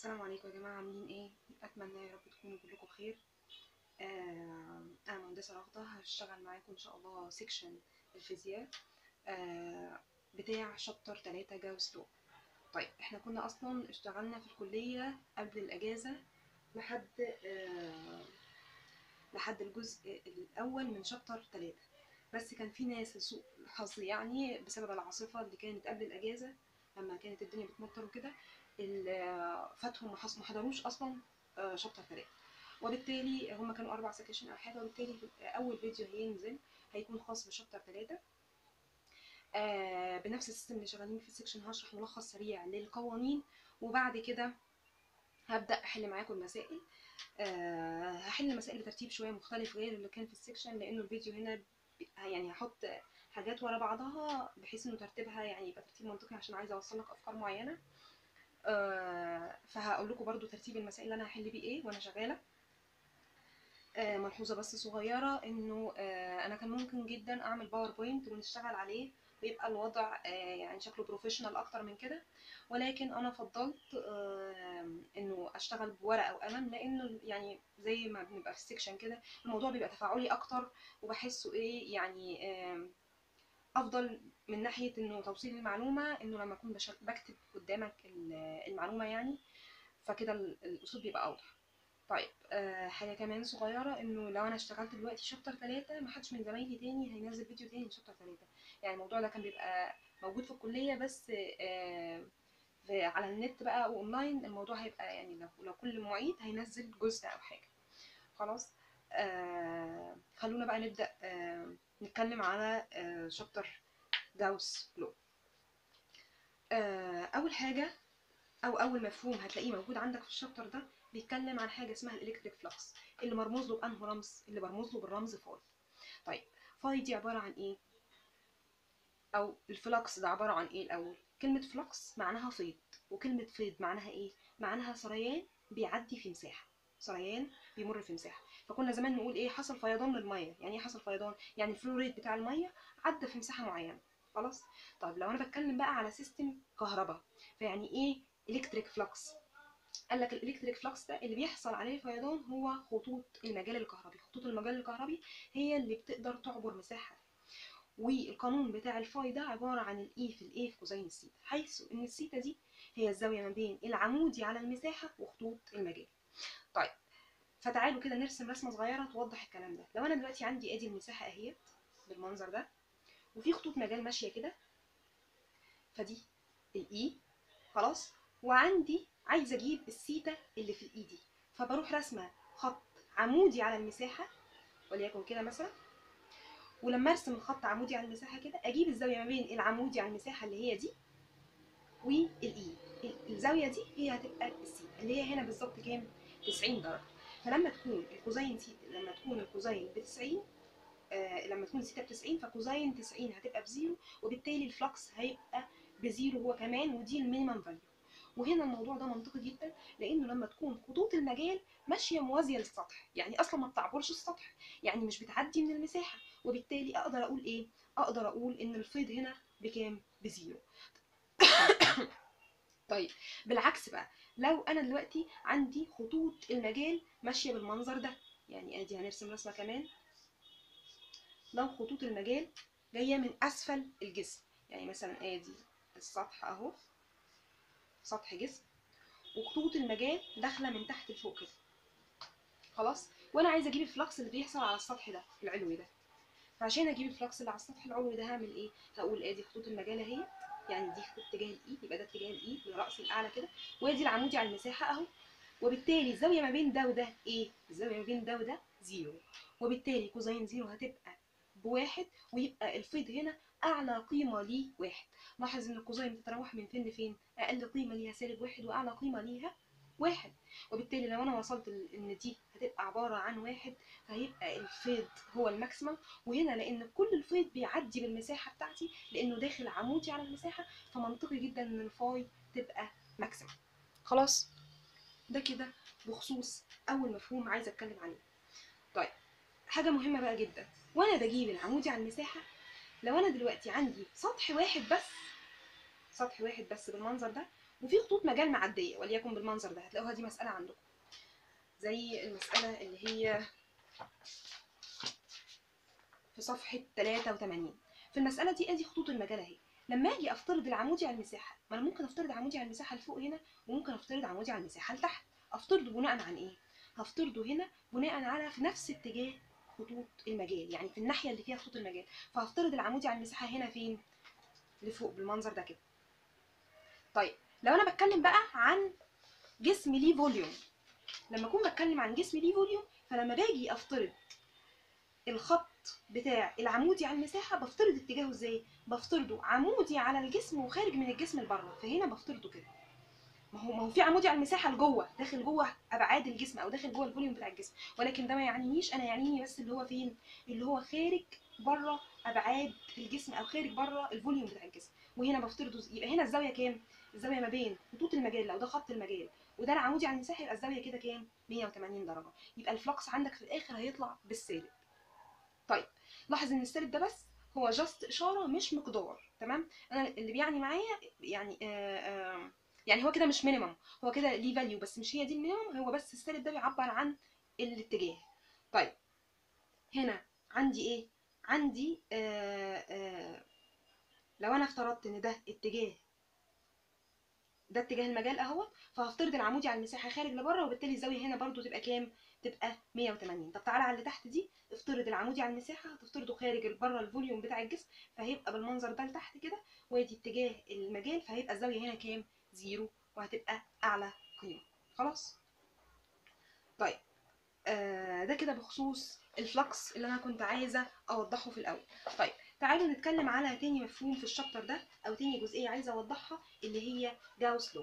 السلام عليكم يا جماعة عاملين ايه؟ أتمنى يا رب تكونوا كلكم بخير آه أنا مهندسة رغدة هشتغل معاكم إن شاء الله سيكشن الفيزياء آه بتاع شابتر تلاتة جاوس لو طيب احنا كنا أصلا اشتغلنا في الكلية قبل الأجازة لحد آه لحد الجزء الأول من شابتر تلاتة بس كان في ناس لسوء الحظ يعني بسبب العاصفة اللي كانت قبل الأجازة لما كانت الدنيا بتمطر وكده فاتهم ما حضروش اصلا شابتر 3 وبالتالي هم كانوا اربع سكشن او حاجه وبالتالي اول فيديو هينزل هيكون خاص بشابتر 3 آه بنفس السيستم اللي شغالين في السكشن هشرح ملخص سريع للقوانين وبعد كده هبدا احل معاكم المسائل آه هحل المسائل بترتيب شويه مختلف غير اللي كان في السكشن لانه الفيديو هنا يعني هحط حاجات ورا بعضها بحيث انه ترتيبها يعني يبقى ترتيب منطقي عشان عايزه اوصل لك افكار معينه آه فهقول لكم برضو ترتيب المسائل اللي انا هحل بيه ايه وانا شغاله آه ملحوظه بس صغيره انه آه انا كان ممكن جدا اعمل باوربوينت ونشتغل عليه ويبقى الوضع يعني شكله بروفيشنال اكتر من كده ولكن انا فضلت انه اشتغل بورقه وقلم لانه يعني زي ما بنبقى في السكشن كده الموضوع بيبقى تفاعلي اكتر وبحسه ايه يعني افضل من ناحيه انه توصيل المعلومه انه لما اكون بكتب قدامك المعلومه يعني فكده الاسلوب بيبقى اوضح طيب أه حاجه كمان صغيره انه لو انا اشتغلت دلوقتي شابتر 3 ما حدش من زمايلي تاني هينزل فيديو تاني شابتر 3 يعني الموضوع ده كان بيبقى موجود في الكليه بس أه على النت بقى او اونلاين الموضوع هيبقى يعني لو, لو كل معيد هينزل جزء او حاجه خلاص أه خلونا بقى نبدا أه نتكلم على أه شابتر جاوس لو أه اول حاجه او اول مفهوم هتلاقيه موجود عندك في الشابتر ده بيتكلم عن حاجه اسمها الالكتريك فلكس اللي مرموز له بانه رمز اللي مرموز له بالرمز فاي طيب فاي دي عباره عن ايه او الفلكس ده عباره عن ايه الاول كلمه فلكس معناها فيض وكلمه فيض معناها ايه معناها سريان بيعدي في مساحه سريان بيمر في مساحه فكنا زمان نقول ايه حصل فيضان للميه يعني ايه حصل فيضان يعني الفلو ريت بتاع الميه عدى في مساحه معينه خلاص طيب لو انا بتكلم بقى على سيستم كهرباء فيعني ايه الكتريك فلكس قال لك الالكتريك فلكس ده اللي بيحصل عليه فيضان هو خطوط المجال الكهربي خطوط المجال الكهربي هي اللي بتقدر تعبر مساحه والقانون بتاع الفاي ده عباره عن الاي في الاي في كوزين السيتا حيث ان السيتا دي هي الزاويه ما بين العمودي على المساحه وخطوط المجال طيب فتعالوا كده نرسم رسمه صغيره توضح الكلام ده لو انا دلوقتي عندي ادي المساحه اهيت بالمنظر ده وفي خطوط مجال ماشيه كده فدي الاي خلاص وعندي عايزه اجيب السيتا اللي في الاي دي فبروح رسمه خط عمودي على المساحه وليكن كده مثلا ولما ارسم الخط عمودي على المساحه كده اجيب الزاويه ما بين العمودي على المساحه اللي هي دي والاي الزاويه دي هي هتبقى السيتا اللي هي هنا بالظبط كام 90 درجه فلما تكون الكوزين سيتا لما تكون الكوزين ب 90 آه لما تكون السيتا ب 90 فكوزين 90 هتبقى بزيرو وبالتالي الفلكس هيبقى بزيرو هو كمان ودي المينيمم فاليو وهنا الموضوع ده منطقي جدا لانه لما تكون خطوط المجال ماشيه موازيه للسطح يعني اصلا ما بتعبرش السطح يعني مش بتعدي من المساحه وبالتالي اقدر اقول ايه اقدر اقول ان الفيض هنا بكام بزيرو طيب بالعكس بقى لو انا دلوقتي عندي خطوط المجال ماشيه بالمنظر ده يعني ادي هنرسم رسمه كمان لو خطوط المجال جايه من اسفل الجسم يعني مثلا ادي السطح اهو سطح جسم وخطوط المجال داخله من تحت لفوق كده خلاص وانا عايزه اجيب الفلكس اللي بيحصل على السطح ده العلوي ده فعشان اجيب الفلكس اللي على السطح العلوي ده هعمل ايه هقول ادي خطوط المجال اهي يعني دي خطوط اتجاه الاي يبقى ده اتجاه الاي للراس الاعلى كده وادي العمودي على المساحه اهو وبالتالي الزاويه ما بين ده وده ايه الزاويه ما بين ده وده زيرو وبالتالي كوزين زيرو هتبقى بواحد ويبقى الفيض هنا اعلى قيمه ليه واحد لاحظ ان الكوزين بتتراوح من فين لفين اقل قيمه ليها سالب واحد واعلى قيمه ليها واحد وبالتالي لو انا وصلت ان دي هتبقى عباره عن واحد فهيبقى الفيض هو الماكسيمم وهنا لان كل الفيض بيعدي بالمساحه بتاعتي لانه داخل عمودي على المساحه فمنطقي جدا ان الفاي تبقى ماكسيمم خلاص ده كده بخصوص اول مفهوم عايزه اتكلم عليه طيب حاجه مهمه بقى جدا وانا بجيب العمودي على المساحه لو انا دلوقتي عندي سطح واحد بس سطح واحد بس بالمنظر ده وفي خطوط مجال معديه وليكن بالمنظر ده هتلاقوها دي مساله عندكم زي المساله اللي هي في صفحه 83 في المساله دي ادي خطوط المجال اهي لما اجي افترض العمودي على المساحه ما انا ممكن افترض عمودي على المساحه اللي فوق هنا وممكن افترض عمودي على المساحه اللي تحت افترضه بناء عن ايه هفترضه هنا بناء على في نفس اتجاه خطوط المجال يعني في الناحيه اللي فيها خطوط المجال فهفترض العمودي على المساحه هنا فين لفوق بالمنظر ده كده طيب لو انا بتكلم بقى عن جسم ليه فوليوم لما اكون بتكلم عن جسم ليه فوليوم فلما باجي افترض الخط بتاع العمودي على المساحه بفترض اتجاهه ازاي بفترضه عمودي على الجسم وخارج من الجسم لبره فهنا بفترضه كده ما هو ما هو في عمودي على المساحه لجوه داخل جوه ابعاد الجسم او داخل جوه الفوليوم بتاع الجسم ولكن ده ما يعنينيش انا يعنيني بس اللي هو فين اللي هو خارج بره ابعاد الجسم او خارج بره الفوليوم بتاع الجسم وهنا بفترضه يبقى هنا الزاويه كام الزاويه ما بين خطوط المجال لو ده خط المجال وده العمودي على المساحه يبقى الزاويه كده كام 180 درجه يبقى الفلكس عندك في الاخر هيطلع بالسالب طيب لاحظ ان السالب ده بس هو جاست اشاره مش مقدار تمام انا اللي بيعني معايا يعني آآ آآ يعني هو كده مش مينيمم هو كده ليه فاليو بس مش هي دي المينيمم هو بس السالب ده بيعبر عن الاتجاه طيب هنا عندي ايه عندي آآ آآ لو انا افترضت ان ده اتجاه ده اتجاه المجال اهوت فهفترض العمودي على المساحه خارج لبره وبالتالي الزاويه هنا برضو تبقى كام تبقى 180 طب تعالى على اللي تحت دي افترض العمودي على المساحه هتفترضه خارج بره الفوليوم بتاع الجسم فهيبقى بالمنظر ده لتحت كده وادي اتجاه المجال فهيبقى الزاويه هنا كام زيرو وهتبقى اعلى قيمه خلاص طيب آه ده كده بخصوص الفلكس اللي انا كنت عايزه اوضحه في الاول طيب تعالوا نتكلم على تاني مفهوم في الشابتر ده او تاني جزئيه عايزه اوضحها اللي هي جاوس لو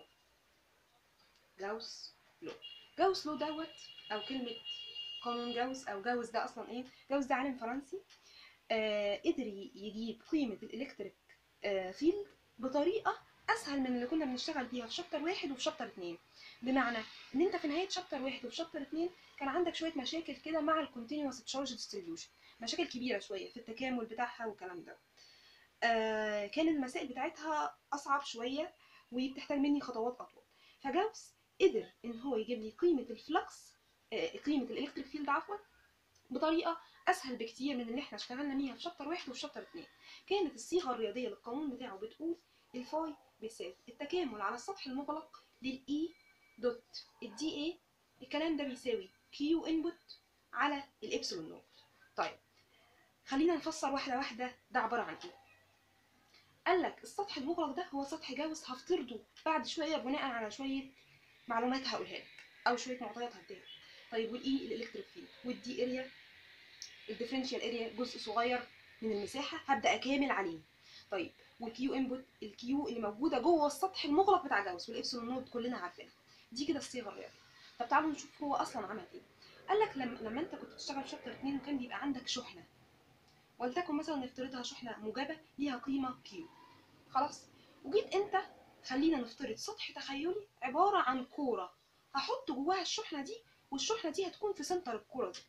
جاوس لو جاوس لو دوت او كلمه قانون جاوس او جاوس ده اصلا ايه جاوس ده عالم فرنسي آه قدر يجيب قيمه الالكتريك آه فيلد بطريقه اسهل من اللي كنا بنشتغل بيها في شابتر واحد وفي شابتر اتنين بمعنى ان انت في نهايه شابتر واحد وفي شابتر اتنين كان عندك شويه مشاكل كده مع الكونتينوس تشارج ديستريبيوشن مشاكل كبيره شويه في التكامل بتاعها والكلام ده آه كان المسائل بتاعتها اصعب شويه وبتحتاج مني خطوات اطول فجاوس قدر ان هو يجيب لي قيمه الفلكس آه قيمه الالكتريك فيلد عفوا بطريقه اسهل بكتير من اللي احنا اشتغلنا بيها في شابتر واحد وفي شابتر اتنين كانت الصيغه الرياضيه للقانون بتاعه بتقول الفاي بيساوي التكامل على السطح المغلق للاي دوت الدي اي الكلام ده بيساوي كيو انبوت على الابسلون نوت طيب خلينا نفسر واحده واحده ده عباره عن ايه قال لك السطح المغلق ده هو سطح جاوس هفترضه بعد شويه بناء على شويه معلومات هقولها لك او شويه معطيات هديها طيب والاي الالكتريك فيلد والدي اريا الديفرنشال اريا جزء صغير من المساحه هبدا اكامل عليه طيب والكيو انبوت الكيو اللي موجوده جوه السطح المغلق بتاع جاوس والابسلون نوت كلنا عارفينها دي كده الصيغه الرياضيه طب تعالوا نشوف هو اصلا عمل ايه قال لك لما, لما انت كنت بتشتغل في شابتر 2 وكان بيبقى عندك شحنه ولتكن مثلا نفترضها شحنه موجبه ليها قيمه كيو خلاص وجيت انت خلينا نفترض سطح تخيلي عباره عن كوره هحط جواها الشحنه دي والشحنه دي هتكون في سنتر الكوره دي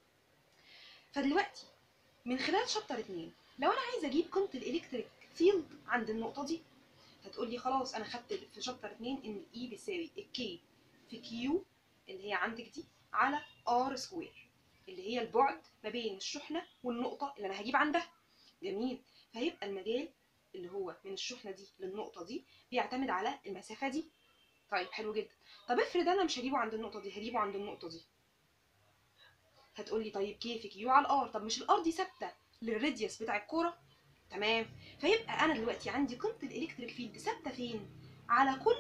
فدلوقتي من خلال شابتر 2 لو انا عايزه اجيب قيمه الالكتريك فيلد عند النقطه دي هتقول لي خلاص انا خدت في شابتر 2 ان الاي بيساوي الكي في كيو اللي هي عندك دي على ار سكوير اللي هي البعد ما بين الشحنه والنقطه اللي انا هجيب عندها جميل فهيبقى المجال اللي هو من الشحنه دي للنقطه دي بيعتمد على المسافه دي طيب حلو جدا طب افرض انا مش هجيبه عند النقطه دي هجيبه عند النقطه دي هتقول لي طيب كيف كيو على الار طب مش الار دي ثابته للراديوس بتاع الكوره تمام فيبقى انا دلوقتي عندي قيمه الالكتريك فيلد ثابته فين على كل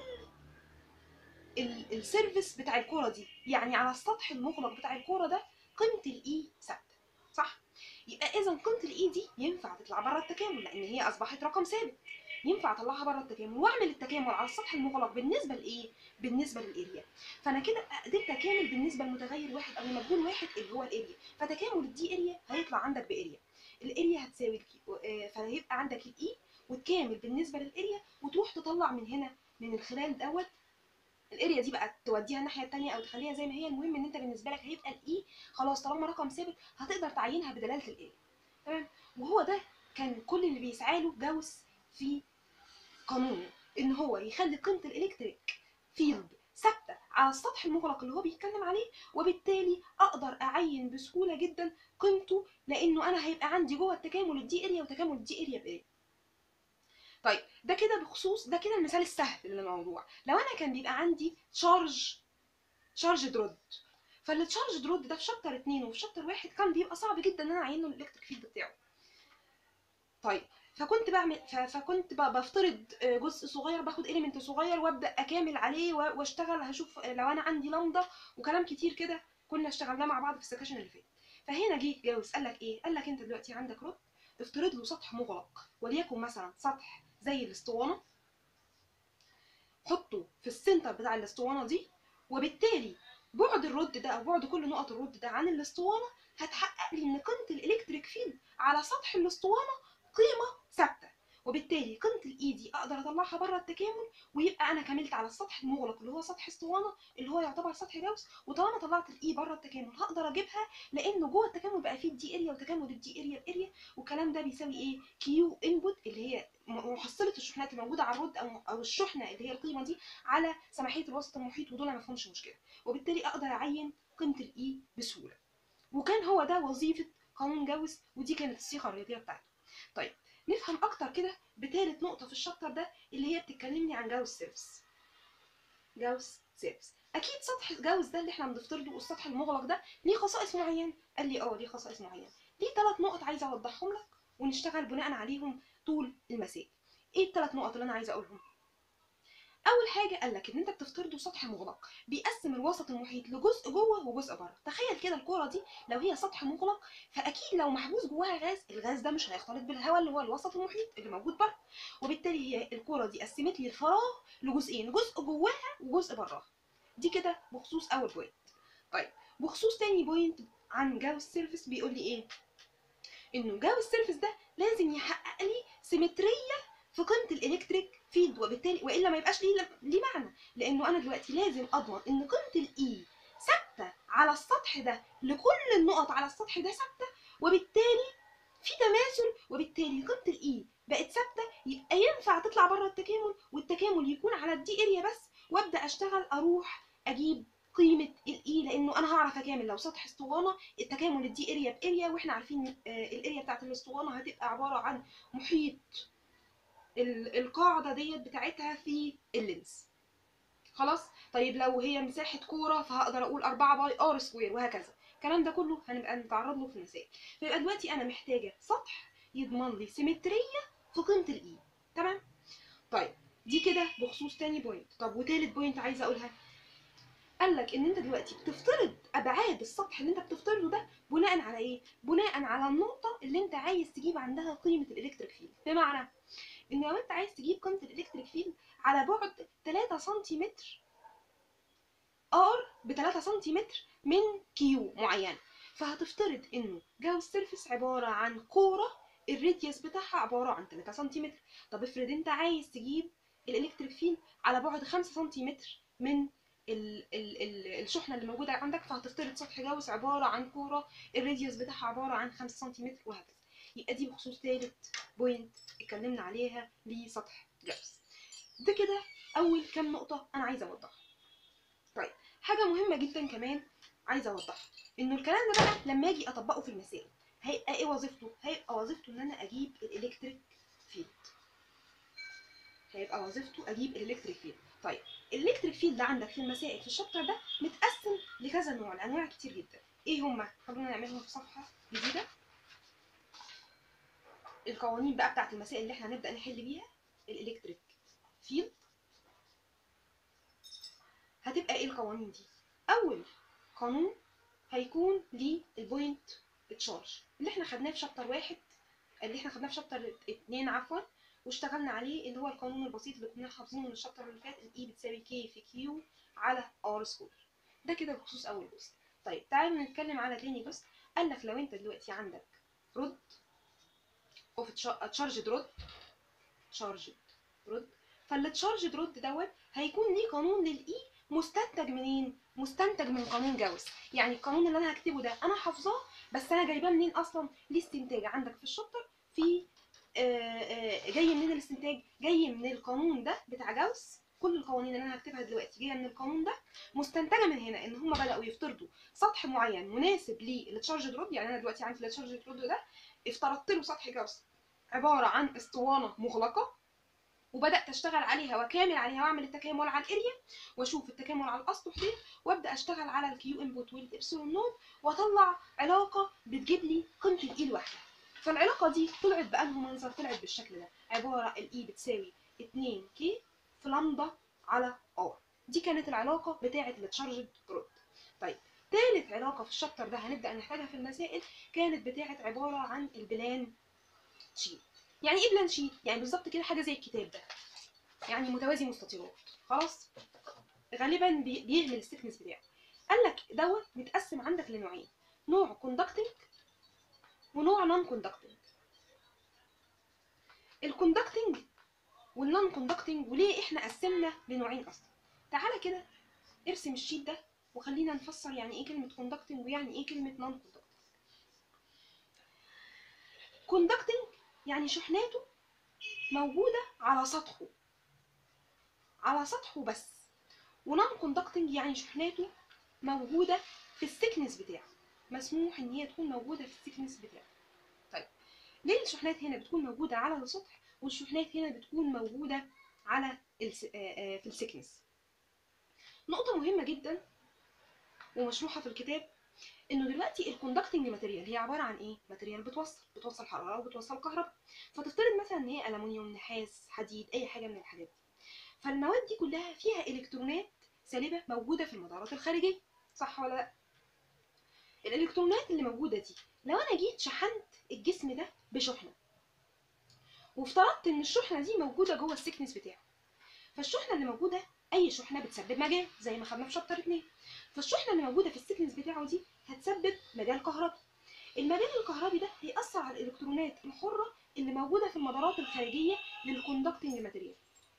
السيرفيس بتاع الكوره دي يعني على السطح المغلق بتاع الكوره ده قيمه الاي ثابته صح يبقى اذا قيمه الاي دي ينفع تطلع بره التكامل لان هي اصبحت رقم ثابت ينفع اطلعها بره التكامل واعمل التكامل على السطح المغلق بالنسبه لايه بالنسبه للاريا فانا كده قدرت اكامل بالنسبه لمتغير واحد او لمجهول واحد اللي هو الاريا فتكامل الدي اريا هيطلع عندك باريا الاريا هتساوي الكي فهيبقى عندك الاي وتكامل بالنسبه للاريا وتروح تطلع من هنا من الخلال دوت الاريا دي بقى توديها الناحيه الثانيه او تخليها زي ما هي المهم ان انت بالنسبه لك هيبقى الاي خلاص طالما رقم ثابت هتقدر تعينها بدلاله الاريا تمام وهو ده كان كل اللي بيسعى له جاوس في قانون ان هو يخلي قيمه الالكتريك فيلد ثابته على السطح المغلق اللي هو بيتكلم عليه وبالتالي اقدر اعين بسهوله جدا قيمته لانه انا هيبقى عندي جوه التكامل الدي اريا وتكامل الدي اريا باريا طيب ده كده بخصوص ده كده المثال السهل للموضوع لو انا كان بيبقى عندي شارج شارج درود فالتشارج درود ده في شابتر 2 وفي شابتر 1 كان بيبقى صعب جدا ان انا اعين له الالكتريك فيلد بتاعه طيب فكنت بعمل ف- فكنت ب- بفترض جزء صغير باخد اليمنت صغير وابدا اكامل عليه و- واشتغل هشوف لو انا عندي لمضه وكلام كتير كده كنا اشتغلناه مع بعض في السكاشن اللي فات فهنا جه جاوز قال لك ايه قال لك انت دلوقتي عندك رد افترض له سطح مغلق وليكن مثلا سطح زي الاسطوانه حطه في السنتر بتاع الاسطوانه دي وبالتالي بعد الرد ده او بعد كل نقط الرد ده عن الاسطوانه هتحقق لي ان قيمه الالكتريك فيلد على سطح الاسطوانه قيمه ثابته وبالتالي قيمه الاي دي اقدر اطلعها بره التكامل ويبقى انا كملت على السطح المغلق اللي هو سطح اسطوانه اللي هو يعتبر سطح جاوس وطالما طلعت الاي بره التكامل هقدر اجيبها لانه جوه التكامل بقى فيه الدي اريا وتكامل الدي اريا باريا والكلام ده بيساوي ايه كيو انبوت اللي هي م- محصله الشحنات الموجوده على الرد او او الشحنه اللي هي القيمه دي على سماحيه الوسط المحيط ودول ما فيهمش مشكله وبالتالي اقدر اعين قيمه الاي بسهوله وكان هو ده وظيفه قانون جاوس ودي كانت الصيغه الرياضيه بتاعته طيب نفهم اكتر كده بتالت نقطه في الشابتر ده اللي هي بتتكلمني عن جاوس سيرفس جاوس سيرفس اكيد سطح جاوس ده اللي احنا بنفترضه والسطح المغلق ده ليه خصائص معينه قال لي اه ليه خصائص معينه ليه ثلاث نقط عايزه اوضحهم لك ونشتغل بناء عليهم طول المسائل ايه الثلاث نقط اللي انا عايزه اقولهم اول حاجه قال لك ان انت بتفترضه سطح مغلق بيقسم الوسط المحيط لجزء جوه وجزء بره تخيل كده الكوره دي لو هي سطح مغلق فاكيد لو محبوس جواها غاز الغاز ده مش هيختلط بالهواء اللي هو الوسط المحيط اللي موجود بره وبالتالي هي الكوره دي قسمت لي الفراغ لجزئين جزء جواها وجزء براها دي كده بخصوص اول بوينت طيب بخصوص تاني بوينت عن جاوس سيرفيس بيقول لي ايه انه جاوس سيرفيس ده لازم يحقق لي سيمتريه في قيمه الالكتريك فيلد وبالتالي والا ما يبقاش ليه ليه معنى لانه انا دلوقتي لازم اضمن ان قيمه الاي ثابته على السطح ده لكل النقط على السطح ده ثابته وبالتالي في تماثل وبالتالي قيمه الاي بقت ثابته يبقى ينفع تطلع بره التكامل والتكامل يكون على الدي اريا بس وابدا اشتغل اروح اجيب قيمه الاي لانه انا هعرف اكامل لو سطح اسطوانه التكامل الدي اريا باريا واحنا عارفين آه، الاريا بتاعت الاسطوانه هتبقى عباره عن محيط ال- القاعده ديت بتاعتها في اللينس خلاص طيب لو هي مساحه كوره فهقدر اقول 4 باي ار سكوير وهكذا الكلام ده كله هنبقى نتعرض له في المسائل فيبقى دلوقتي انا محتاجه سطح يضمن لي سيمتريه في قيمه الاي تمام طيب دي كده بخصوص تاني بوينت طب وتالت بوينت عايزه اقولها قال لك ان انت دلوقتي بتفترض ابعاد السطح اللي انت بتفترضه ده بناء على ايه بناء على النقطه اللي انت عايز تجيب عندها قيمه الالكتريك فيلد بمعنى ان لو انت عايز تجيب قيمه الالكتريك فيلد على بعد 3 سنتيمتر ار ب 3 سنتيمتر من كيو معين فهتفترض انه جاوس سيرفيس عباره عن كوره الراديوس بتاعها عباره عن 3 سنتيمتر طب افرض انت عايز تجيب الالكتريك فيلد على بعد 5 سنتيمتر من ال ال ال الشحنه اللي موجوده عندك فهتفترض سطح جاوس عباره عن كوره الراديوس بتاعها عباره عن 5 سنتيمتر وهكذا يبقى دي بخصوص ثالث بوينت اتكلمنا عليها لسطح جاوس ده كده اول كام نقطه انا عايزه اوضحها طيب حاجه مهمه جدا كمان عايزه اوضحها انه الكلام ده بقى لما اجي اطبقه في المسائل هيبقى ايه وظيفته هيبقى وظيفته ان انا اجيب الالكتريك فيلد هيبقى وظيفته اجيب الالكتريك فيلد طيب الالكتريك فيلد عندك في المسائل في الشابتر ده متقسم لكذا نوع لانواع كتير جدا ايه هما خلونا نعملهم في صفحه جديده القوانين بقى بتاعت المسائل اللي احنا هنبدا نحل بيها الالكتريك فيلد هتبقى ايه القوانين دي اول قانون هيكون للبوينت تشارج اللي احنا خدناه في شابتر واحد اللي احنا خدناه في شابتر اتنين عفوا واشتغلنا عليه اللي هو القانون البسيط اللي كنا حافظينه من الشابتر اللي فات الاي بتساوي كي في كيو على ار سكوير ده كده بخصوص اول جزء طيب تعالوا نتكلم على تاني جزء قال لك لو انت دلوقتي عندك رد اوف تشارج رود تشارج رود فالتشارج رود دوت هيكون ليه قانون للاي مستنتج منين مستنتج من قانون جاوس يعني القانون اللي انا هكتبه ده انا حافظاه بس انا جايباه منين اصلا ليه استنتاج عندك في الشابتر في آه، آه، جاي منين الاستنتاج جاي من القانون ده بتاع جاوس كل القوانين اللي انا هكتبها دلوقتي جايه من القانون ده مستنتجه من هنا ان هم بداوا يفترضوا سطح معين مناسب للتشارج رود يعني انا دلوقتي عندي التشارج رود ده افترضت له سطح جاوس عباره عن اسطوانه مغلقه وبدات اشتغل عليها وكامل عليها واعمل التكامل على الاريا واشوف التكامل على الاسطح دي وابدا اشتغل على الكيو انبوت والابسلون نود واطلع علاقه بتجيب لي قيمه الاي لوحدها فالعلاقه دي طلعت بانه منظر طلعت بالشكل ده عباره الاي بتساوي 2 كي في لامدا على ار دي كانت العلاقه بتاعه التشارجد رود طيب ثالث علاقه في الشابتر ده هنبدا نحتاجها في المسائل كانت بتاعه عباره عن البلان شيت يعني ايه بلان شيت يعني بالظبط كده حاجه زي الكتاب ده يعني متوازي مستطيلات خلاص غالبا بي- بيهمل السكنس بتاعه قال لك دوت متقسم عندك لنوعين نوع كوندكتنج ونوع نون كوندكتنج الكوندكتنج والنون كوندكتنج وليه احنا قسمنا لنوعين اصلا تعالى كده ارسم الشيت ده وخلينا نفسر يعني ايه كلمه كوندكتنج ويعني ايه كلمه نون كوندكتنج كوندكتنج يعني شحناته موجوده على سطحه على سطحه بس ونون كوندكتنج يعني شحناته موجوده في السكنس بتاعه مسموح ان هي تكون موجوده في السكنس بتاعه طيب ليه الشحنات هنا بتكون موجوده على السطح والشحنات هنا بتكون موجوده على الس... آه، آه، في السكنس نقطه مهمه جدا ومشروحه في الكتاب انه دلوقتي الكوندكتنج ماتيريال هي عباره عن ايه ماتيريال بتوصل بتوصل حراره وبتوصل كهرباء فتفترض مثلا ان هي الومنيوم نحاس حديد اي حاجه من الحاجات دي فالمواد دي كلها فيها الكترونات سالبه موجوده في المدارات الخارجيه صح ولا لا الالكترونات اللي موجوده دي لو انا جيت شحنت الجسم ده بشحنه وافترضت ان الشحنه دي موجوده جوه السكنس بتاعه فالشحنه اللي موجوده اي شحنه بتسبب مجال زي ما خدنا في شابتر 2 فالشحنه اللي موجوده في السكنس بتاعه دي هتسبب مجال كهربي المجال الكهربي ده هيأثر على الالكترونات الحره اللي موجوده في المدارات الخارجيه للكوندكتنج ماتيريال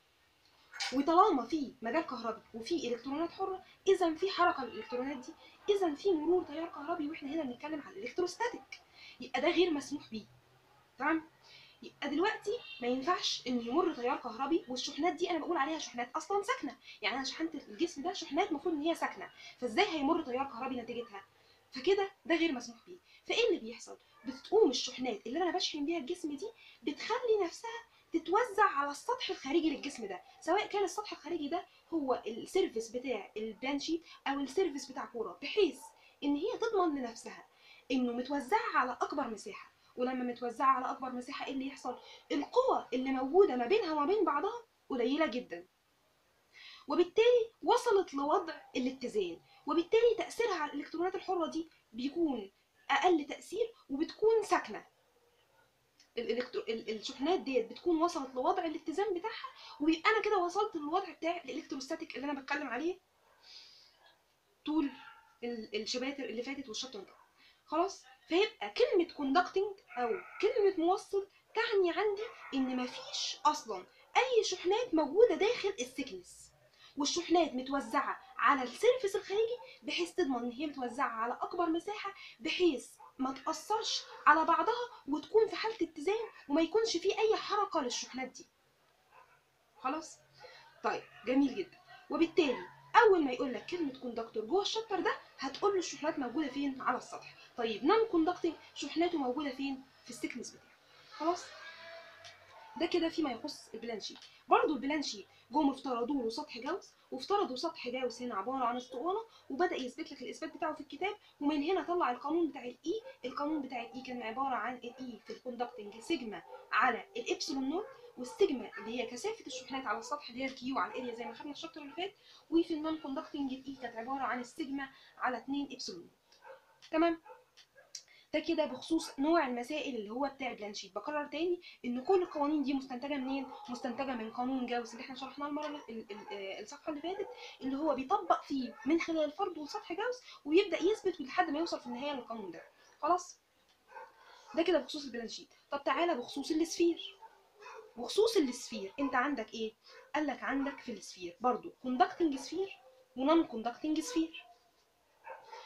وطالما في مجال كهربي وفي الكترونات حره اذا في حركه للالكترونات دي اذا في مرور تيار كهربي واحنا هنا بنتكلم على الالكتروستاتيك يبقى ده غير مسموح بيه تمام يبقى دلوقتي ما ينفعش ان يمر تيار كهربي والشحنات دي انا بقول عليها شحنات اصلا ساكنه يعني انا شحنت الجسم ده شحنات المفروض ان هي ساكنه فازاي هيمر تيار كهربي نتيجتها فكده ده غير مسموح بيه فايه اللي بيحصل بتقوم الشحنات اللي انا بشحن بيها الجسم دي بتخلي نفسها تتوزع على السطح الخارجي للجسم ده سواء كان السطح الخارجي ده هو السيرفيس بتاع البلانشيت او السيرفيس بتاع كوره بحيث ان هي تضمن لنفسها انه متوزعه على اكبر مساحه ولما متوزعه على اكبر مساحه ايه اللي يحصل القوى اللي موجوده ما بينها وما بين بعضها قليله جدا وبالتالي وصلت لوضع الاتزان وبالتالي تاثيرها على الالكترونات الحره دي بيكون اقل تاثير وبتكون ساكنه الإلكترو... ال- الشحنات ديت بتكون وصلت لوضع الاتزان بتاعها ويبقى انا كده وصلت للوضع بتاع الالكتروستاتيك اللي انا بتكلم عليه طول ال- الشباتر اللي فاتت والشابتر ده خلاص فيبقى كلمة كوندكتنج أو كلمة موصل تعني عندي إن مفيش أصلا أي شحنات موجودة داخل السكنس والشحنات متوزعة على السيرفس الخارجي بحيث تضمن إن هي متوزعة على أكبر مساحة بحيث ما تأثرش على بعضها وتكون في حالة اتزان وما يكونش فيه أي حركة للشحنات دي خلاص طيب جميل جدا وبالتالي أول ما يقول لك كلمة كوندكتور جوه الشابتر ده هتقول له الشحنات موجودة فين على السطح طيب نون كوندكتنج شحناته موجوده فين في السكنس بتاعه خلاص ده كده فيما يخص البلان شيت برضه البلان شيت جم افترضوا له سطح جوز وافترضوا سطح جوز هنا عباره عن اسطوانه وبدا يثبت لك الاثبات بتاعه في الكتاب ومن هنا طلع القانون بتاع الاي القانون بتاع الاي كان عباره عن الاي في الكوندكتنج سيجما على الابسلون نوت والسيجما اللي هي كثافه الشحنات على السطح اللي هي الكيو على الاريا زي ما خدنا الشابتر اللي فات وفي النون كوندكتنج الاي كانت عباره عن السيجما على 2 ابسلون نوت تمام ده كده بخصوص نوع المسائل اللي هو بتاع البلانشيت بكرر تاني ان كل القوانين دي مستنتجه منين مستنتجه من قانون جاوس اللي احنا شرحناه المره اللي- ال- ال- آه، الصفحه اللي فاتت اللي هو بيطبق فيه من خلال فرض وسطح جاوس ويبدا يثبت لحد ما يوصل في النهايه للقانون ده خلاص ده كده بخصوص البلانشيت طب تعالى بخصوص السفير بخصوص السفير انت عندك ايه قال لك عندك في السفير برضو كوندكتنج سفير ونون كوندكتنج سفير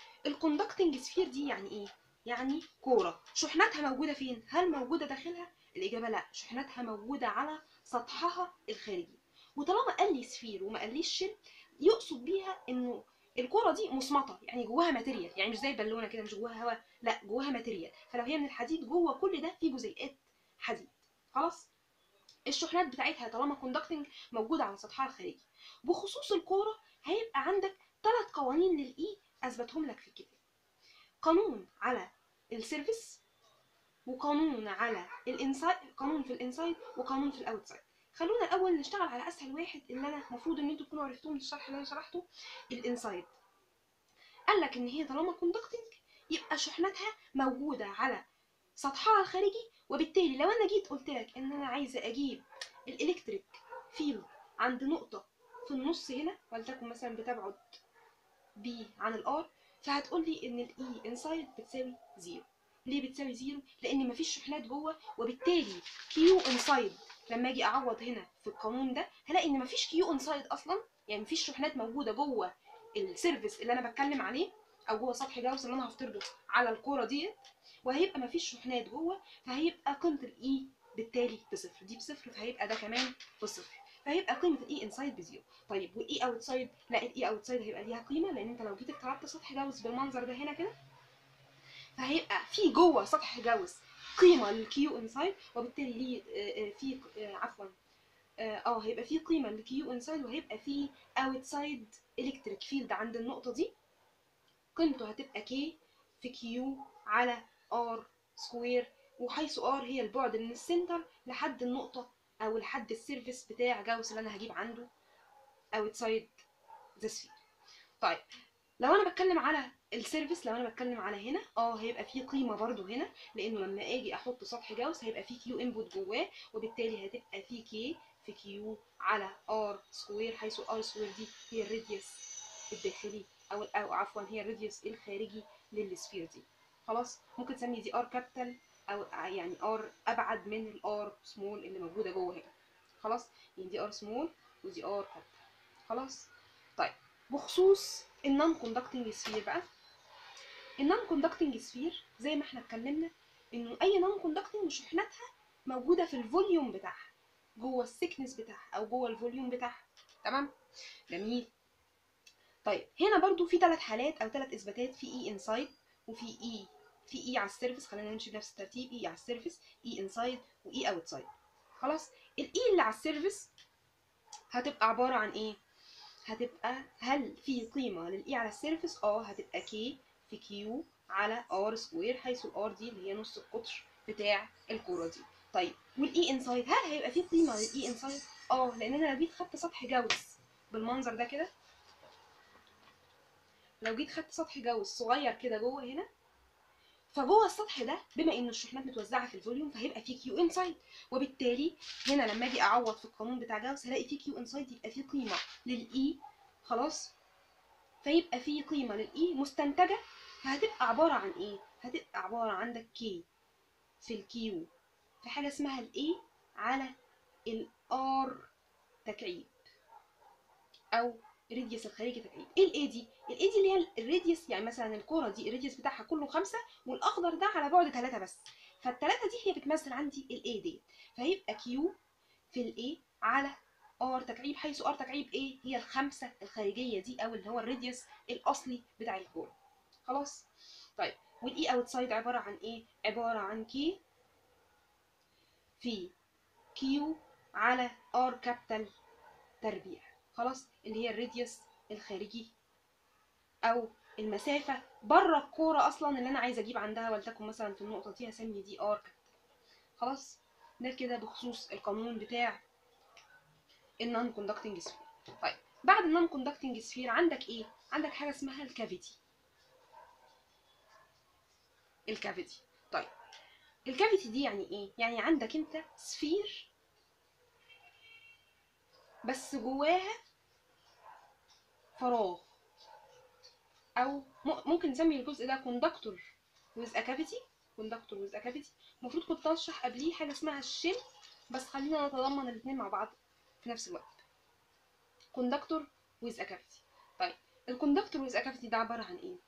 الكوندكتنج سفير دي يعني ايه يعني كوره شحناتها موجوده فين هل موجوده داخلها الاجابه لا شحناتها موجوده على سطحها الخارجي وطالما قال لي سفير وما قاليش شيل يقصد بيها انه الكرة دي مصمطة يعني جواها ماتيريال يعني مش زي البالونة كده مش جواها هواء لا جواها ماتيريال فلو هي من الحديد جوه كل ده فيه جزيئات حديد خلاص الشحنات بتاعتها طالما كوندكتنج موجودة على سطحها الخارجي بخصوص الكورة هيبقى عندك ثلاث قوانين للإي أثبتهم لك في الكتاب قانون على السيرفيس وقانون على الانسايد قانون في الانسايد وقانون في الاوتسايد خلونا الاول نشتغل على اسهل واحد اللي انا المفروض ان انتوا تكونوا عرفتوه من الشرح اللي انا شرحته الانسايد قال لك ان هي طالما كوندكتنج يبقى شحنتها موجوده على سطحها الخارجي وبالتالي لو انا جيت قلت لك ان انا عايزه اجيب الالكتريك فيلد عند نقطه في النص هنا ولتكن مثلا بتبعد بي عن الار فهتقول لي ان الاي انسايد بتساوي زيرو ليه بتساوي زيرو لان مفيش شحنات جوه وبالتالي كيو انسايد لما اجي اعوض هنا في القانون ده هلاقي ان مفيش كيو انسايد اصلا يعني مفيش شحنات موجوده جوه السيرفيس اللي انا بتكلم عليه او جوه سطح جاوس اللي انا هفترضه على الكوره ديت وهيبقى مفيش شحنات جوه فهيبقى قيمه الاي بالتالي بصفر دي بصفر فهيبقى ده كمان بصفر فهيبقى قيمه الاي انسايد بزيرو طيب والاي اوتسايد لا الاي اوتسايد هيبقى ليها قيمه لان انت لو جيت افترضت سطح جاوس بالمنظر ده هنا كده فهيبقى في جوه سطح جاوس قيمه للكيو انسايد وبالتالي ليه آه، آه، في آه، عفوا اه آه، هيبقى في قيمه للكيو انسايد وهيبقى في اوتسايد الكتريك فيلد عند النقطه دي قيمته هتبقى كي في كيو على ار سكوير وحيث ار هي البعد من السنتر لحد النقطه او لحد السيرفيس بتاع جاوس اللي انا هجيب عنده اوتسايد ذا سفير طيب لو انا بتكلم على السيرفيس لو انا بتكلم على هنا اه هيبقى فيه قيمه برضو هنا لانه لما اجي احط سطح جاوس هيبقى فيه كيو انبوت جواه وبالتالي هتبقى فيه كي في كيو على ار سكوير حيث ار سكوير دي هي الراديوس الداخلي او او عفوا هي الراديوس الخارجي للسفير دي خلاص ممكن تسمي دي ار كابيتال او يعني ار ابعد من الار سمول اللي موجوده جوه هنا خلاص يعني دي ار سمول ودي ار كابيتال خلاص طيب بخصوص النون كوندكتنج سفير بقى النون كوندكتنج سفير زي ما احنا اتكلمنا انه اي نون كوندكتنج شحنتها موجوده في الفوليوم بتاعها جوه السكنس بتاعها او جوه الفوليوم بتاعها تمام جميل طيب هنا برضو في ثلاث حالات او ثلاث اثباتات في اي انسايد وفي اي في اي على السيرفيس خلينا نمشي بنفس الترتيب اي على السيرفيس اي انسايد واي اوتسايد خلاص الاي اللي على السيرفيس هتبقى عباره عن ايه هتبقى هل في قيمه للاي على السيرفيس اه هتبقى كي في كيو على ار سكوير حيث الار دي اللي هي نص القطر بتاع الكوره دي طيب والاي انسايد هل هيبقى في قيمه للاي انسايد اه لان انا لو جيت خدت سطح جوس بالمنظر ده كده لو جيت خدت سطح جوس صغير كده جوه هنا فجوه السطح ده بما ان الشحنات متوزعه في الفوليوم فهيبقى في كيو انسايد وبالتالي هنا لما اجي اعوض في القانون بتاع جاوس هلاقي في كيو انسايد يبقى في قيمه للاي خلاص فيبقى في قيمه للاي مستنتجه فهتبقى عباره عن ايه هتبقى عباره عندك كي في الكيو في حاجه اسمها الاي على الار تكعيب او الراديوس الخارجي تكعيب ايه الاي دي الاي دي اللي هي الراديوس يعني مثلا الكوره دي الراديوس بتاعها كله خمسة والاخضر ده على بعد ثلاثة بس فالثلاثة دي هي بتمثل عندي الاي دي فهيبقى كيو في الاي على ار تكعيب حيث ار تكعيب ايه هي الخمسة الخارجية دي او اللي هو الراديوس الاصلي بتاع الكوره خلاص طيب والاي اوتسايد عبارة عن ايه عبارة عن كي في كيو على ار كابيتال تربيع خلاص اللي هي الراديوس الخارجي او المسافه بره الكوره اصلا اللي انا عايزه اجيب عندها ولتكن مثلا في النقطه دي هسمي دي ار كابيتال خلاص ده كده بخصوص القانون بتاع النون كوندكتنج سفير طيب بعد النون كوندكتنج سفير عندك ايه عندك حاجه اسمها الكافيتي الكافيتي طيب الكافيتي دي يعني ايه يعني عندك انت سفير بس جواها فراغ او ممكن نسمي الجزء ده كوندكتور with a cavity كوندكتور with a cavity المفروض كنت اشرح قبليه حاجه اسمها الشيل بس خلينا نتضمن الاثنين مع بعض في نفس الوقت كوندكتور with a cavity طيب الكوندكتور with a cavity ده عباره عن ايه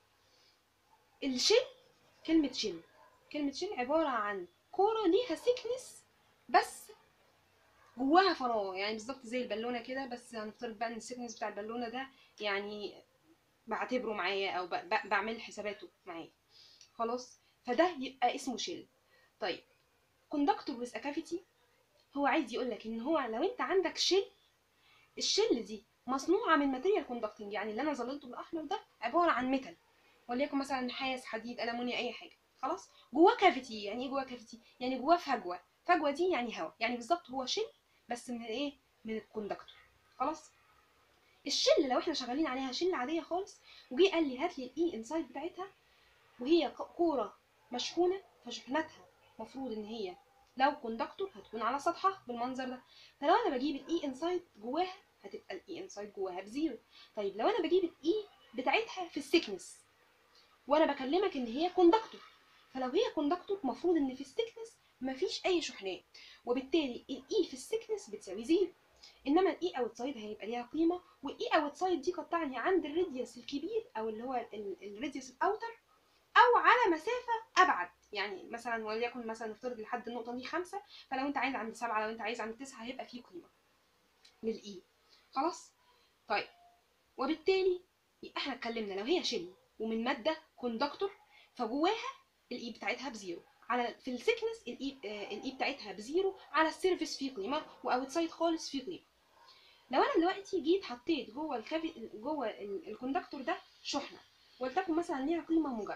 الشيل كلمه شيل كلمه شيل عباره عن كوره ليها سيكنس بس جواها فراغ يعني بالظبط زي البالونه كده بس هنفترض بقى ان السيكنس بتاع البالونه ده يعني بعتبره معايا او ب- ب- بعمل حساباته معايا خلاص فده يبقى اسمه شيل طيب كوندكتور ويز كافيتي هو عايز يقول لك ان هو لو انت عندك شيل الشيل دي مصنوعه من ماتيريال كوندكتنج يعني اللي انا ظللته بالاحمر ده عباره عن ميتال وليكن مثلا نحاس حديد المونيا اي حاجه خلاص جواه كافيتي يعني ايه جواه كافيتي يعني جواه فجوه فجوه دي يعني هواء يعني بالظبط هو شيل بس من ايه من الكوندكتور خلاص الشل لو احنا شغالين عليها شل عاديه خالص وجي قال لي هات لي الاي انسايد بتاعتها وهي ك- كوره مشحونه فشحنتها المفروض ان هي لو كوندكتور هتكون على سطحها بالمنظر ده فلو انا بجيب الاي انسايد جواها هتبقى الاي انسايد جواها بزيرو طيب لو انا بجيب الاي بتاعتها في السيكنس وانا بكلمك ان هي كوندكتور فلو هي كوندكتور المفروض ان في السيكنس مفيش اي شحنات وبالتالي الاي في السيكنس بتساوي زيرو انما الاي اوتسايد هيبقى ليها قيمه والاي اوتسايد دي قد تعني عند الراديوس الكبير او اللي هو الراديوس الاوتر او على مسافه ابعد يعني مثلا وليكن مثلا نفترض لحد النقطه دي خمسة فلو انت عايز عند سبعة لو انت عايز عند تسعة هيبقى فيه قيمه للاي خلاص طيب وبالتالي يبقى احنا اتكلمنا لو هي شيل ومن ماده كوندكتور فجواها الاي بتاعتها بزيرو على في السيكنس الاي آه، الاي بتاعتها بزيرو على السيرفيس فيه قيمه واوتسايد خالص فيه قيمه لو انا دلوقتي جيت حطيت جوه الكافي جوه ال- الكوندكتور ده شحنه ولتكن مثلا ليها قيمه موجبه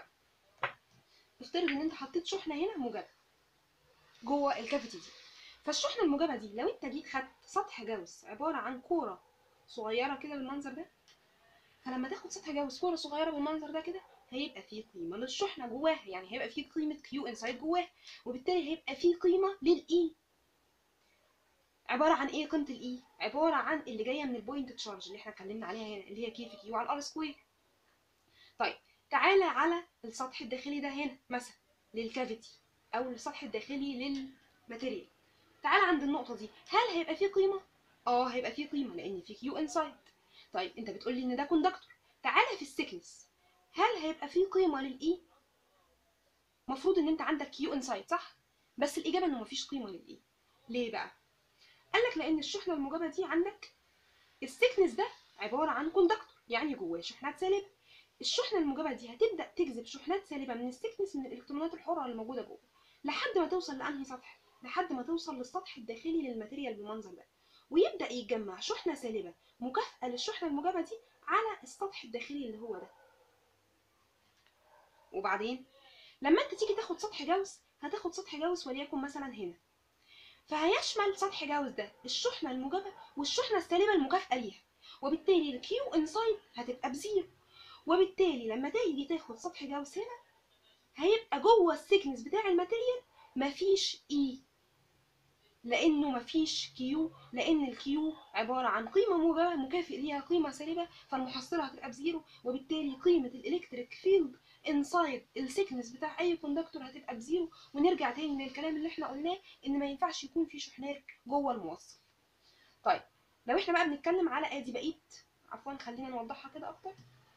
افترض ان انت حطيت شحنه هنا موجبه جوه الكافيتي دي فالشحنه الموجبه دي لو انت جيت خدت سطح جوز عباره عن كوره صغيره كده بالمنظر ده فلما تاخد سطح جوز كوره صغيره بالمنظر ده كده هيبقى فيه قيمه للشحنه جواها يعني هيبقى فيه قيمه كيو انسايد جواها وبالتالي هيبقى فيه قيمه للاي عباره عن ايه قيمه الاي عباره عن اللي جايه من البوينت تشارج اللي احنا اتكلمنا عليها هنا اللي هي كي في كيو على الار سكوير طيب تعالى على السطح الداخلي ده هنا مثلا للكافيتي او السطح الداخلي للماتيريال تعالى عند النقطه دي هل هيبقى فيه قيمه اه هيبقى فيه قيمه لان في كيو انسايد طيب انت بتقولي ان ده كوندكتور تعالى في السيكنس هل هيبقى فيه قيمه للاي المفروض ان انت عندك كيو انسايد صح بس الاجابه انه مفيش قيمه للاي ليه بقى قال لك لان الشحنه الموجبه دي عندك السيكنس ده عباره عن كوندكتور يعني جواه شحنات سالبه الشحنه الموجبه دي هتبدا تجذب شحنات سالبه من السيكنس من الالكترونات الحره اللي موجوده جوه لحد ما توصل لانهي سطح لحد ما توصل للسطح الداخلي للماتيريال بالمنظر ده ويبدا يتجمع شحنه سالبه مكافاه للشحنه الموجبه دي على السطح الداخلي اللي هو ده وبعدين لما انت تيجي تاخد سطح جوز هتاخد سطح جوز وليكن مثلا هنا فهيشمل سطح جوز ده الشحنه الموجبه والشحنه السالبه المكافاه ليها وبالتالي الكيو انسايد هتبقى بزيرو وبالتالي لما تيجي تاخد سطح جوز هنا هيبقى جوه السيكنس بتاع الماتيريال مفيش اي لانه مفيش كيو لان الكيو عباره عن قيمه موجبه مكافئ ليها قيمه سالبه فالمحصله هتبقى بزيرو وبالتالي قيمه الالكتريك فيلد انسايد السيكنس بتاع اي كوندكتور هتبقى بزيرو ونرجع تاني للكلام اللي احنا قلناه ان ما ينفعش يكون في شحنات جوه الموصل طيب لو احنا بقى بنتكلم على ادي بقيه عفوا خلينا نوضحها كده اكتر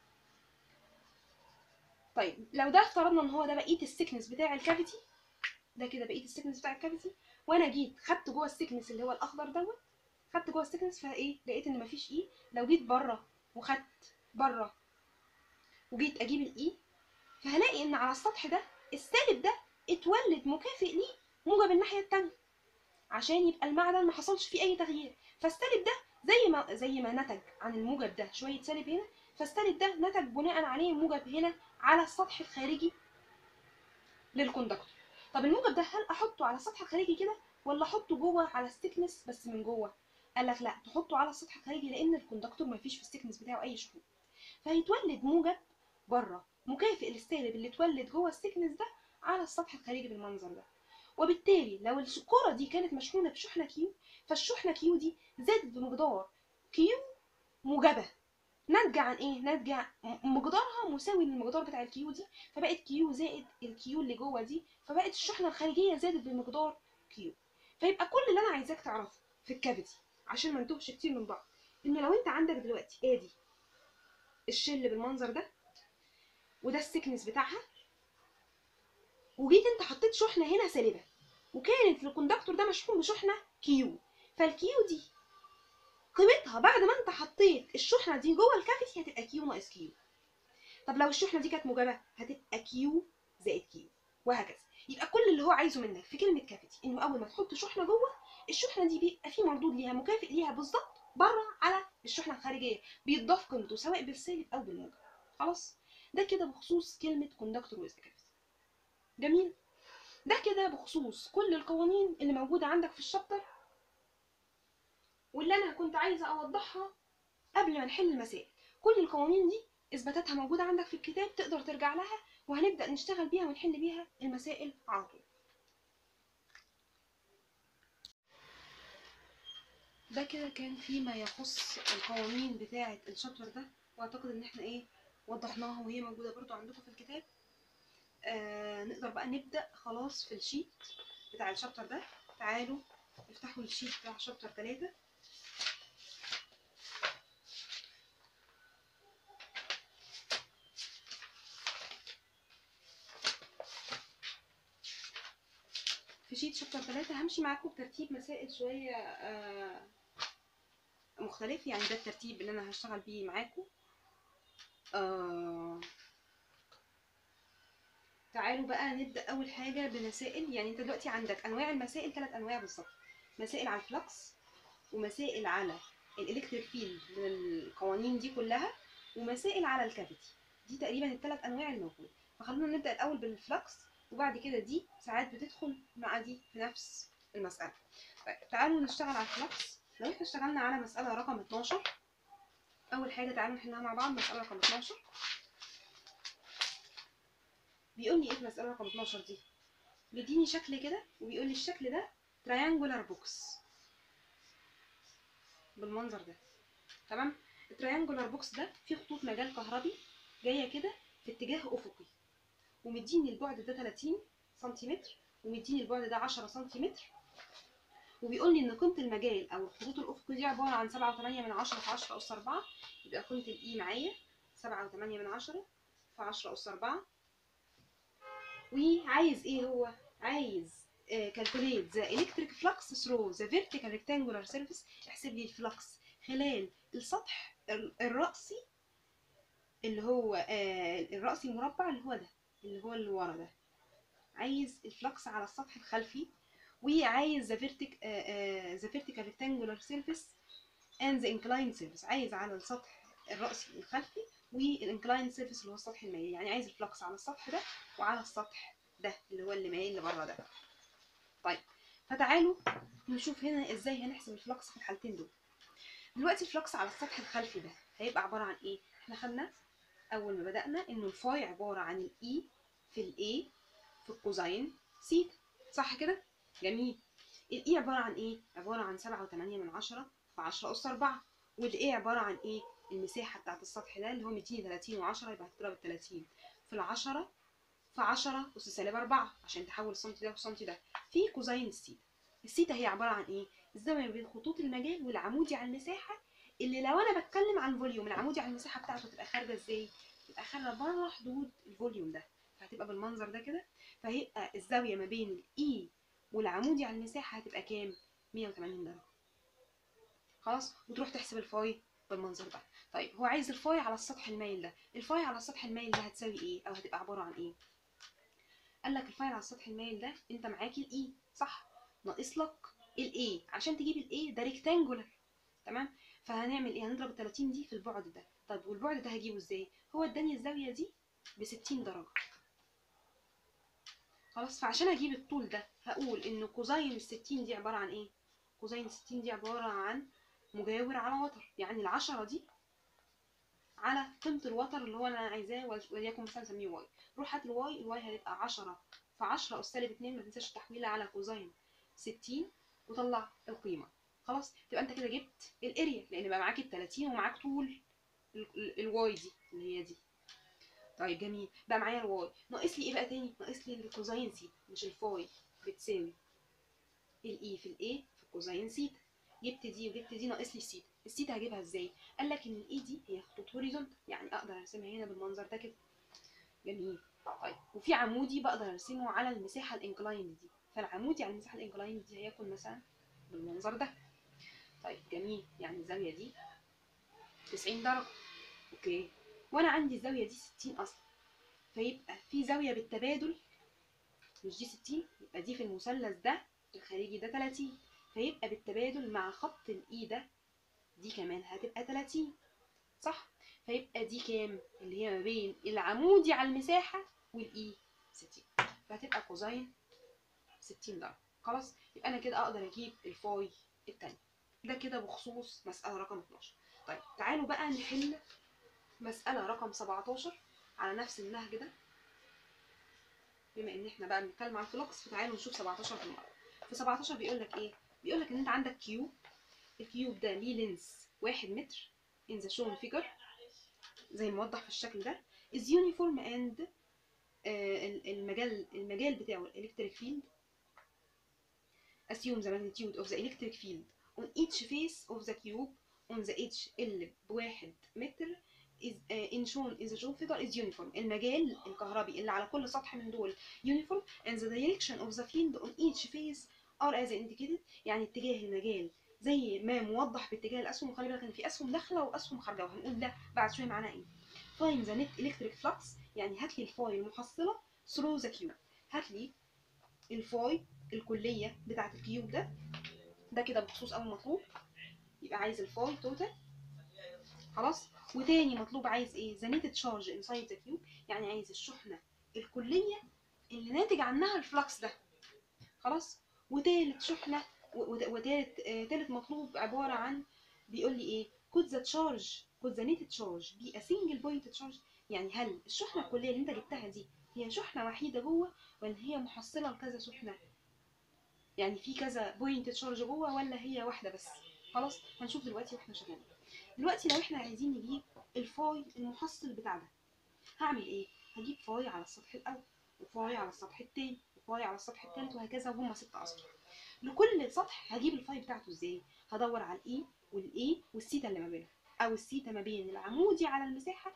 طيب لو ده افترضنا ان هو ده بقيه السيكنس بتاع الكافيتي ده كده بقيه السيكنس بتاع الكافيتي وانا جيت خدت جوه السيكنس اللي هو الاخضر دوت خدت جوه السيكنس فايه لقيت ان مفيش اي لو جيت بره وخدت بره وجيت اجيب الاي فهلاقي ان على السطح ده السالب ده اتولد مكافئ ليه موجب الناحيه التانية عشان يبقى المعدن ما حصلش فيه اي تغيير فالسالب ده زي ما زي ما نتج عن الموجب ده شويه سالب هنا فالسالب ده نتج بناء عليه موجب هنا على السطح الخارجي للكوندكتور طب الموجب ده هل احطه على السطح الخارجي كده ولا احطه جوه على الستيكنس بس من جوه قال لك لا تحطه على السطح الخارجي لان الكوندكتور ما فيش في الستيكنس بتاعه اي شحنه فهيتولد موجب بره مكافئ للسالب اللي اتولد جوه السيكنس ده على السطح الخارجي بالمنظر ده وبالتالي لو الكرة دي كانت مشحونة بشحنة كيو فالشحنة كيو دي زادت بمقدار كيو موجبة ناتجة عن ايه؟ ناتجة عن مقدارها مساوي للمقدار بتاع الكيو دي فبقت كيو زائد الكيو اللي جوه دي فبقت الشحنة الخارجية زادت بمقدار كيو فيبقى كل اللي انا عايزاك تعرفه في الكافيتي عشان ما نتوهش كتير من بعض ان لو انت عندك دلوقتي ادي الشل بالمنظر ده وده السكنس بتاعها وجيت انت حطيت شحنه هنا سالبه وكانت الكوندكتور ده مشحون بشحنه كيو فالكيو دي قيمتها بعد ما انت حطيت الشحنه دي جوه الكافيتي هتبقى كيو ناقص كيو طب لو الشحنه دي كانت موجبه هتبقى كيو زائد كيو وهكذا يبقى كل اللي هو عايزه منك في كلمه كافيتي انه اول ما تحط شحنه جوه الشحنه دي بيبقى في مردود ليها مكافئ ليها بالظبط بره على الشحنه الخارجيه بيتضاف قيمته سواء بالسالب او بالموجب خلاص ده كده بخصوص كلمه كوندكتور ويز كافيتي جميل ده كده بخصوص كل القوانين اللي موجوده عندك في الشابتر واللي انا كنت عايزه اوضحها قبل ما نحل المسائل كل القوانين دي اثباتاتها موجوده عندك في الكتاب تقدر ترجع لها وهنبدا نشتغل بيها ونحل بيها المسائل على طول ده كده كان فيما يخص القوانين بتاعه الشابتر ده واعتقد ان احنا ايه وضحناها وهي موجوده برضو عندكم في الكتاب آه نقدر بقى نبدا خلاص في الشيت بتاع الشابتر ده تعالوا افتحوا الشيت بتاع شابتر 3 في شيت شابتر 3 همشي معاكم بترتيب مسائل شوية آه مختلف يعني ده الترتيب اللي انا هشتغل بيه معاكم آه تعالوا بقى نبدأ أول حاجة بمسائل يعني أنت دلوقتي عندك أنواع المسائل ثلاث أنواع بالظبط مسائل على الفلكس ومسائل على الإلكتريك فيلد من القوانين دي كلها ومسائل على الكافيتي دي تقريبا الثلاث أنواع الموجودة فخلونا نبدأ الأول بالفلكس وبعد كده دي ساعات بتدخل مع دي في نفس المسألة طيب تعالوا نشتغل على الفلكس لو احنا اشتغلنا على مسألة رقم 12 أول حاجة تعالوا نحلها مع بعض مسألة رقم 12 بيقول لي ايه في مسألة رقم 12 دي بيديني شكل كده وبيقول لي الشكل ده تريانجولار بوكس بالمنظر ده تمام التريانجولار بوكس ده فيه خطوط مجال كهربي جايه كده في اتجاه افقي ومديني البعد ده 30 سنتيمتر ومديني البعد ده 10 سنتيمتر وبيقول لي ان قيمه المجال او الخطوط الافقي دي عباره عن 7.8 من 10 في 10 اس 4 يبقى قيمه الاي معايا 7.8 من 10 في 10 اس 4 وعايز ايه هو عايز كالكوليت ذا الكتريك فلكس ثرو ذا فيرتيكال ريكتانجولار سيرفيس احسب لي الفلكس خلال السطح الرأسي اللي هو آه الرأسي المربع اللي هو ده اللي هو اللي ورا ده عايز الفلكس على السطح الخلفي وعايز ذا فيرتيك ذا فيرتيكال ريكتانجولار سيرفيس اند ذا انكلاين سيرفيس عايز على السطح الرأسي الخلفي والانكلاين سيرفيس اللي هو السطح المائل يعني عايز الفلكس على السطح ده وعلى السطح ده اللي هو اللي مايل لبره ده طيب فتعالوا نشوف هنا ازاي هنحسب الفلكس في الحالتين دول دلوقتي الفلكس على السطح الخلفي ده هيبقى عباره عن ايه احنا خدنا اول ما بدانا انه الفاي عباره عن الاي في الاي في الكوزين سيتا صح كده جميل الاي عباره عن ايه عباره عن 7.8 من 10 في 10 اس 4 والاي عباره عن ايه المساحه بتاعت السطح ده اللي هو مديني 30 و10 يبقى هتضرب ال 30 في ال 10 في 10 اس سالب 4 عشان تحول السنتي ده والسنتي ده في كوزين السيتا السيتا هي عباره عن ايه الزاويه بين خطوط المجال والعمودي على المساحه اللي لو انا بتكلم عن الفوليوم العمودي على المساحه بتاعته تبقى خارجه ازاي تبقى خارجه بره حدود الفوليوم ده فهتبقى بالمنظر ده كده فهيبقى الزاويه ما بين الاي والعمودي على المساحه هتبقى كام 180 درجه خلاص وتروح تحسب الفاي بالمنظر ده طيب هو عايز الفاي على السطح المايل ده الفاي على السطح المايل ده هتساوي ايه او هتبقى عباره عن ايه قال لك الفاي على السطح المايل ده انت معاكي الاي صح ناقص لك الاي عشان تجيب الاي ده ريكتانجولار تمام فهنعمل ايه هنضرب ال 30 دي في البعد ده طيب والبعد ده هجيبه ازاي هو اداني الزاويه دي ب 60 درجه خلاص فعشان اجيب الطول ده هقول ان كوزين ال 60 دي عباره عن ايه كوزين ال 60 دي عباره عن مجاور على وتر يعني العشرة دي على قيمة الوتر اللي هو أنا عايزاه وليكن مثلا نسميه واي روح هات الواي الواي هتبقى عشرة في عشرة أس سالب اتنين متنساش التحويلة على كوزين ستين وطلع القيمة خلاص تبقى أنت كده جبت الأريا لأن بقى معاك التلاتين ومعاك طول الواي دي اللي هي دي طيب جميل بقى معايا الواي ناقص لي ايه بقى تاني ناقص لي الكوزين سيتا مش الفاي بتساوي الاي في الاي في الكوزين سيتا جبت دي وجبت دي ناقص لي السيتا السيتا هجيبها ازاي قال لك ان الاي دي هي خطوط هوريزونتال يعني اقدر ارسمها هنا بالمنظر ده كده جميل طيب وفي عمودي بقدر ارسمه على المساحه الانكلايند دي ف فالعمودي على المساحه الانكلاين دي هيكون مثلا بالمنظر ده طيب جميل يعني الزاويه دي 90 درجه اوكي وانا عندي الزاويه دي 60 اصلا فيبقى في زاويه بالتبادل مش دي 60 يبقى دي في المثلث ده الخارجي ده 30 فيبقى بالتبادل مع خط الاي ده دي كمان هتبقى 30 صح فيبقى دي كام اللي هي ما بين العمودي على المساحه والاي 60 فهتبقى كوزين 60 درجه خلاص يبقى انا كده اقدر اجيب الفاي التاني ده كده بخصوص مساله رقم 12 طيب تعالوا بقى نحل مساله رقم 17 على نفس النهج ده بما ان احنا بقى بنتكلم عن الفلوكس فتعالوا نشوف 17 بالمره في 17 بيقول لك ايه بيقول لك ان انت عندك كيوب الكيوب ده ليه لينس 1 متر in the shown figure زي ما موضح في الشكل ده is uniform and آه المجال المجال بتاعه الالكتريك فيلد assume the magnitude of the electric field on each face of the cube on the edge اللي بواحد متر is uh, in shown is the shown figure is uniform المجال الكهربي اللي على كل سطح من دول uniform and the direction of the field on each face are as indicated يعني اتجاه المجال زي ما موضح باتجاه الاسهم وخلي بالك ان في اسهم داخله واسهم خارجه وهنقول ده بعد شويه معناه ايه find the net electric flux يعني هات لي الفاي المحصله through the cube هات لي الفاي الكليه بتاعه الكيوب ده ده كده بخصوص اول مطلوب يبقى عايز الفاي توتال خلاص وتاني مطلوب عايز ايه the net charge inside the cube يعني عايز الشحنه الكليه اللي ناتج عنها الفلكس ده خلاص وتالت شحنه وتالت آه تالت مطلوب عباره عن بيقول لي ايه could the charge could the net charge be a single point charge يعني هل الشحنه الكليه اللي انت جبتها دي هي شحنه وحيده جوه ولا هي محصله لكذا شحنه يعني في كذا بوينت تشارج جوه ولا هي واحده بس خلاص هنشوف دلوقتي واحنا شغالين دلوقتي لو احنا عايزين نجيب الفاي المحصل بتاع ده هعمل ايه هجيب فاي على السطح الاول وفاي على السطح التاني وفاي على السطح التالت وهكذا وهم ست اسطح لكل سطح هجيب الفاي بتاعته ازاي هدور على الاي والاي والسيتا اللي ما بينهم او السيتا ما بين العمودي على المساحه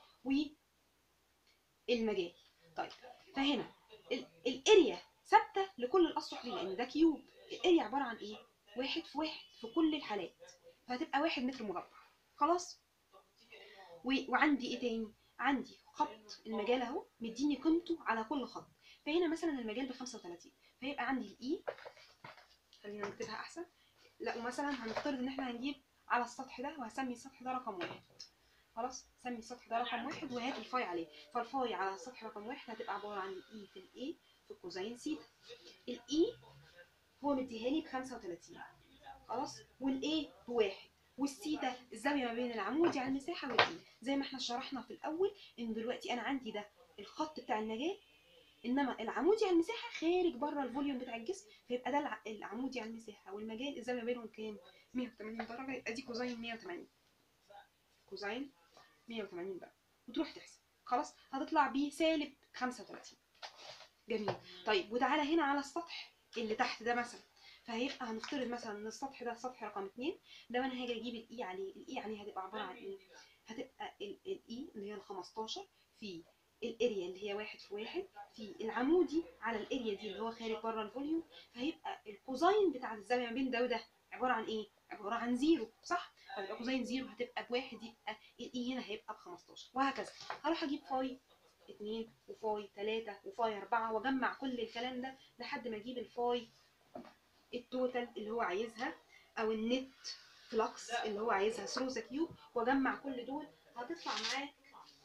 والمجال طيب فهنا الاريا ثابته لكل الاسطح دي لان ده كيوب الاريا عباره عن ايه واحد في واحد في كل الحالات فهتبقى واحد متر مربع خلاص و... وعندي ايه تاني عندي خط المجال اهو مديني قيمته على كل خط فهنا مثلا المجال ب 35 فيبقى عندي الاي خلينا نكتبها احسن لا ومثلا هنفترض ان احنا هنجيب على السطح ده وهسمي السطح ده رقم واحد خلاص سمي السطح ده رقم واحد وهات الفاي عليه فالفاي على السطح رقم واحد هتبقى عباره عن الاي في الاي في كوزين سيتا الاي هو مديها لي ب 35 خلاص والاي بواحد والسيتا الزاويه ما بين العمودي على المساحه والاي زي ما احنا شرحنا في الاول ان دلوقتي انا عندي ده الخط بتاع المجال انما العمودي على المساحه خارج بره الفوليوم بتاع الجسم فيبقى ده العمودي على المساحه والمجال الزاويه بينهم كام 180 درجه يبقى دي كوزين 180 كوزين 180 درجه وتروح تحسب خلاص هتطلع بيه سالب 35 جميل طيب وتعالى هنا على السطح اللي تحت ده مثلا فهيبقى هنفترض مثلا ان السطح ده سطح رقم 2 لو انا هاجي اجيب الاي عليه الاي عليه هتبقى عباره عن ايه هتبقى الاي اللي هي ال 15 في الاريا اللي هي واحد في واحد في العمودي على الاريا دي اللي هو خارج بره الفوليوم فهيبقى الكوزين بتاع الزاويه ما بين ده وده عباره عن ايه عباره عن زيرو صح فيبقى كوزين زيرو هتبقى بواحد يبقى الاي هنا هيبقى ب 15 وهكذا هروح اجيب فاي اتنين وفاي تلاتة وفاي أربعة وأجمع كل الكلام ده لحد ما أجيب الفاي التوتال اللي هو عايزها أو النت فلكس اللي هو عايزها ثرو ذا كيوب وأجمع كل دول هتطلع معاك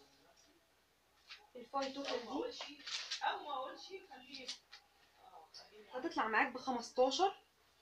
الفاي توتال دي هتطلع معاك ب 15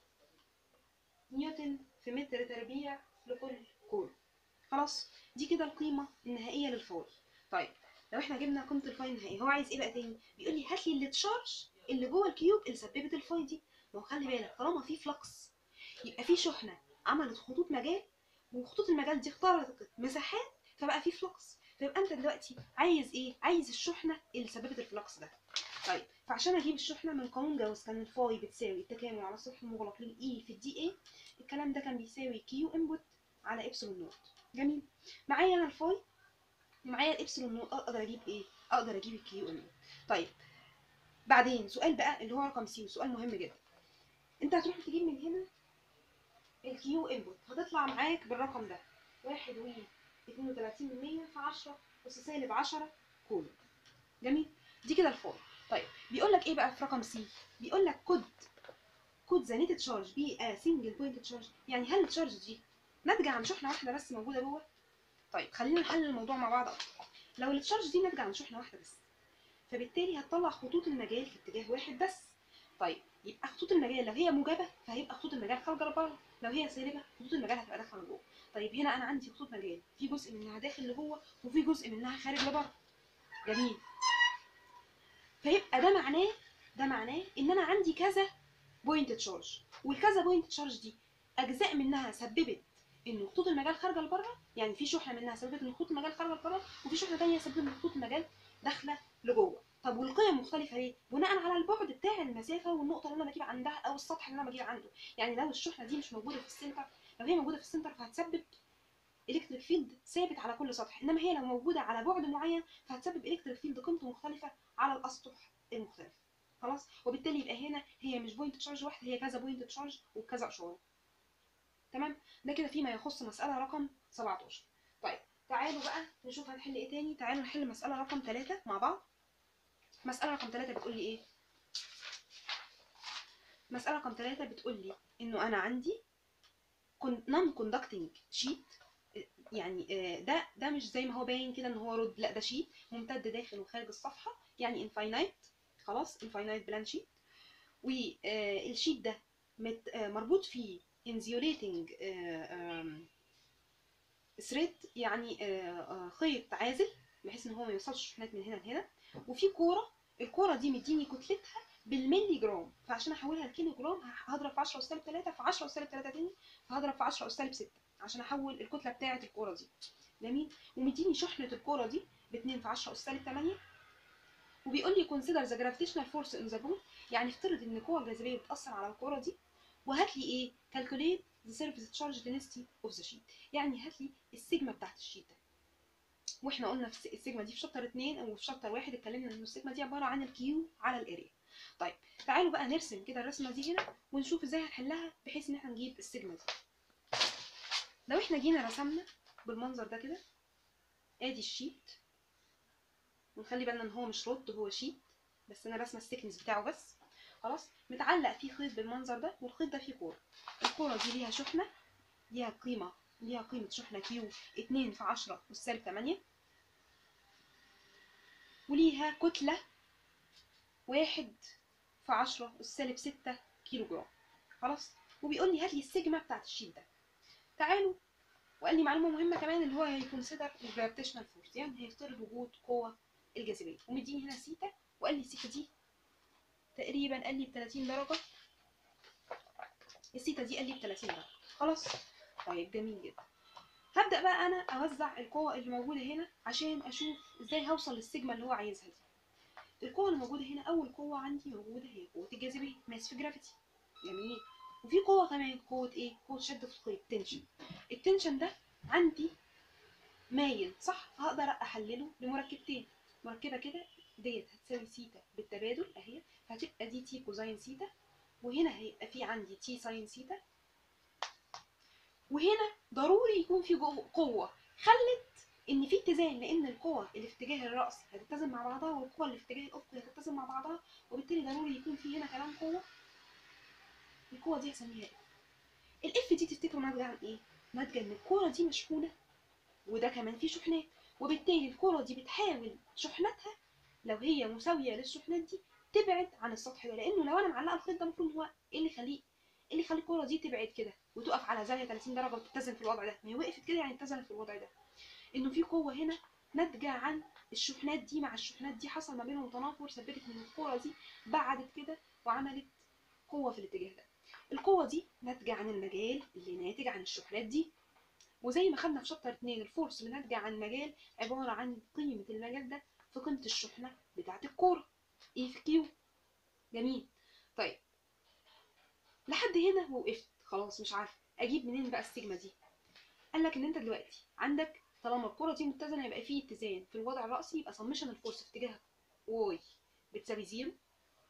نيوتن في متر تربيع لكل كول خلاص دي كده القيمة النهائية للفاي طيب لو احنا جبنا قيمه الفاي النهائيه هو عايز ايه بقى تاني بيقول لي هات لي التشارج اللي جوه الكيوب اللي سببت الفاي دي ما هو خلي بالك طالما في فلكس يبقى في شحنه عملت خطوط مجال وخطوط المجال دي اخترقت مساحات فبقى في فلكس فيبقى انت دلوقتي عايز ايه عايز الشحنه اللي سببت الفلكس ده طيب فعشان اجيب الشحنه من قانون جاوس كان الفاي بتساوي التكامل على السطح المغلق للاي في الدي اي الكلام ده كان بيساوي كيو انبوت على ابسلون نوت جميل معايا انا الفاي معايا الابسلون نوت اقدر اجيب ايه اقدر اجيب الكيو ام طيب بعدين سؤال بقى اللي هو رقم سي وسؤال مهم جدا انت هتروح تجيب من هنا الكيو انبوت هتطلع معاك بالرقم ده واحد و 32 من 100 في 10 أس سالب 10 كولوم جميل دي كده الفور طيب بيقول لك ايه بقى في رقم سي بيقول لك كود كود ذا نيت تشارج بي ا سنجل بوينت تشارج يعني هل التشارج دي ناتجه عن شحنه واحده بس موجوده جوه طيب خلينا نحل الموضوع مع بعض اكتر لو التشارج دي ناتجه عن شحنه واحده بس فبالتالي هتطلع خطوط المجال في اتجاه واحد بس طيب يبقى خطوط المجال لو هي موجبه فهيبقى خطوط المجال خارجه لبره لو هي سالبه خطوط المجال هتبقى داخله لجوه طيب هنا انا عندي خطوط مجال في جزء منها داخل لجوه وفي جزء منها خارج لبره جميل فيبقى ده معناه ده معناه ان انا عندي كذا بوينت تشارج والكذا بوينت تشارج دي اجزاء منها سببت ان خطوط المجال خارجه لبره يعني في شحنه منها سببت ان خطوط المجال خارجه لبره وفي شحنه ثانيه سببت ان خطوط المجال داخله لجوه طب والقيم مختلفه ليه بناء على البعد بتاع المسافه والنقطه اللي انا بجيب عندها او السطح اللي انا بجيب عنده يعني لو الشحنه دي مش موجوده في السنتر لو هي موجوده في السنتر فهتسبب الكتريك فيلد ثابت على كل سطح انما هي لو موجوده على بعد معين فهتسبب الكتريك فيلد قيمته مختلفه على الاسطح المختلفه خلاص وبالتالي يبقى هنا هي مش بوينت تشارج واحده هي كذا بوينت تشارج وكذا اشاره تمام ده كده فيما يخص مساله رقم 17 طيب تعالوا بقى نشوف هنحل ايه تاني تعالوا نحل مساله رقم 3 مع بعض مساله رقم 3 بتقول لي ايه مساله رقم 3 بتقول لي انه انا عندي نون كوندكتنج شيت يعني آه، ده ده مش زي ما هو باين كده ان هو رد لا ده شيت ممتد داخل وخارج الصفحه يعني انفاينايت خلاص انفاينايت بلان شيت والشيت ده مت- آه، مربوط فيه انزيوليتنج ثريد يعني آه، آه، خيط عازل بحيث ان هو ما يوصلش شحنات من هنا لهنا وفي كوره الكوره دي مديني كتلتها بالملي جرام فعشان احولها لكيلو جرام هضرب في 10 سالب 3 في 10 سالب 3 تاني فهضرب في 10 سالب 6 عشان احول الكتله بتاعه الكوره دي جميل ومديني شحنه الكوره دي ب 2 في 10 سالب 8 وبيقول لي consider the gravitational force in the ball يعني افترض ان القوه الجاذبيه بتاثر على الكوره دي وهات لي ايه calculate the surface charge density of the sheet يعني هات لي السيجما بتاعت الشيت ده واحنا قلنا في السيجما دي في شابتر 2 او في شابتر 1 اتكلمنا ان السيجما دي عباره عن الكيو على الاريا طيب تعالوا بقى نرسم كده الرسمه دي هنا ونشوف ازاي هنحلها بحيث ان احنا نجيب السيجما دي لو احنا جينا رسمنا بالمنظر ده كده ادي الشيت ونخلي بالنا ان هو مش رد هو شيت بس انا رسمه السكنس بتاعه بس خلاص متعلق فيه خيط بالمنظر ده والخيط ده فيه كوره الكوره دي ليها شحنه ليها قيمه ليها قيمه شحنه كيو 2 في 10 والسالب 8 وليها كتله واحد في 10 والسالب 6 كيلو جرام خلاص وبيقول لي هات لي السيجما بتاعت الشيت ده تعالوا وقال لي معلومه مهمه كمان اللي هو هيكونسيدر الجرافيتيشنال فورس يعني هيفترض وجود قوه الجاذبيه ومديني هنا سيتا وقال لي السيتا دي تقريبا قال لي ب 30 درجه السيتا دي قال لي ب 30 درجه خلاص طيب جميل جدا هبدا بقى انا اوزع القوه اللي موجوده هنا عشان اشوف ازاي هوصل للسيجما اللي هو عايزها دي القوه اللي موجوده هنا اول قوه عندي موجوده هي قوه الجاذبيه ماس في جرافيتي جميل وفي قوه كمان قوه ايه قوه شد في الخيط تنشن التنشن ده عندي مايل صح هقدر احلله لمركبتين مركبه كده ديت هتساوي سيتا بالتبادل اهي فهتبقى دي تي كوزين سيتا وهنا هيبقى في عندي تي ساين سيتا وهنا ضروري يكون في جو- قوه خلت ان في اتزان لان القوه اللي في اتجاه الراس هتتزن مع بعضها والقوه اللي في اتجاه الافق هتتزن مع بعضها وبالتالي ضروري يكون في هنا كمان قوه القوه دي هسميها اف الاف دي تفتكروا ناتجه عن ايه ناتجه ان الكوره دي مشحونه وده كمان فيه شحنات وبالتالي الكوره دي بتحاول شحناتها لو هي مساويه للشحنات دي تبعد عن السطح ده لانه لو انا معلقه الخيط ده المفروض هو ايه اللي يخليه ايه اللي يخلي الكوره دي تبعد كده وتقف على زاويه 30 درجه وتتزن في الوضع ده ما هي وقفت كده يعني اتزنت في الوضع ده انه في قوه هنا ناتجه عن الشحنات دي مع الشحنات دي حصل ما بينهم تنافر سببت ان الكوره دي بعدت كده وعملت قوه في الاتجاه ده القوه دي ناتجه عن المجال اللي ناتج عن الشحنات دي وزي ما خدنا في شابتر 2 الفورس اللي ناتجه عن المجال عباره عن قيمه المجال ده في قيمه الشحنه بتاعه الكوره اي في كيو جميل طيب لحد هنا وقفت خلاص مش عارفه اجيب منين بقى السيجما دي قال لك ان انت دلوقتي عندك طالما الكره دي متزنه يبقى فيه اتزان في الوضع الرأسي يبقى سمشن الفورس في اتجاه واي بتساوي زيرو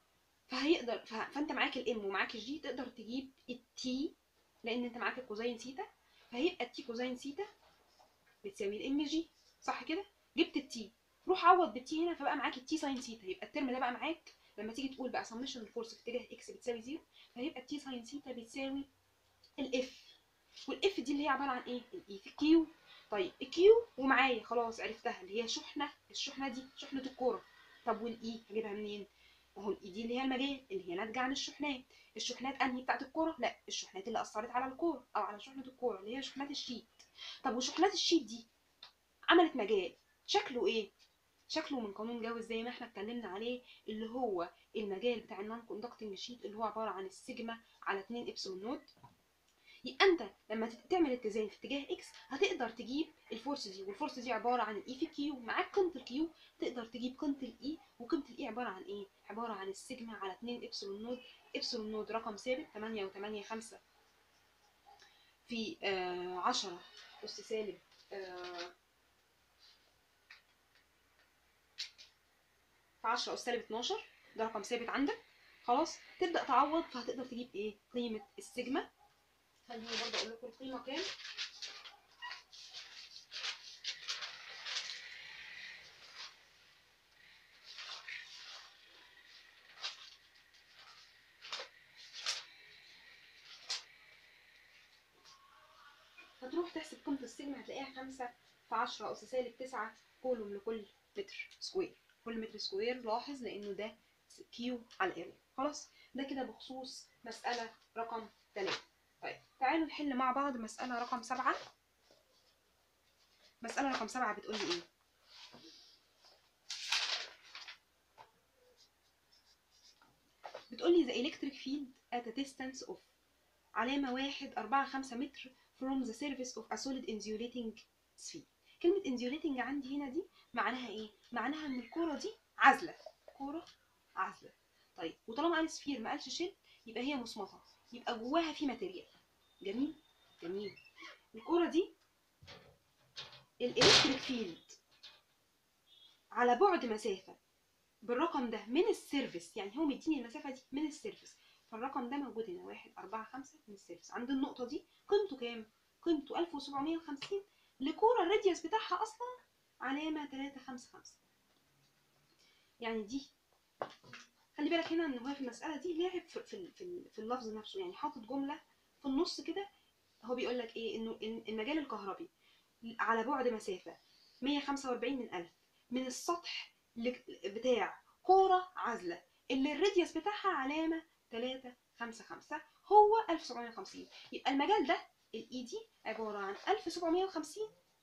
فهيقدر ف... فانت معاك الام ومعاك الجي تقدر تجيب التي لان انت معاك الكوزين سيتا فهيبقى التي كوزين سيتا بتساوي الام جي صح كده جبت التي روح عوض بالتي هنا فبقى معاك التي ساين سيتا يبقى الترم ده بقى معاك لما تيجي تقول بقى سمشن الفورس في اتجاه اكس بتساوي زيرو فهيبقى التي ساين سيتا بتساوي الاف والاف دي اللي هي عباره عن ايه الاي في كيو طيب الكيو ومعايا خلاص عرفتها اللي هي شحنه الشحنه دي شحنه الكوره طب والاي هجيبها منين اهو الاي دي اللي هي المجال اللي هي ناتجه عن الشحنات الشحنات انهي بتاعت الكوره لا الشحنات اللي اثرت على الكوره او على شحنه الكوره اللي هي شحنات الشيت طب وشحنات الشيت دي عملت مجال شكله ايه شكله من قانون جوز زي ما احنا اتكلمنا عليه اللي هو المجال بتاع النون كوندكتنج شيت اللي هو عباره عن السيجما على 2 ابسلون نوت يبقى انت لما تعمل اتزان في اتجاه اكس هتقدر تجيب الفورس دي والفورس دي عباره عن الاي في كيو معاك قيمه الكيو تقدر تجيب قيمه الاي وقيمه الاي عباره عن ايه عباره عن السيجما على 2 ابسلون نود ابسلون نود رقم ثابت 8 و8 5 في آه 10 اس سالب آه في 10 اس سالب 12 ده رقم ثابت عندك خلاص تبدا تعوض فهتقدر تجيب ايه قيمه السيجما خليني برضه اقول لكم القيمه كام هتروح تحسب قيمة السيجما هتلاقيها خمسة في عشرة أس سالب تسعة كولوم لكل متر سكوير كل متر سكوير لاحظ لأنه ده كيو على الاريا خلاص ده كده بخصوص مسألة رقم تلاتة طيب تعالوا نحل مع بعض مسألة رقم سبعة مسألة رقم سبعة بتقول لي ايه بتقول لي the electric field at a distance of علامة واحد أربعة خمسة متر from the surface of a solid insulating sphere كلمة insulating عندي هنا دي معناها ايه؟ معناها ان الكورة دي عازلة كورة عازلة طيب وطالما قال سفير ما قالش شيل يبقى هي مصمطة يبقى جواها في ماتيريال جميل جميل الكورة دي الالكتريك فيلد على بعد مسافة بالرقم ده من السيرفس يعني هو مديني المسافة دي من السيرفس فالرقم ده موجود هنا واحد أربعة خمسة من السيرفس عند النقطة دي قيمته كام؟ قيمته ألف وسبعمية وخمسين لكورة الراديوس بتاعها أصلا علامة تلاتة خمسة خمسة يعني دي خلي بالك هنا ان هو في المسألة دي لعب في, في, في, في اللفظ نفسه يعني حاطط جملة في النص كده هو بيقول لك ايه انه المجال الكهربي على بعد مسافة 145 من ألف من السطح بتاع كورة عازلة اللي الراديوس بتاعها علامة 3 5 5 هو 1750 يبقى المجال ده الاي دي عبارة عن 1750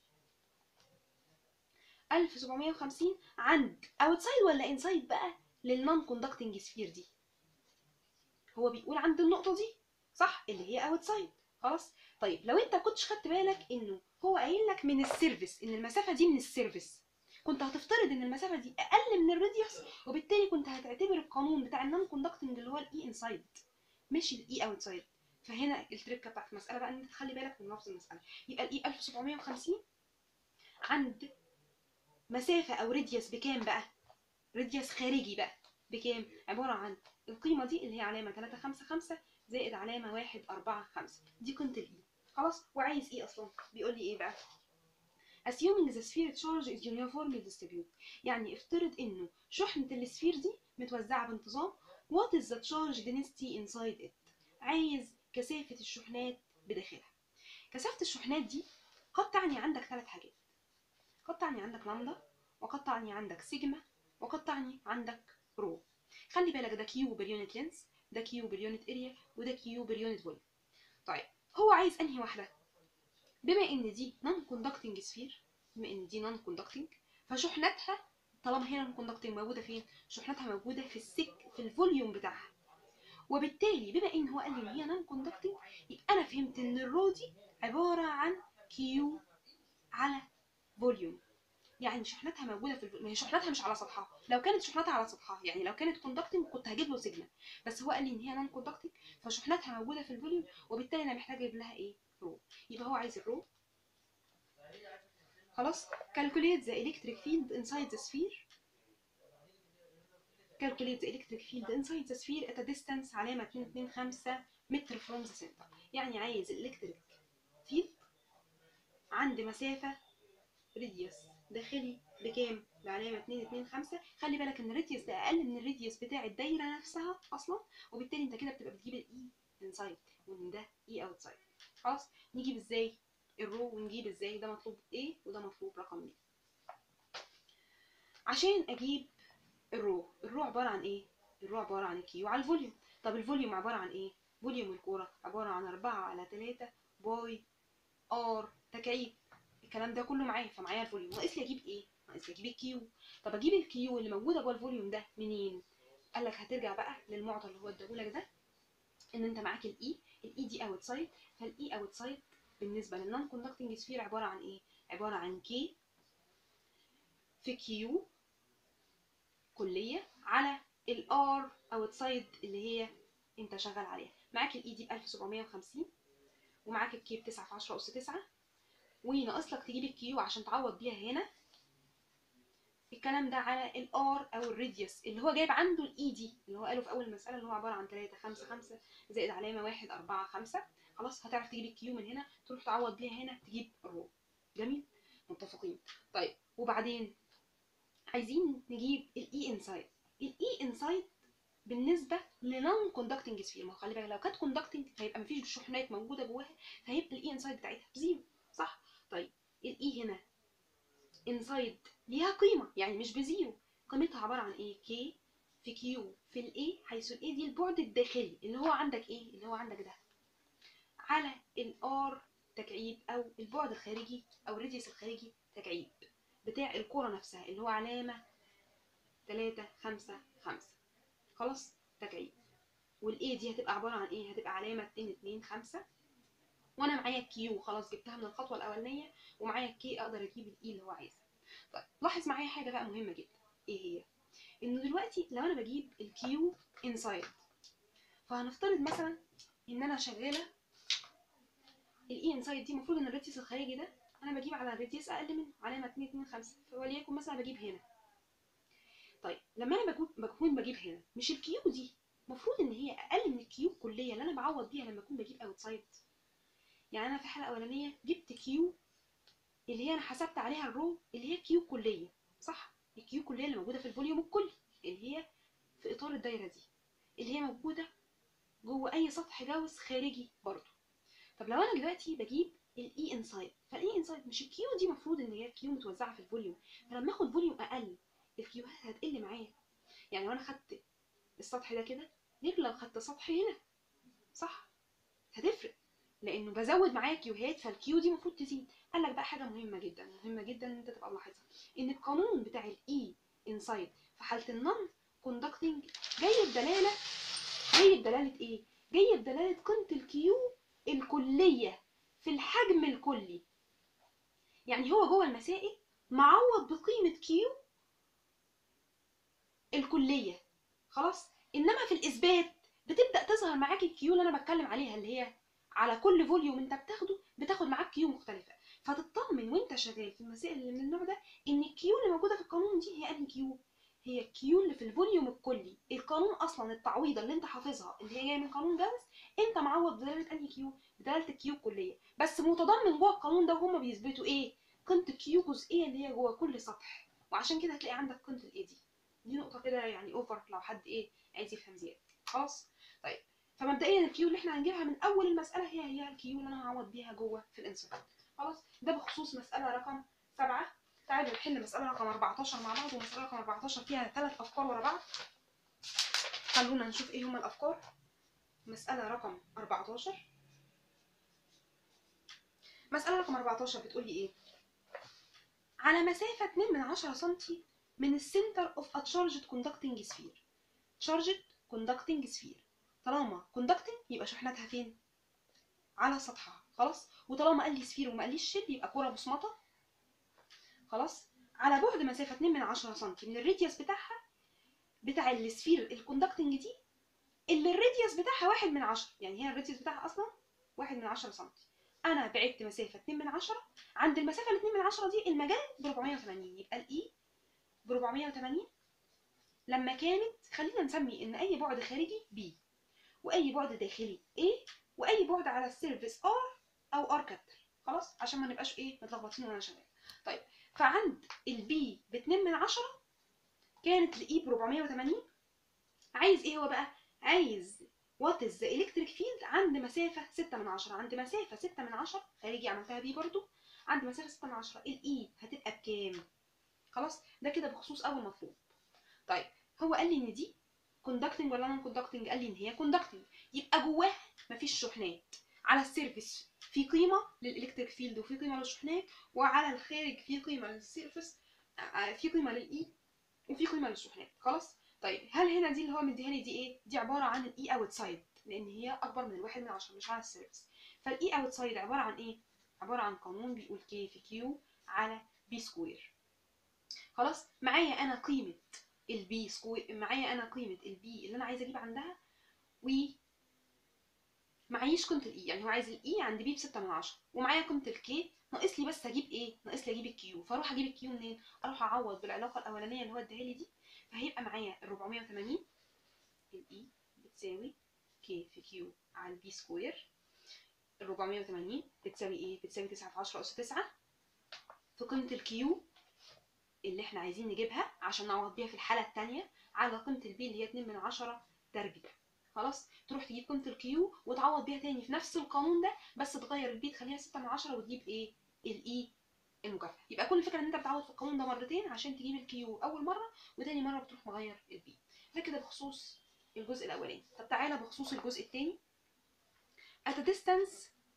1750 عند اوتسايد ولا انسايد بقى للنون كوندكتنج سفير دي هو بيقول عند النقطة دي صح اللي هي اوتسايد خلاص طيب لو انت كنتش خدت بالك انه هو قايل لك من السيرفس ان المسافة دي من السيرفس كنت هتفترض ان المسافة دي اقل من الراديوس وبالتالي كنت هتعتبر القانون بتاع النون كوندكتنج اللي هو الاي انسايد مش الاي اوتسايد فهنا التركه بتاعت المساله بقى ان انت تخلي بالك من لفظ المساله يبقى الاي 1750 عند مسافه او راديوس بكام بقى راديوس خارجي بقى بكام عباره عن القيمه دي اللي هي علامه 355 زائد علامه 145 دي قيمه الاي خلاص وعايز ايه اصلا بيقول لي ايه بقى assuming the sphere charge is uniformly distributed يعني افترض انه شحنة السفير دي متوزعة بانتظام what is the charge density inside it عايز كثافة الشحنات بداخلها كثافة الشحنات دي قد تعني عندك ثلاث حاجات قد تعني عندك لامدا وقد تعني عندك سيجما وقد تعني عندك رو خلي بالك ده كيو باليونت لينس ده كيو باليونت اريا وده كيو باليونت فوليوم طيب هو عايز انهي واحده بما ان دي نون كوندكتنج سفير بما ان دي نون كوندكتنج فشحنتها طالما هي نون كوندكتنج موجوده فين شحنتها موجوده في السك في الفوليوم بتاعها وبالتالي بما ان هو قال لي ان هي نون كوندكتنج يبقى انا فهمت ان الرو دي عباره عن كيو على فوليوم يعني شحنتها موجوده في الف... ما هي شحنتها مش على سطحها لو كانت شحنتها على سطحها يعني لو كانت كوندكتنج كنت هجيب له سيجما بس هو قال لي ان هي نون كوندكتنج فشحنتها موجوده في الفوليوم وبالتالي انا محتاج اجيب لها ايه رو يبقى هو عايز الرو خلاص calculate the electric field inside the sphere calculate the electric field inside the sphere at a distance علامة 225 متر from the center يعني عايز الالكتريك فيلد عند مسافة راديوس داخلي بكام؟ بعلامة 225 خلي بالك ان الراديوس ده اقل من الراديوس بتاع الدايرة نفسها اصلا وبالتالي انت كده بتبقى بتجيب الاي انسايد وان ده اي اوتسايد خلاص نجيب ازاي الرو ونجيب ازاي ده مطلوب ايه وده مطلوب رقم ايه عشان اجيب الرو الرو عبارة عن ايه؟ الرو عبارة عن الكيو على الفوليوم طب الفوليوم عبارة عن ايه؟ فوليوم الكورة عبارة عن أربعة على تلاتة باي ار تكعيب الكلام ده كله معايا فمعايا الفوليوم ناقص لي اجيب ايه؟ ناقص لي اجيب الكيو طب اجيب الكيو اللي موجودة جوه الفوليوم ده منين؟ قال لك هترجع بقى للمعطى اللي هو اداهولك ده ان انت معاك الاي الاي دي اوت سايد فالاي اوت سايد بالنسبة للنون كوندكتنج سفير عبارة عن ايه؟ عبارة عن كي في كيو كلية على الار اوت سايد اللي هي انت شغال عليها معاك الاي دي ب 1750 ومعاك الكي ب 9 في 10 اس 9 وناقص لك تجيب الكيو عشان تعوض بيها هنا الكلام ده على الار او الراديوس اللي هو جايب عنده الاي دي اللي هو قاله في اول المساله اللي هو عباره عن 3 5 5 زائد علامه 1 4 5 خلاص هتعرف تجيب الكيو من هنا تروح تعوض بيها هنا تجيب الرو جميل متفقين طيب وبعدين عايزين نجيب الاي انسايد الاي انسايد بالنسبه لنون كوندكتنج سفير ما هو خلي بالك لو كانت كوندكتنج هيبقى مفيش شحنات موجوده جواها فهيبقى الاي انسايد بتاعتها بزيرو صح طيب الاي هنا انسايد ليها قيمه يعني مش بزيرو قيمتها عباره عن ايه كي في كيو في الاي حيث الاي دي البعد الداخلي اللي هو عندك ايه اللي هو عندك ده على الار تكعيب او البعد الخارجي او الراديوس الخارجي تكعيب بتاع الكرة نفسها اللي هو علامة تلاتة خمسة خمسة خلاص تكعيب والاي دي هتبقى عبارة عن ايه هتبقى علامة اتنين اتنين خمسة وانا معايا كيو خلاص جبتها من الخطوة الاولانية ومعايا كي اقدر اجيب الاي اللي هو عايزها طيب لاحظ معايا حاجة بقى مهمة جدا ايه هي انه دلوقتي لو انا بجيب الكيو انسايد فهنفترض مثلا ان انا شغالة الاي انسايد دي المفروض ان الراديوس الخارجي ده انا بجيب على الراديوس اقل منه علامه 2 2 5 وليكن مثلا بجيب هنا طيب لما انا بكون بكون بجيب هنا مش الكيو دي المفروض ان هي اقل من الكيو الكليه اللي انا بعوض بيها لما اكون بجيب اوتسايد يعني انا في الحاله الاولانيه جبت كيو اللي هي انا حسبت عليها الرو اللي هي كيو كليه صح الكيو كليه اللي موجوده في الفوليوم الكلي اللي هي في اطار الدايره دي اللي هي موجوده جوه اي سطح جوز خارجي برضه طب لو انا دلوقتي بجيب الاي انسايد فالاي انسايد مش الكيو دي المفروض ان هي كيو متوزعه في الفوليوم فلما اخد فوليوم اقل الكيوهات هتقل معايا يعني لو انا خدت السطح ده كده غير لو خدت سطح هنا صح هتفرق لانه بزود معايا كيوهات فالكيو دي المفروض تزيد قال لك بقى حاجه مهمه جدا مهمه جدا ان انت تبقى ملاحظها ان القانون بتاع الاي انسايد في حاله النون كوندكتنج جاي بدلاله جاي بدلاله ايه جاي بدلاله قيمه الكيو الكليه في الحجم الكلي يعني هو جوه المسائل معوض بقيمة كيو الكلية خلاص إنما في الإثبات بتبدأ تظهر معاك الكيو اللي أنا بتكلم عليها اللي هي على كل فوليوم أنت بتاخده بتاخد معاك كيو مختلفة فتطمن وأنت شغال في المسائل اللي من النوع ده إن الكيو اللي موجودة في القانون دي هي أنهي كيو هي الكيو اللي في الفوليوم الكلي القانون اصلا التعويضه اللي انت حافظها اللي هي جايه من قانون جوز انت معوض بدلاله انهي كيو بدلاله الكيو الكليه بس متضمن جوه القانون ده وهم بيثبتوا ايه قيمه الكيو جزئيه اللي هي جوه كل سطح وعشان كده هتلاقي عندك قيمه الاي دي دي نقطه كده يعني اوفر لو حد ايه عايز يفهم زياده خلاص طيب فمبدئيا الكيو اللي احنا هنجيبها من اول المساله هي هي الكيو اللي انا هعوض بيها جوه في الانسان خلاص ده بخصوص مساله رقم سبعة تعالوا نحل مسألة رقم 14 مع بعض ومسألة رقم 14 فيها ثلاث أفكار ورا بعض خلونا نشوف إيه هما الأفكار مسألة رقم 14 مسألة رقم 14 بتقول لي إيه على مسافة 2 من 10 سنتي من السنتر اوف a charged conducting sphere charged conducting sphere طالما conducting يبقى شحنتها فين على سطحها خلاص وطالما قال لي سفير وما قاليش شيب يبقى كرة بصمتة خلاص على بعد مسافة 2 من 10 سم من الراديوس بتاعها بتاع السفير الكوندكتنج دي اللي الراديوس بتاعها 1 من 10 يعني هي الراديوس بتاعها اصلا 1 من 10 سم انا بعدت مسافة 2 من 10 عند المسافة ال 2 من 10 دي المجال ب 480 يبقى الاي ب 480 لما كانت خلينا نسمي ان اي بعد خارجي بي واي بعد داخلي A واي بعد على السيرفيس R او R كابيتال خلاص عشان ما نبقاش ايه متلخبطين وانا شغال طيب فعند البي ب 2 من 10 كانت الاي ب 480 عايز ايه هو بقى عايز وات از ذا الكتريك فيلد عند مسافه 6 من 10 عند مسافه 6 من 10 خارجي عملتها بي برضو عند مسافه 6 من 10 الاي هتبقى بكام خلاص ده كده بخصوص اول مطلوب طيب هو قال لي ان دي كوندكتنج ولا نون كوندكتنج قال لي ان هي كوندكتنج يبقى جواها مفيش شحنات على السيرفيس في قيمه للالكتريك فيلد وفي قيمه للشحنات وعلى الخارج في قيمه للسيرفيس في قيمه للاي وفي قيمه للشحنات خلاص طيب هل هنا دي اللي هو مديها لي دي ايه دي عباره عن الاي اوت سايد لان هي اكبر من الواحد من عشرة مش على السيرفيس فالاي اوت سايد عباره عن ايه عباره عن قانون بيقول كي في كيو على بي سكوير خلاص معايا انا قيمه البي سكوير معايا انا قيمه البي اللي انا عايزه اجيب عندها و معيش قيمه الاي يعني هو عايز الاي عند بي ب 6 من 10 ومعايا قيمه الكي ناقص لي بس اجيب ايه ناقص لي اجيب الكيو فاروح اجيب الكيو منين اروح اعوض بالعلاقه الاولانيه اللي هو اداها لي دي فهيبقى معايا ال 480 الاي بتساوي كي في كيو على البي سكوير ال 480 بتساوي ايه بتساوي 9 في 10 اس 9 في قيمه الكيو اللي احنا عايزين نجيبها عشان نعوض بيها في الحاله الثانيه على قيمه البي اللي هي 2 من 10 تربيع خلاص تروح تجيب قيمه الكيو وتعوض بيها تاني في نفس القانون ده بس تغير البي تخليها 6 من 10 وتجيب ايه الاي المكافاه يبقى كل الفكره ان انت بتعوض في القانون ده مرتين عشان تجيب الكيو اول مره وتاني مره بتروح مغير البي ده كده بخصوص الجزء الاولاني طب تعالى بخصوص الجزء الثاني at a distance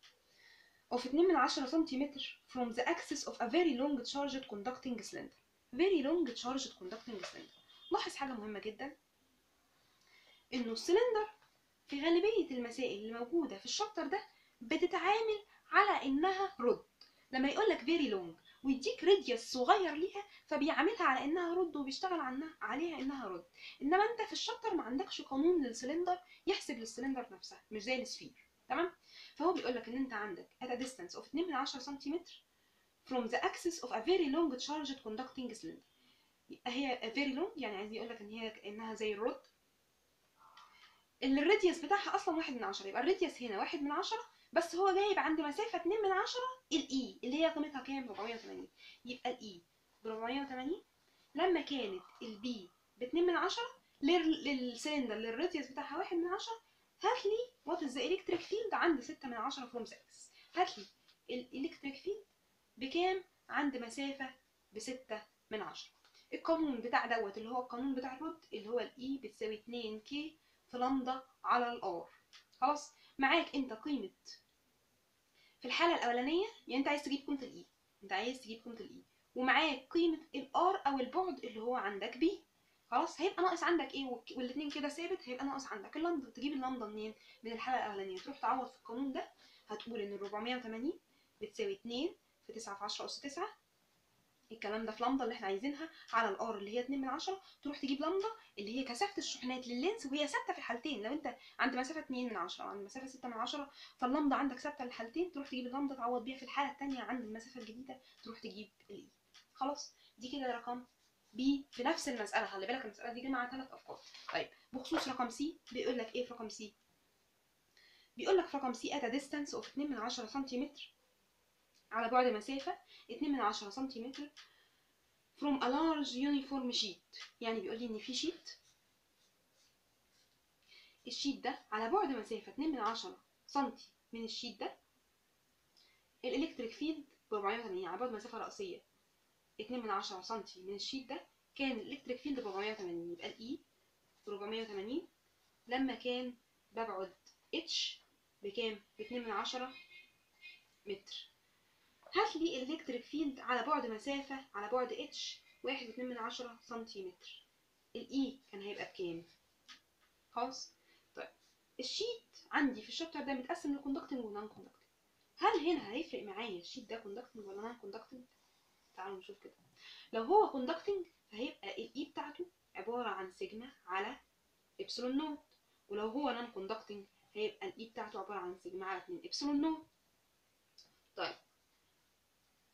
of 2 من 10 سنتيمتر from the axis of a very long charged conducting cylinder very long charged conducting cylinder لاحظ حاجه مهمه جدا انه السلندر في غالبيه المسائل اللي موجوده في الشابتر ده بتتعامل على انها رد لما يقول لك فيري لونج ويديك راديوس صغير ليها فبيعاملها على انها رد وبيشتغل عنها عليها انها رد انما انت في الشابتر ما عندكش قانون للسلندر يحسب للسلندر نفسها مش زي السفير تمام فهو بيقول لك ان انت عندك at a distance of 2 من 10 سنتيمتر from the axis of a very long charged conducting cylinder يبقى هي very long يعني عايز يقول لك ان هي كانها زي الرد اللي الراديوس بتاعها اصلا واحد من عشرة يبقى الراديوس هنا واحد من عشرة بس هو جايب عند مسافة اتنين من عشرة الاي اللي هي قيمتها كام 480 يبقى الاي ب 480 لما كانت البي ب 2 من عشرة لل- للسلندر اللي الراديوس بتاعها واحد من عشرة هات لي وات از ذا الكتريك فيلد عند 6 من عشرة فروم 6 هات لي الالكتريك فيلد بكام عند مسافة بستة من عشرة القانون بتاع دوت اللي هو القانون بتاع الرد اللي هو الاي بتساوي 2 كي في لامدا على الار خلاص معاك انت قيمة في الحالة الأولانية يعني انت عايز تجيب قيمة الاي انت عايز تجيب قيمة الاي ومعاك قيمة الار او البعد اللي هو عندك بي خلاص هيبقى ناقص عندك ايه والك- والاتنين كده ثابت هيبقى ناقص عندك اللامدا تجيب اللامدا منين من الحالة الأولانية تروح تعوض في القانون ده هتقول ان ال 480 بتساوي 2 في 9 في 10 أس 9 الكلام ده في لامدا اللي احنا عايزينها على الار اللي هي 2 من 10 تروح تجيب لامدا اللي هي كثافه الشحنات لللينس وهي ثابته في الحالتين لو انت عند مسافه 2 من 10 او عند مسافه 6 من 10 فاللامدا عندك ثابته للحالتين تروح تجيب اللامدا تعوض بيها في الحاله الثانيه عند المسافه الجديده تروح تجيب الاي خلاص دي كده رقم بي في نفس المساله خلي بالك المساله دي جمع ثلاث افكار طيب بخصوص رقم سي بيقول لك ايه في رقم سي بيقول لك في رقم سي at a distance of 2 من 10 سنتيمتر على بعد مسافة 2 من 10 سنتيمتر from a large uniform sheet يعني بيقول لي ان في شيت الشيت ده على بعد مسافة 2 من 10 سنتي من الشيت ده الالكتريك فيلد ب 480 على بعد مسافة رئيسية 2 من 10 سنتي من الشيت ده كان الالكتريك فيلد ب 480 يبقى الاي ب 480 لما كان ببعد اتش بكام؟ ب 2 من 10 متر هات لي الالكتريك فيلد على بعد مسافة على بعد اتش واحد واتنين من عشرة سنتيمتر الاي كان هيبقى بكام خلاص طيب الشيت عندي في الشابتر ده متقسم لكوندكتنج ونون كوندكتنج هل هنا هيفرق معايا الشيت ده كوندكتنج ولا نون كوندكتنج تعالوا نشوف كده لو هو كوندكتنج فهيبقى الاي بتاعته عبارة عن سيجما على ابسلون نوت ولو هو نون كوندكتنج هيبقى الاي بتاعته عبارة عن سيجما على 2 ابسلون نوت طيب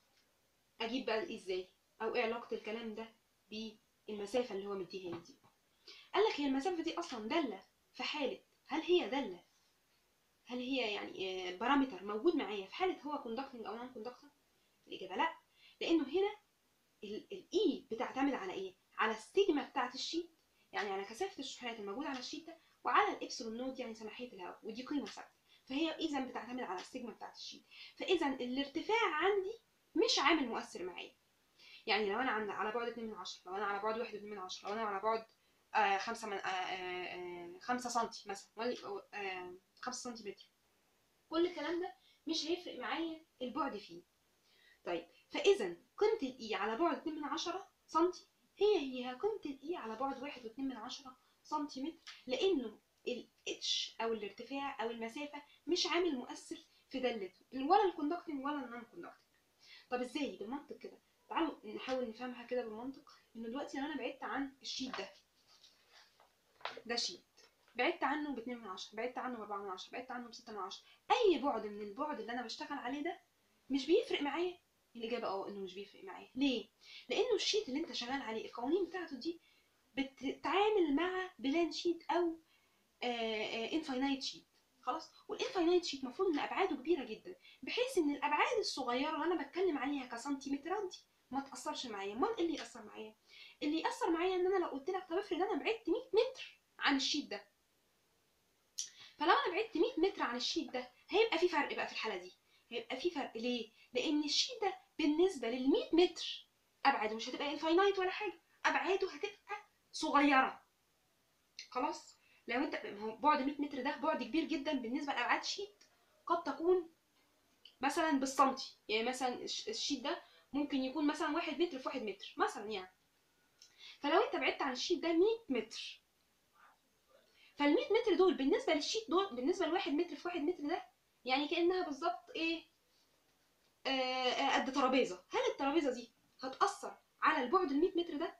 اجيب بقى الايه ازاي او ايه علاقه الكلام ده بالمسافه اللي هو مديها لي دي قال لك هي المسافه دي اصلا داله في حاله هل هي داله هل هي يعني آه، بارامتر موجود معايا في حاله هو كوندكتنج او نون كوندكتنج الاجابه لا لانه هنا الاي بتعتمد على ايه على السيجما بتاعت الشيت يعني على كثافه الشحنات الموجوده على الشيت ده وعلى الابسلون نود يعني سماحيه الهواء ودي قيمه ثابته فهي اذا بتعتمد على السيجما بتاعت الشيت فاذا الارتفاع عندي مش عامل مؤثر معايا يعني لو انا عند على بعد 2 من 10 لو انا على بعد 1 من 10 لو انا على بعد آه خمسة من آه آه 5 سنتي مثلا ولا آه 5 سنتيمتر كل الكلام ده مش هيفرق معايا البعد فيه طيب فاذا قيمه الاي على بعد 2 من 10 سنتي هي هي قيمه الاي على بعد 1 و2 من 10 سنتيمتر لانه الاتش او الارتفاع او المسافه مش عامل مؤثر في دلته ولا الكوندكتنج ولا النون كوندكتنج طب ازاي بالمنطق كده تعالوا نحاول نفهمها كده بالمنطق ان دلوقتي لو انا بعدت عن الشيت ده ده شيت بعدت عنه ب 2 من 10 بعدت عنه ب 4 من 10 بعدت عنه ب 6 من 10 اي بعد من البعد اللي انا بشتغل عليه ده مش بيفرق معايا الاجابه اه انه مش بيفرق معايا ليه لانه الشيت اللي انت شغال عليه القوانين بتاعته دي بتتعامل مع بلان شيت او انفاينايت شيت خلاص والانفاينايت شيت المفروض ان ابعاده كبيره جدا بحيث ان الابعاد الصغيره اللي انا بتكلم عليها كسنتيمترات دي ما تاثرش معايا امال ايه اللي ياثر معايا اللي ياثر معايا ان انا لو قلت لك طب افرض انا بعدت 100 متر عن الشيت ده فلو انا بعدت 100 متر عن الشيت ده هيبقى في فرق بقى في الحاله دي هيبقى في فرق ليه لان الشيت ده بالنسبه لل 100 متر ابعاده مش هتبقى انفاينايت ولا حاجه ابعاده هتبقى صغيره خلاص لو انت بعد 100 متر ده بعد كبير جدا بالنسبه لابعاد شيت قد تكون مثلا بالسنتي يعني مثلا الشيت ده ممكن يكون مثلا واحد متر في واحد متر مثلا يعني فلو انت بعدت عن الشيت ده 100 متر فال 100 متر دول بالنسبه للشيت دول بالنسبه لواحد متر في واحد متر ده يعني كانها بالظبط ايه آه قد ترابيزه هل الترابيزه دي هتاثر على البعد ال 100 متر ده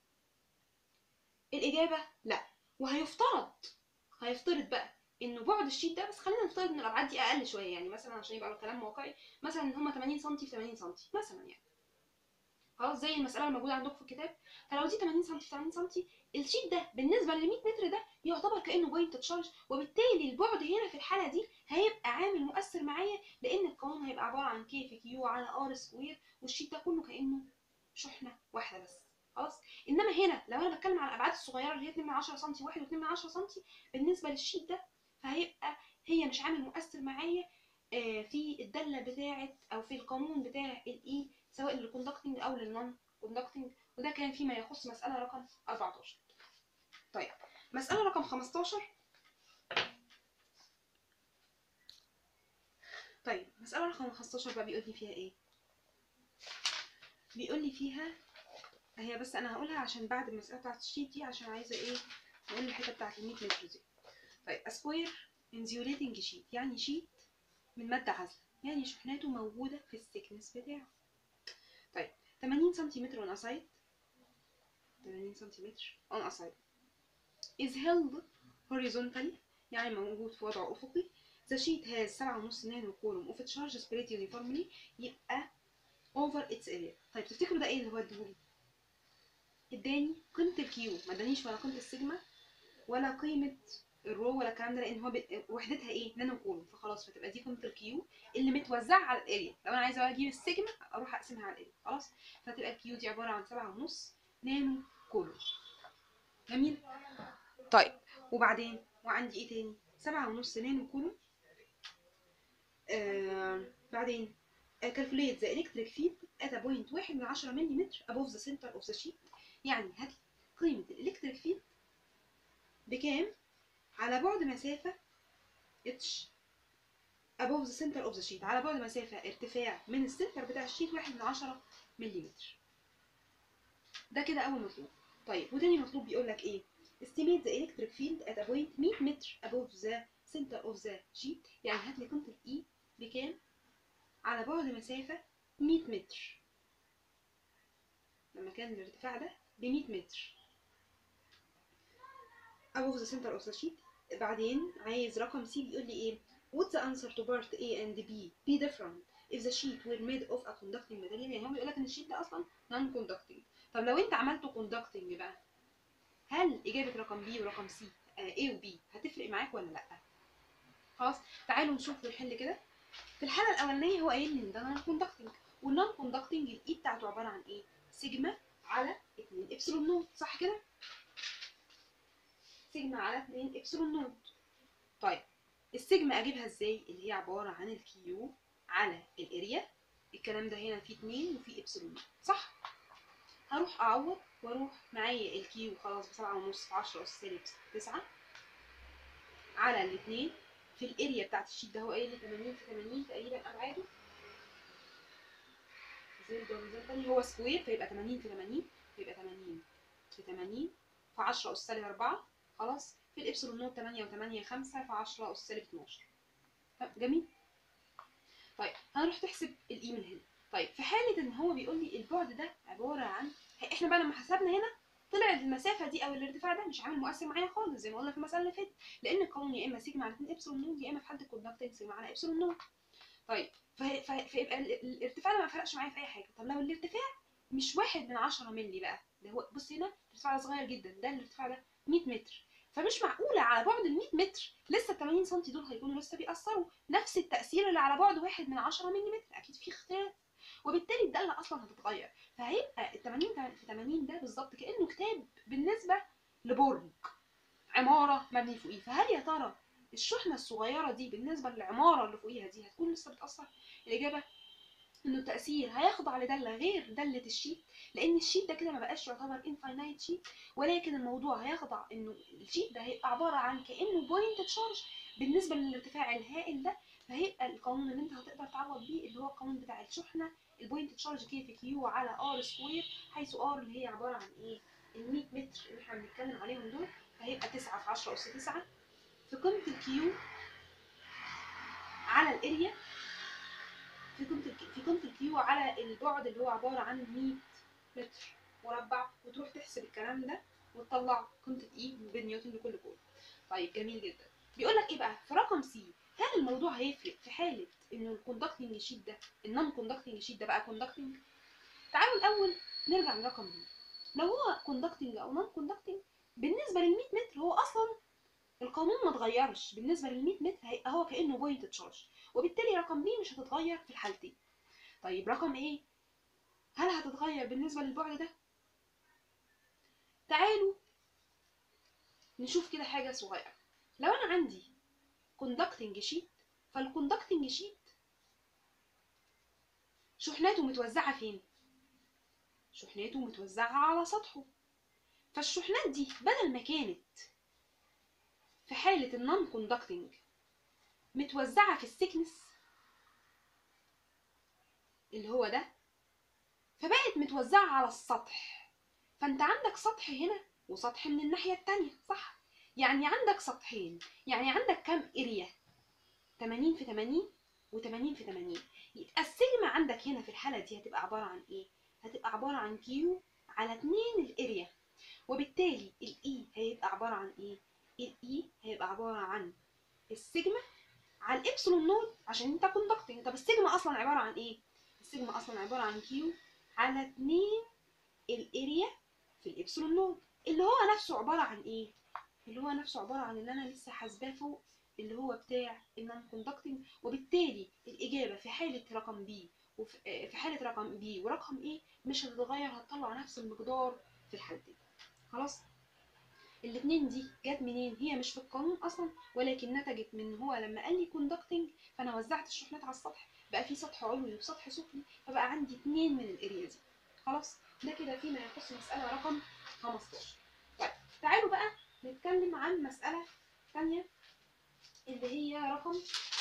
الاجابه لا وهيفترض هيفترض بقى انه بعد الشيت ده بس خلينا نفترض ان الابعاد دي اقل شويه يعني مثلا عشان يبقى الكلام واقعي مثلا ان هم 80 سم في 80 سم مثلا يعني خلاص زي المساله الموجوده عندكم في الكتاب فلو دي 80 سم في 80 سم الشيت ده بالنسبه لل 100 متر ده يعتبر كانه بوينت تشارج وبالتالي البعد هنا في الحاله دي هيبقى عامل مؤثر معايا لان القانون هيبقى عباره عن كي في كيو على ار سكوير والشيت ده كله كانه شحنه واحده بس خلاص انما هنا لو انا بتكلم على الابعاد الصغيره اللي هي 2 من 10 سم 1 و2 من 10 سم بالنسبه للشيت ده فهيبقى هي مش عامل مؤثر معايا في الداله بتاعه او في القانون بتاع الاي سواء للكوندكتنج او للنون كوندكتنج وده كان فيما يخص مساله رقم 14 طيب مساله رقم 15 طيب مساله رقم 15 بقى بيقول لي فيها ايه بيقول لي فيها هي بس انا هقولها عشان بعد المساله بتاعت الشيت دي عشان عايزه ايه نقول الحته بتاعت ال 100 متر دي طيب اسكوير انزيوليتنج شيت يعني شيت من ماده عازله يعني شحناته موجوده في السكنس بتاعه طيب 80 سنتيمتر اون اسايد 80 سنتيمتر اون اسايد is held horizontally يعني موجود في وضع افقي the sheet has 7.5 نانو كولوم of charge spread uniformly يبقى over its area طيب تفتكروا ده ايه اللي هو اديهولي اداني قيمه الكيو ما ادانيش ولا قيمه السيجما ولا قيمه الرو ولا الكلام ده لان هو ب... وحدتها ايه نانو كولوم فخلاص فتبقى دي قيمه الكيو اللي متوزعه على الاريا لو انا عايزه اجيب السيجما اروح اقسمها على الاريا خلاص فتبقى الكيو دي عباره عن سبعة ونص نانو كولوم جميل طيب وبعدين وعندي ايه تاني سبعة ونص نانو كولوم آه بعدين calculate the electric field at a point واحد من عشرة مليمتر above the center of the sheet يعني هات قيمة الإلكتريك فيلد بكام على بعد مسافة اتش above the center of the sheet على بعد مسافة ارتفاع من السنتر بتاع الشيت واحد من عشرة مليمتر ده كده أول مطلوب طيب وتاني مطلوب بيقول لك إيه estimate the electric field at a point 100 متر above the center of the sheet يعني هات لي قيمة الإي بكام على بعد مسافة 100 متر لما كان الارتفاع ده ب 100 متر above the center of the sheet بعدين عايز رقم سي بيقول لي ايه would the answer to part A and B be different if the sheet were made of a conducting material يعني هو بيقول لك ان الشيت ده اصلا non conducting طب لو انت عملته conducting بقى هل اجابه رقم بي ورقم سي آه A وبي هتفرق معاك ولا لا خلاص تعالوا نشوف ونحل كده في الحاله الاولانيه هو قايل لي ان ده نون كوندكتنج والنون كوندكتنج الاي بتاعته عباره عن ايه سيجما على 2 ابسلون نوت صح كده سيجما على 2 ابسلون نوت طيب السيجما اجيبها ازاي اللي هي عباره عن الكيو على الاريا الكلام ده هنا فيه 2 وفيه ابسلون صح هروح اعوض واروح معايا الكيو خلاص بسبعة ونص في 10 اس سالب 9 على الاثنين في الاريا بتاعت الشيت ده هو قايل لي 80 في 80 تقريبا ابعاده زي ده زي تاني هو سكوير فيبقى 80 في 80 فيبقى 80 في 80 في 10 اس سالب 4 خلاص في الابسلون نوت 8 و8 5 في 10 اس سالب 12 طب جميل طيب هنروح تحسب الاي من هنا طيب في حاله ان هو بيقول لي البعد ده عباره عن احنا بقى لما حسبنا هنا طلعت المسافه دي او الارتفاع ده مش عامل مؤثر معايا خالص زي ما قلنا في المساله اللي فاتت لان القانون يا اما سيجما على 2 ابسلون نوت يا اما في حاله الكوندكتنج سيجما على ابسلون نوت طيب فه- فه- فيبقى ال- الارتفاع ده ما فرقش معايا في اي حاجه طب لو الارتفاع مش واحد من 10 مللي بقى ده هو بص هنا الارتفاع ده صغير جدا ده الارتفاع ده 100 متر فمش معقوله على بعد ال 100 متر لسه ال 80 سم دول هيكونوا لسه بيأثروا نفس التأثير اللي على بعد واحد من 10 ملم اكيد في اختلاف وبالتالي الداله اصلا هتتغير فهيبقى ال 80 في 80 ده بالظبط كانه كتاب بالنسبه لبرج عماره مبني فوقيه فهل يا ترى الشحنه الصغيره دي بالنسبه للعماره اللي فوقيها دي هتكون لسه بتاثر الاجابه انه التاثير هيخضع لداله غير داله الشيت لان الشيت ده كده ما بقاش يعتبر انفاينايت شيت ولكن الموضوع هيخضع انه الشيت ده هيبقى عباره عن كانه بوينت تشارج بالنسبه للارتفاع الهائل ده فهيبقى القانون اللي انت هتقدر تعوض بيه اللي هو القانون بتاع الشحنه البوينت تشارج كي في كيو على ار سكوير حيث ار اللي هي عباره عن ايه ال 100 متر اللي احنا بنتكلم عليهم دول فهيبقى 9 في 10 اس 9 في قيمه الكيو على الاريا في قيمه الك- في قيمه الكيو على البعد اللي هو عباره عن 100 متر مربع وتروح تحسب الكلام ده وتطلع قيمه الاي بالنيوتن لكل كول طيب جميل جدا بيقول لك ايه بقى في رقم سي هل الموضوع هيفرق في حاله انه الكوندكتنج شيت ده النون كوندكتنج شيت ده بقى كوندكتنج تعالوا الاول نرجع لرقم بي لو هو كوندكتنج او نون كوندكتنج بالنسبه لل 100 متر هو اصلا القانون ما اتغيرش بالنسبه لل 100 متر هيبقى هو كانه بوينت تشارج وبالتالي رقم بي مش هتتغير في الحالتين طيب رقم ايه هل هتتغير بالنسبه للبعد ده تعالوا نشوف كده حاجه صغيره لو انا عندي كوندكتنج شيت فالكوندكتنج شيت شحناته متوزعه فين شحناته متوزعه على سطحه فالشحنات دي بدل ما كانت في حاله النون كوندكتنج متوزعه في السكنس اللي هو ده فبقت متوزعه على السطح فانت عندك سطح هنا وسطح من الناحيه التانية صح يعني عندك سطحين يعني عندك كام اريا 80 في 80 و80 في 80 يبقى السيجما عندك هنا في الحالة دي هتبقى عبارة عن ايه؟ هتبقى عبارة عن كيو على 2 الاريا وبالتالي الاي هيبقى عبارة عن ايه؟ الاي هيبقى عبارة عن السيجما على الابسلون نوت عشان انت كوندكتنج طب السيجما اصلا عبارة عن ايه؟ السيجما اصلا عبارة عن كيو على 2 الاريا في الابسلون نوت اللي هو نفسه عبارة عن ايه؟ اللي هو نفسه عبارة عن اللي انا لسه حاسباه فوق اللي هو بتاع النون كوندكتنج وبالتالي الإجابة في حالة رقم بي وفي آه، في حالة رقم بي ورقم ايه مش هتتغير هتطلع نفس المقدار في الحالتين خلاص الاتنين دي جت منين هي مش في القانون اصلا ولكن نتجت من هو لما قال لي كوندكتنج فانا وزعت الشحنات على السطح بقى في سطح علوي وسطح سفلي فبقى عندي اتنين من الاريا دي خلاص ده كده فيما يخص مسألة رقم 15 طيب تعالوا بقى نتكلم عن مسألة ثانية اللي هي رقم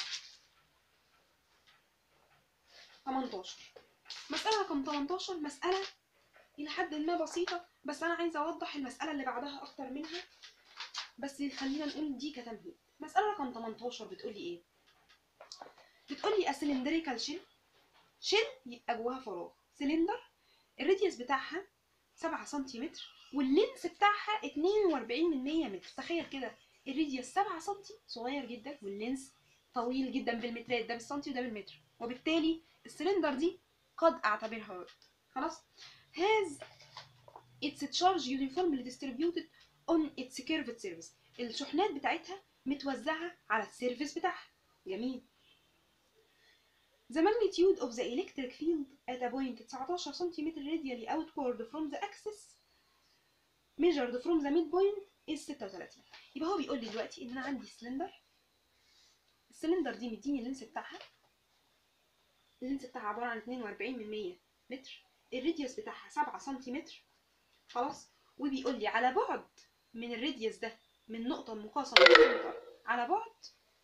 18 مسألة رقم 18 مسألة إلى حد ما بسيطة بس أنا عايزة أوضح المسألة اللي بعدها أكتر منها بس خلينا نقول دي كتمهيد مسألة رقم 18 بتقولي إيه؟ بتقولي أسلندريكال شيل شيل يبقى جواها فراغ سلندر الراديوس بتاعها 7 سنتيمتر واللينس بتاعها 42 من 100 متر تخيل كده الراديوس 7 سنتي صغير جدا واللينس طويل جدا بالمترات ده بالسنتي وده بالمتر وبالتالي السلندر دي قد اعتبرها رد خلاص has its charge uniformly distributed on its curved surface الشحنات بتاعتها متوزعة على السيرفيس بتاعها جميل The magnitude of the electric field at a point 19 سم radially outward from the axis measured from the midpoint is 36 يبقى هو بيقول لي دلوقتي ان انا عندي سلندر السلندر دي مديني اللينس بتاعها اللينس بتاعها عبارة عن 42 من 100 متر الراديوس بتاعها 7 سنتيمتر خلاص وبيقول لي على بعد من الراديوس ده من نقطة مقاسة من السنتر على بعد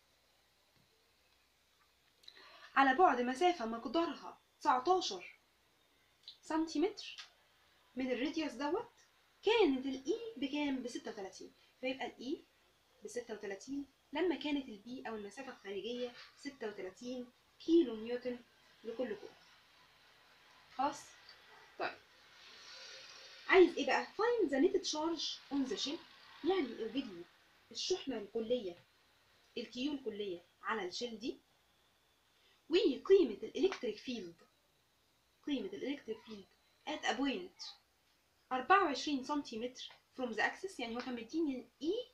على بعد مسافة مقدارها 19 سنتيمتر من الراديوس دوت كانت الاي بكام ب 36 فيبقى الاي ب 36 لما كانت البي او المسافة الخارجية 36 كيلو نيوتن لكل كون خلاص طيب عايز ايه بقى find the netted charge on the shell يعني اوجد لي الشحنة الكلية الكيو الكلية على الشيل دي وقيمة الإلكتريك فيلد قيمة الإلكتريك فيلد at a point 24 سنتيمتر from the axis يعني هو كان مديني ال E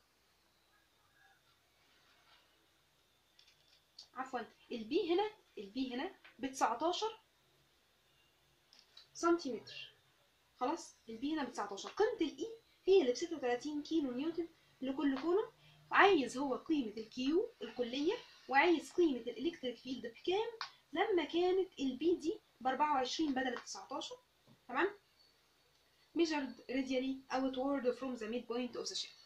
عفوا البي هنا البي هنا ب 19 سنتيمتر خلاص البي هنا ب 19 قيمة الاي هي اللي ب 36 كيلو نيوتن لكل كولوم عايز هو قيمة الكيو الكلية وعايز قيمة الإلكتريك فيلد بكام لما كانت البي دي ب 24 بدل ال 19 تمام measured radially outward from the midpoint of the shell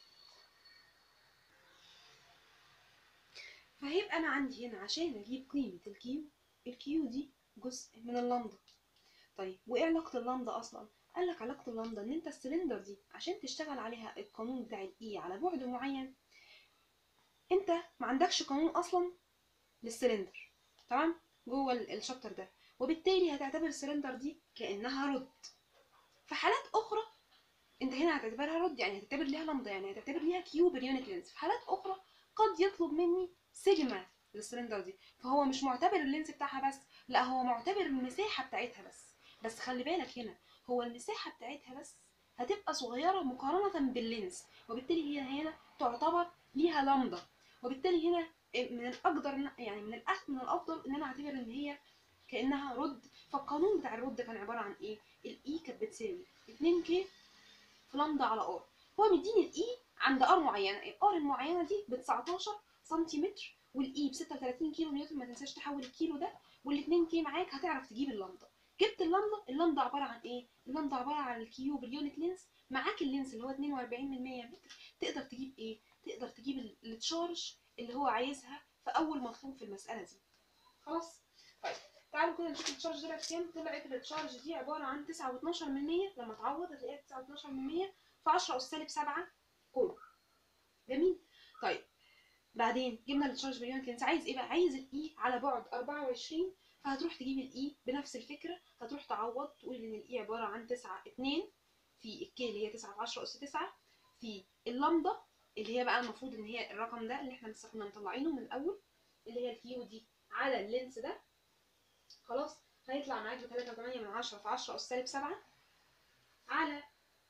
فهيبقى أنا عندي هنا عشان أجيب قيمة الكيو الكيو دي جزء من اللمضة طيب وإيه علاقة اللمضة أصلا؟ قال لك علاقة اللمضة إن أنت السلندر دي عشان تشتغل عليها القانون بتاع الإي على بعد معين أنت ما عندكش قانون أصلا للسلندر تمام؟ جوه الشابتر ده وبالتالي هتعتبر السلندر دي كأنها رد في حالات أخرى أنت هنا هتعتبرها رد يعني هتعتبر ليها لمضة يعني هتعتبر ليها كيو باليونت لينس في حالات أخرى قد يطلب مني سيجما للسلندر دي فهو مش معتبر اللينس بتاعها بس لا هو معتبر المساحة بتاعتها بس بس خلي بالك هنا هو المساحة بتاعتها بس هتبقى صغيرة مقارنة باللينس وبالتالي هي هنا تعتبر ليها لمضة وبالتالي هنا من الأقدر يعني من الأحسن من الأفضل إن أنا أعتبر إن هي كأنها رد فالقانون بتاع الرد كان عبارة عن إيه؟ الإي كانت بتساوي 2 كي في لمضة على ار هو مديني الإي عند ار معينة الار المعينة دي ب 19 سنتيمتر والاي ب 36 كيلو نيوتن ما تنساش تحول الكيلو ده وال2 كي معاك هتعرف تجيب اللمضه جبت اللمضه اللمضه عباره عن ايه اللمضه عباره عن الكيو باليونت لينس معاك اللينس اللي هو 42 من 100 متر تقدر تجيب ايه تقدر تجيب التشارج اللي هو عايزها في اول مطلوب في المساله دي خلاص طيب تعالوا كده نشوف التشارج طلعت كام طلعت التشارج دي عباره عن 9 و12 من 100 لما تعوض هتلاقيها 9 و12 من 100 في 10 اس سالب 7 كولوم جميل طيب بعدين جبنا التشارج باليونت لينس عايز ايه بقى عايز الاي على بعد 24 فهتروح تجيب الاي بنفس الفكره هتروح تعوض تقول ان الاي عباره عن 9 2 في الكي اللي هي 9 في 10 اس 9 في اللمضه اللي هي بقى المفروض ان هي الرقم ده اللي احنا لسه كنا مطلعينه من الاول اللي هي الكيو دي على اللينس ده خلاص هيطلع معاك ب 3.8 من 10 في 10 اس سالب 7 على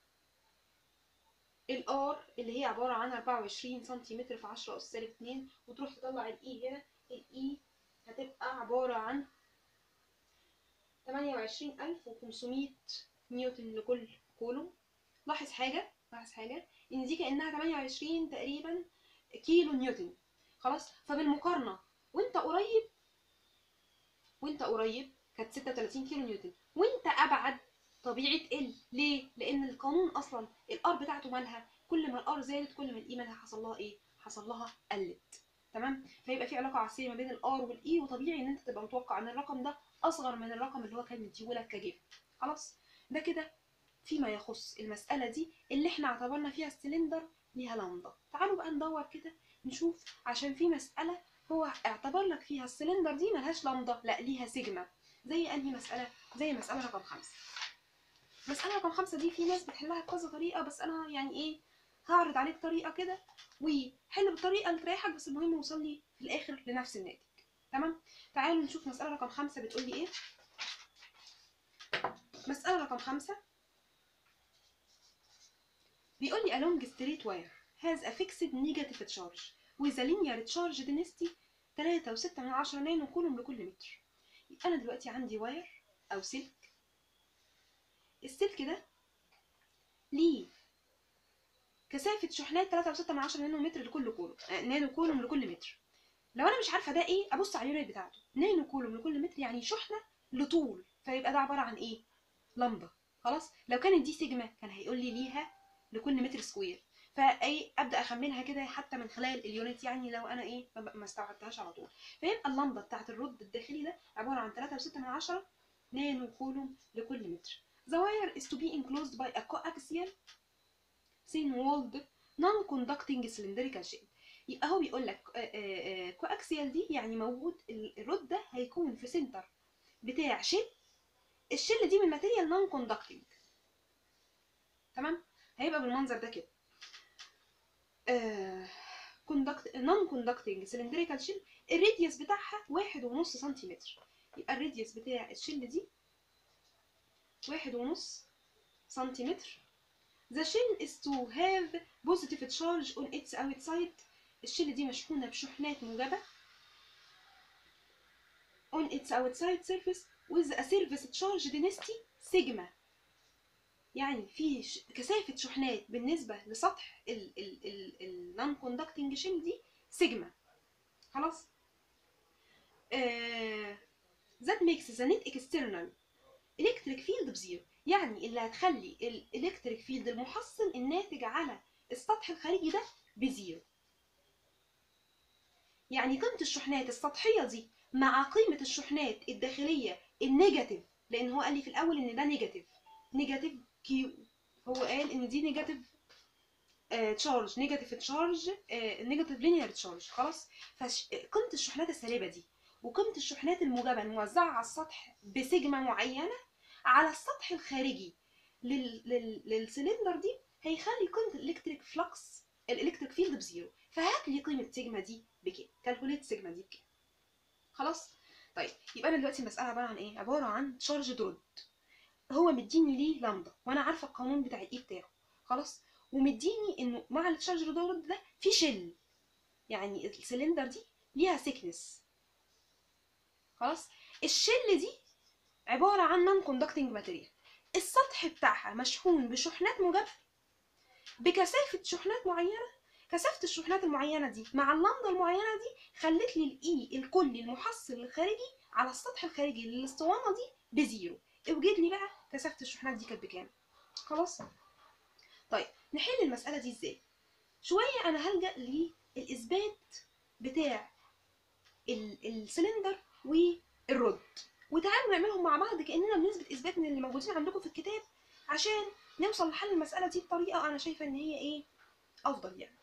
الار اللي هي عبارة عن 24 سنتيمتر في 10 أس سالب 2 وتروح تطلع الإي هنا الإي هتبقى عبارة عن 28500 نيوتن لكل كولوم لاحظ حاجة لاحظ حاجة إن دي كأنها 28 تقريبا كيلو نيوتن خلاص فبالمقارنة وأنت قريب وأنت قريب كانت 36 كيلو نيوتن وأنت أبعد طبيعي تقل ليه لان القانون اصلا الار بتاعته مالها كل ما الار زادت كل ما الاي مالها حصل لها ايه حصل لها قلت تمام فيبقى في علاقه عكسيه ما بين الار والاي وطبيعي ان انت تبقى متوقع ان الرقم ده اصغر من الرقم اللي هو كان مديهولك كجيف خلاص ده كده فيما يخص المساله دي اللي احنا اعتبرنا فيها السلندر ليها لمضه تعالوا بقى ندور كده نشوف عشان في مساله هو اعتبر لك فيها السلندر دي ملهاش لمضه لا ليها سيجما زي انهي مساله زي مساله رقم خمسة مسألة رقم خمسة دي في ناس بتحلها بكذا طريقة بس أنا يعني إيه هعرض عليك طريقة كده وحل بالطريقة اللي تريحك بس المهم يوصل لي في الآخر لنفس الناتج تمام تعالوا نشوف مسألة رقم خمسة بتقول لي إيه مسألة رقم خمسة بيقول لي along straight wire has a fixed negative charge with a linear charge density 3.6 من عشرة نانو كولوم لكل متر يبقى انا دلوقتي عندي واير او سلك السلك ده ليه كثافة شحنات 3.6 من عشرة نانو متر لكل كولوم آه، نانو كولوم لكل متر لو انا مش عارفه ده ايه ابص على اليونت بتاعته نانو كولوم لكل متر يعني شحنه لطول فيبقى ده عباره عن ايه لمبه خلاص لو كانت دي سيجما كان هيقول لي ليها لكل متر سكوير فاي ابدا اخمنها كده حتى من خلال اليونت يعني لو انا ايه ما ما استوعبتهاش على طول فيبقى اللمبه بتاعت الرد الداخلي ده عباره عن 3.6 من عشرة نانو كولوم لكل متر The wire is to be enclosed by a coaxial thin walled non-conducting cylindrical shell يبقى هو بيقول لك كواكسيال دي يعني موجود ال- الرد ده هيكون في سنتر بتاع شل الشل دي من ماتيريال نون كوندكتنج تمام هيبقى بالمنظر ده كده كوندكت نون كوندكتنج سلندريكال شيل الراديوس بتاعها واحد ونص سنتيمتر يبقى الراديوس بتاع الشل دي واحد ونص سنتيمتر The shell is to have positive charge on its outside الشل دي مشحونة بشحنات موجبة on its outside surface with a surface charge density sigma يعني في ش- كثافة شحنات بالنسبة لسطح ال ال ال ال non conducting shell دي سيجما خلاص آه that makes the net external electric field بزيرو يعني اللي هتخلي الالكتريك فيلد المحصل الناتج على السطح الخارجي ده بزيرو يعني قيمة الشحنات السطحية دي مع قيمة الشحنات الداخلية النيجاتيف لأن هو قال لي في الأول إن ده نيجاتيف نيجاتيف كيو هو قال إن دي نيجاتيف تشارج نيجاتيف تشارج نيجاتيف لينير تشارج خلاص فقيمة الشحنات السالبة دي وقيمة الشحنات الموجبة الموزعة على السطح بسيجما معينة على السطح الخارجي لل... لل... للسلندر دي هيخلي قيمة الالكتريك فلكس الالكتريك فيلد بزيرو فهات لي قيمة سيجما دي بكام كالكوليت سيجما دي بكام خلاص طيب يبقى انا دلوقتي المسألة عبارة عن ايه عبارة عن تشارج درود هو مديني ليه لامدا وانا عارفة القانون بتاع الاي بتاعه خلاص ومديني انه مع التشارج درود ده في شل يعني السلندر دي ليها سيكنس خلاص الشل دي عبارة عن نون كوندكتنج ماتيريال السطح بتاعها مشحون بشحنات موجبة بكثافة شحنات معينة كثافة الشحنات المعينة دي مع اللمضة المعينة دي خلت لي الإي الكلي المحصل الخارجي على السطح الخارجي للاسطوانة دي بزيرو اوجد لي بقى كثافة الشحنات دي كانت بكام خلاص طيب نحل المسألة دي ازاي شوية أنا هلجأ للإثبات بتاع ال- السلندر والرد وتعالوا نعملهم مع بعض كاننا بنثبت اثبات من اللي موجودين عندكم في الكتاب عشان نوصل لحل المساله دي بطريقه انا شايفه ان هي ايه افضل يعني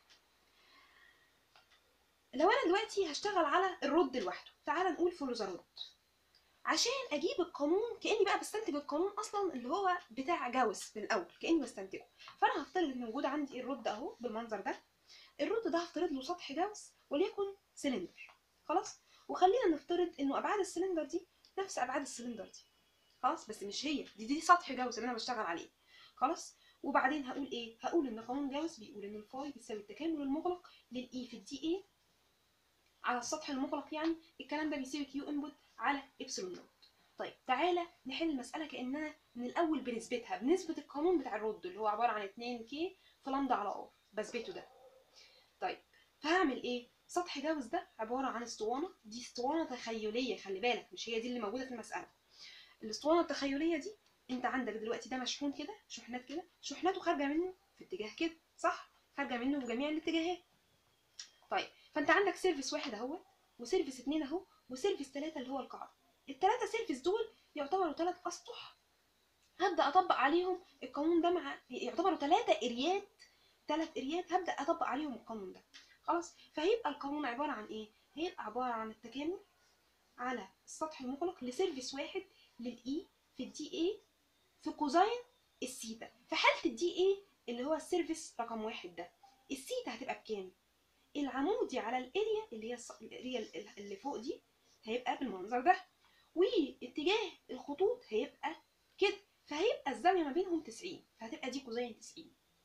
لو انا دلوقتي هشتغل على الرد لوحده تعال نقول فولو ذا رد عشان اجيب القانون كاني بقى بستنتج القانون اصلا اللي هو بتاع جاوس من الاول كاني بستنتجه فانا هفترض ان موجود عندي الرد اهو بالمنظر ده الرد ده هفترض له سطح جاوس وليكن سلندر خلاص وخلينا نفترض انه ابعاد السلندر دي نفس ابعاد السلندر دي خلاص بس مش هي دي دي سطح جاوس اللي انا بشتغل عليه خلاص وبعدين هقول ايه هقول ان قانون جاوس بيقول ان الفاي بيساوي التكامل المغلق للاي في الدي اي على السطح المغلق يعني الكلام ده بيساوي كيو انبوت على ابسلون نوت طيب تعالى نحل المسألة كأنها من الأول بنثبتها بنسبة القانون بتاع الرد اللي هو عبارة عن 2 كي في لامدا على ار بثبته ده طيب فهعمل ايه سطح جاوز ده عبارة عن اسطوانة دي اسطوانة تخيلية خلي بالك مش هي دي اللي موجودة في المسألة الاسطوانة التخيلية دي انت عندك دلوقتي ده مشحون كده شحنات كده شحناته خارجة منه في اتجاه كده صح خارجة منه في جميع الاتجاهات طيب فانت عندك سيرفيس واحد اهو وسيرفيس اتنين اهو وسيرفيس تلاتة اللي هو القاعدة التلاتة سيرفيس دول يعتبروا تلات اسطح هبدأ اطبق عليهم القانون ده مع يعتبروا تلاتة اريات تلات اريات هبدأ اطبق عليهم القانون ده خلاص فهيبقى القانون عبارة عن ايه هيبقى عبارة عن التكامل على السطح المغلق لسيرفيس واحد للاي في الدي اي في كوزين السيتا في حالة الدي اي اللي هو السيرفيس رقم واحد ده السيتا هتبقى بكام العمودي على الاريا اللي هي الص- الاريا اللي فوق دي هيبقى بالمنظر ده واتجاه الخطوط هيبقى كده فهيبقى الزاوية ما بينهم 90 فهتبقى دي كوزين 90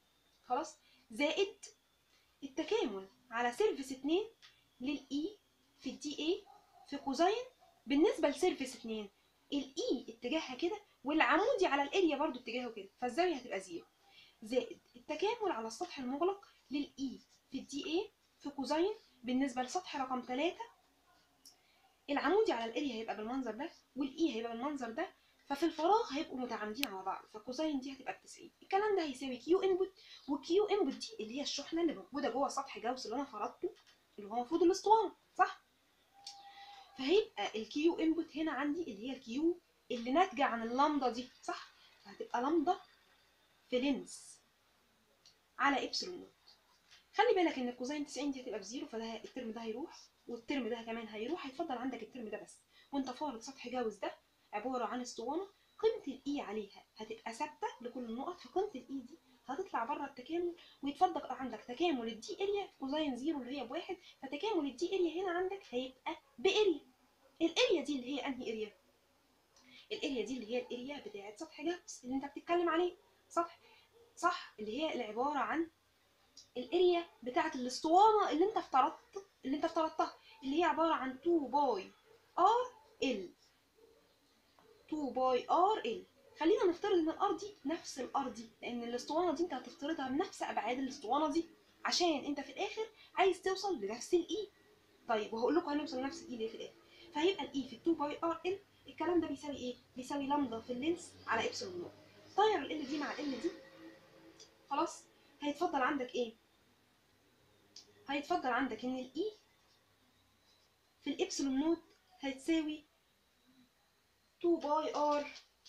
خلاص زائد التكامل على سيرفيس 2 للاي في الدي اي في كوزين بالنسبه لسيرفيس 2 الاي اتجاهها كده والعمودي على الاريا برضو اتجاهه كده فالزاويه هتبقى زيرو زائد التكامل على السطح المغلق للاي في الدي اي في كوزين بالنسبه لسطح رقم 3 العمودي على الاريا هيبقى بالمنظر ده والاي هيبقى بالمنظر ده ففي الفراغ هيبقوا متعامدين على بعض فكوزين دي هتبقى ب 90 الكلام ده هيساوي كيو انبوت وكيو انبوت دي اللي هي الشحنه اللي موجوده جوه سطح جوس اللي انا فرضته اللي هو المفروض الاسطوانه صح فهيبقى الكيو انبوت هنا عندي اللي هي الكيو اللي ناتجه عن اللامدا دي صح فهتبقى لامدا في لينس على ابسلون نوت خلي بالك ان الكوزين 90 دي هتبقى بزيرو فده الترم ده هيروح والترم ده كمان هيروح هيفضل عندك الترم ده بس وانت فارض سطح جوز ده عباره عن اسطوانه قيمه الاي عليها هتبقى ثابته لكل النقط فقيمه الاي دي هتطلع بره التكامل ويتفضل عندك تكامل الدي اريا في كوزين زيرو اللي هي بواحد فتكامل الدي اريا هنا عندك هيبقى باريا الاريا دي اللي هي انهي اريا الاريا دي اللي هي الاريا بتاعه سطح جوز اللي انت بتتكلم عليه سطح صح اللي هي العباره عن الاريا بتاعه الاسطوانه اللي انت افترضت اللي انت افترضتها اللي هي عباره عن 2 باي ار ال 2 باي ار ال خلينا نفترض ان الار دي نفس الار دي لان الاسطوانه دي انت هتفترضها بنفس ابعاد الاسطوانه دي عشان انت في الاخر عايز توصل لنفس الاي طيب وهقول لكم هنوصل لنفس الاي ليه في الاخر فهيبقى الاي في 2 باي ار ال الكلام ده بيساوي ايه بيساوي لامدا في اللينس على ابسلون نوت طير ال دي مع ال دي خلاص هيتفضل عندك ايه هيتفضل عندك ان الاي في الابسلون نوت هتساوي 2 باي ار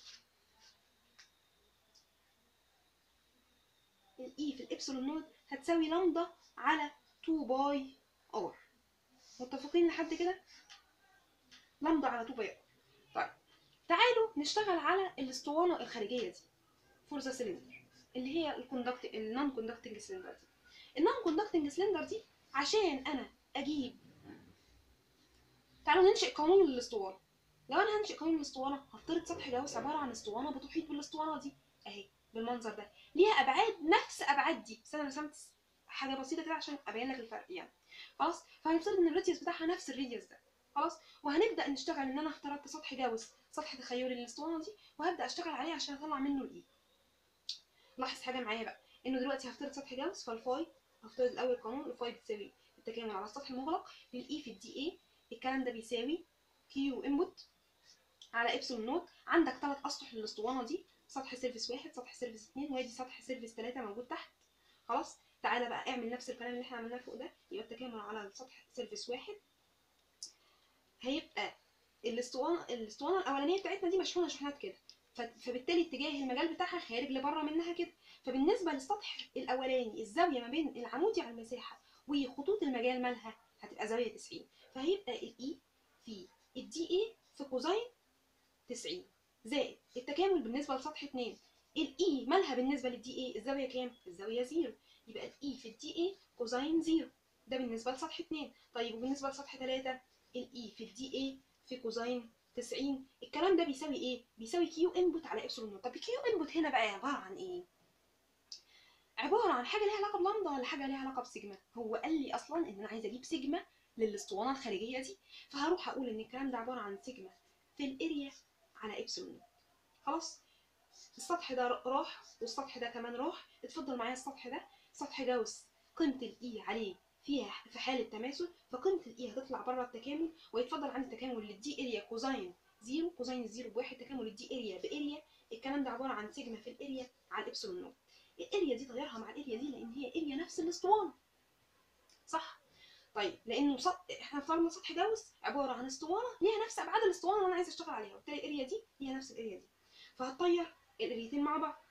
الاي في الابسلون نوت هتساوي لامدا على 2 باي ار متفقين لحد كده لامدا على 2 باي ار طيب تعالوا نشتغل على الاسطوانه الخارجيه دي فور ذا سلندر اللي هي الكوندكت النون كوندكتنج سلندر دي النون كوندكتنج سلندر دي عشان انا اجيب تعالوا ننشئ قانون الاسطوانه لو انا هنشئ قانون الاسطوانه هفترض سطح جوس عباره عن اسطوانه بتحيط بالاسطوانه دي اهي بالمنظر ده ليها ابعاد نفس ابعاد دي بس انا رسمت حاجه بسيطه كده عشان ابين لك الفرق يعني خلاص فهنفترض ان الراديوس بتاعها نفس الراديوس ده خلاص وهنبدا نشتغل ان انا اخترت سطح جوس سطح تخيلي للاسطوانه دي وهبدا اشتغل عليه عشان اطلع منه الاي لاحظ حاجه معايا بقى انه دلوقتي هفترض سطح جوس فالفاي هفترض الاول قانون الفاي بتساوي التكامل على السطح المغلق للاي في الدي اي الكلام ده بيساوي كيو انبوت على ابسلون نوت عندك ثلاث اسطح للاسطوانه دي سطح سيرفيس واحد سطح سيرفيس اتنين وادي سطح سيرفيس تلاتة موجود تحت خلاص تعالى بقى اعمل نفس الكلام اللي احنا عملناه فوق ده يبقى التكامل على السطح سيرفيس واحد هيبقى الاسطوانه الاسطوانه الاولانيه بتاعتنا دي مشحونه شحنات كده فبالتالي اتجاه المجال بتاعها خارج لبره منها كده فبالنسبه للسطح الاولاني الزاويه ما بين العمودي على المساحه وخطوط المجال مالها هتبقى زاويه 90 فهيبقى الاي في الدي اي في كوزين 90 زائد التكامل بالنسبه لسطح 2 الاي مالها بالنسبه للدي اي الزاويه كام الزاويه زيرو يبقى الاي في الدي اي كوزين زيرو ده بالنسبه لسطح 2 طيب وبالنسبه لسطح 3 الاي في الدي اي في كوزين 90 الكلام ده بيساوي ايه بيساوي كيو انبوت على ابسلون نوت طب كيو انبوت هنا بقى عباره عن ايه عباره عن حاجه ليها علاقه بلامدا ولا حاجه ليها علاقه بسيجما هو قال لي اصلا ان انا عايزه اجيب سيجما للاسطوانه الخارجيه دي فهروح اقول ان الكلام ده عباره عن سيجما في الاريا على ابسلون نوت خلاص السطح ده راح والسطح ده كمان راح اتفضل معايا السطح ده سطح جوس قيمه الاي عليه فيها في حاله تماثل فقيمه الاي هتطلع بره التكامل ويتفضل عندي تكامل للدي اريا كوزين زيرو كوزين الزيرو بواحد تكامل الدي اريا باريا الكلام ده عباره عن سيجما في الاريا على الابسلون نوت الاريا دي طيرها مع الاريا دي لان هي اريا نفس الاسطوانه صح طيب لانه سط... احنا افترضنا سطح جوس عباره عن اسطوانه ليها نفس ابعاد الاسطوانه اللي انا عايز اشتغل عليها وبالتالي الاريا دي هي نفس الاريا دي فهتطير الاريتين مع بعض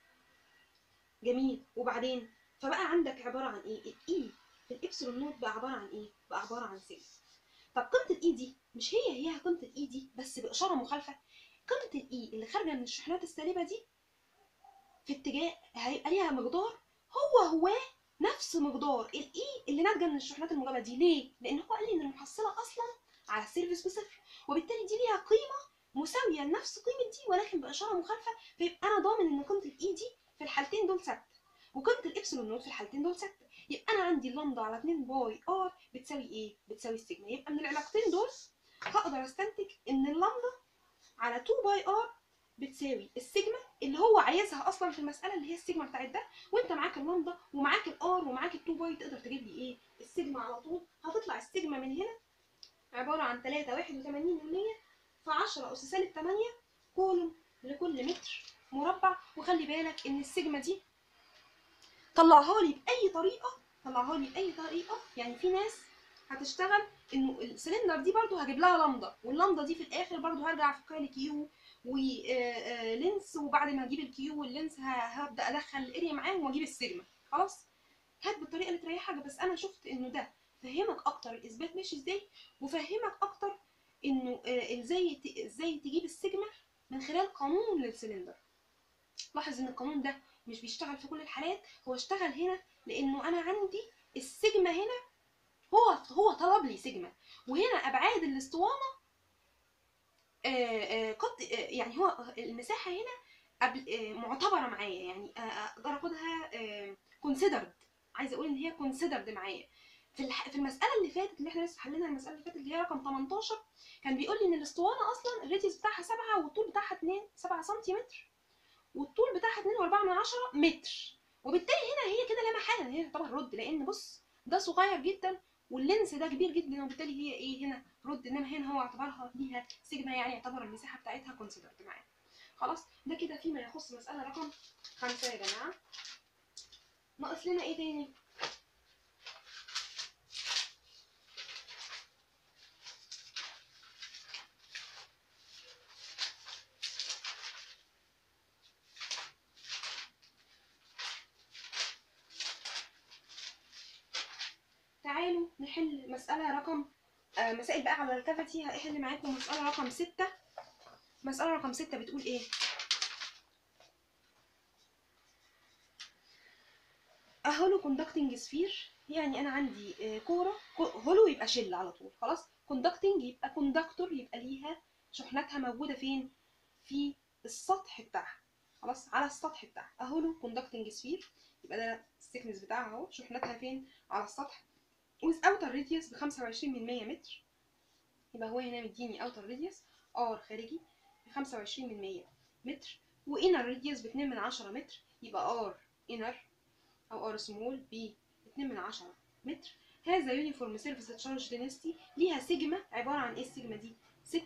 جميل وبعدين فبقى عندك عباره عن ايه الاي في الابسلون نوت بقى عباره عن ايه بقى عباره عن سيجما طب قيمه الاي دي مش هي هي قيمه الاي دي بس باشاره مخالفه قيمه الاي اللي خارجه من الشحنات السالبه دي في اتجاه هيبقى ليها مقدار هو هو نفس مقدار الاي اللي ناتجه من الشحنات الموجبه دي ليه لان هو قال لي ان المحصله اصلا على السيرفيس بصفر وبالتالي دي ليها قيمه مساويه لنفس قيمه دي ولكن باشاره مخالفه فيبقى انا ضامن ان قيمه الاي دي في الحالتين دول ثابته وقيمه الابسلون نوت في الحالتين دول ثابته يبقى انا عندي اللامدا على 2 باي ار بتساوي ايه بتساوي السيجما يبقى من العلاقتين دول هقدر استنتج ان اللامدا على 2 باي ار بتساوي السيجما اللي هو عايزها اصلا في المساله اللي هي السيجما بتاعت ده وانت معاك اللامدا ومعاك الار ومعاك ال 2 باي تقدر تجيب لي ايه السيجما على طول هتطلع السيجما من هنا عباره عن 3 81 في 10 اس سالب 8 كولوم لكل متر مربع وخلي بالك ان السيجما دي طلعها لي باي طريقه طلعها لي باي طريقه يعني في ناس هتشتغل انه السلندر دي برضو هجيب لها لامدا واللامدا دي في الاخر برضو هرجع افكها لكيو ولينس وبعد ما اجيب الكيو واللينس هبدا ادخل الاريا معاهم واجيب السيجما خلاص هات بالطريقه اللي تريحك بس انا شفت انه ده فهمك اكتر الاثبات ماشي ازاي وفهمك اكتر انه ازاي ازاي تجيب السيجما من خلال قانون للسلندر لاحظ ان القانون ده مش بيشتغل في كل الحالات هو اشتغل هنا لانه انا عندي السيجما هنا هو هو طلب لي سيجما وهنا ابعاد الاسطوانه قد يعني هو المساحه هنا قبل معتبره معايا يعني اقدر اخدها كونسيدرد عايزه اقول ان هي كونسيدرد معايا في الح... في المساله اللي فاتت اللي احنا لسه حلينا المساله اللي فاتت اللي هي رقم 18 كان بيقول لي ان الاسطوانه اصلا الريديوس بتاعها 7 والطول بتاعها 2 7 سنتيمتر والطول بتاعها 2.4 من 10 متر وبالتالي هنا هي كده لا محاله هي طبعا رد لان بص ده صغير جدا واللينس ده كبير جدا وبالتالي هي ايه هنا رد انما هنا هو اعتبرها ليها سيجما يعني اعتبر المساحه بتاعتها كونسيدرد معايا خلاص ده كده فيما يخص مساله رقم خمسة يا جماعه ناقص لنا ايه تاني تعالوا نحل مسألة رقم آه مسائل بقى على الكافيتي هحل معاكم مسألة رقم ستة مسألة رقم ستة بتقول ايه هولو كوندكتنج سفير يعني انا عندي آه كورة هولو يبقى شل على طول خلاص كوندكتنج يبقى كوندكتور يبقى ليها شحناتها موجودة فين في السطح بتاعها خلاص على السطح بتاعها اهولو كوندكتنج سفير يبقى ده السكنس بتاعها اهو شحناتها فين على السطح with outer radius ب 25 من 100 متر يبقى هو هنا مديني outer radius r خارجي ب 25 من 100 متر و inner radius ب 2 من 10 متر يبقى r inner أو r small ب 2 من 10 متر هذا يونيفورم سيرفيس تشارج دينستي ليها سيجما عبارة عن ايه السيجما دي 6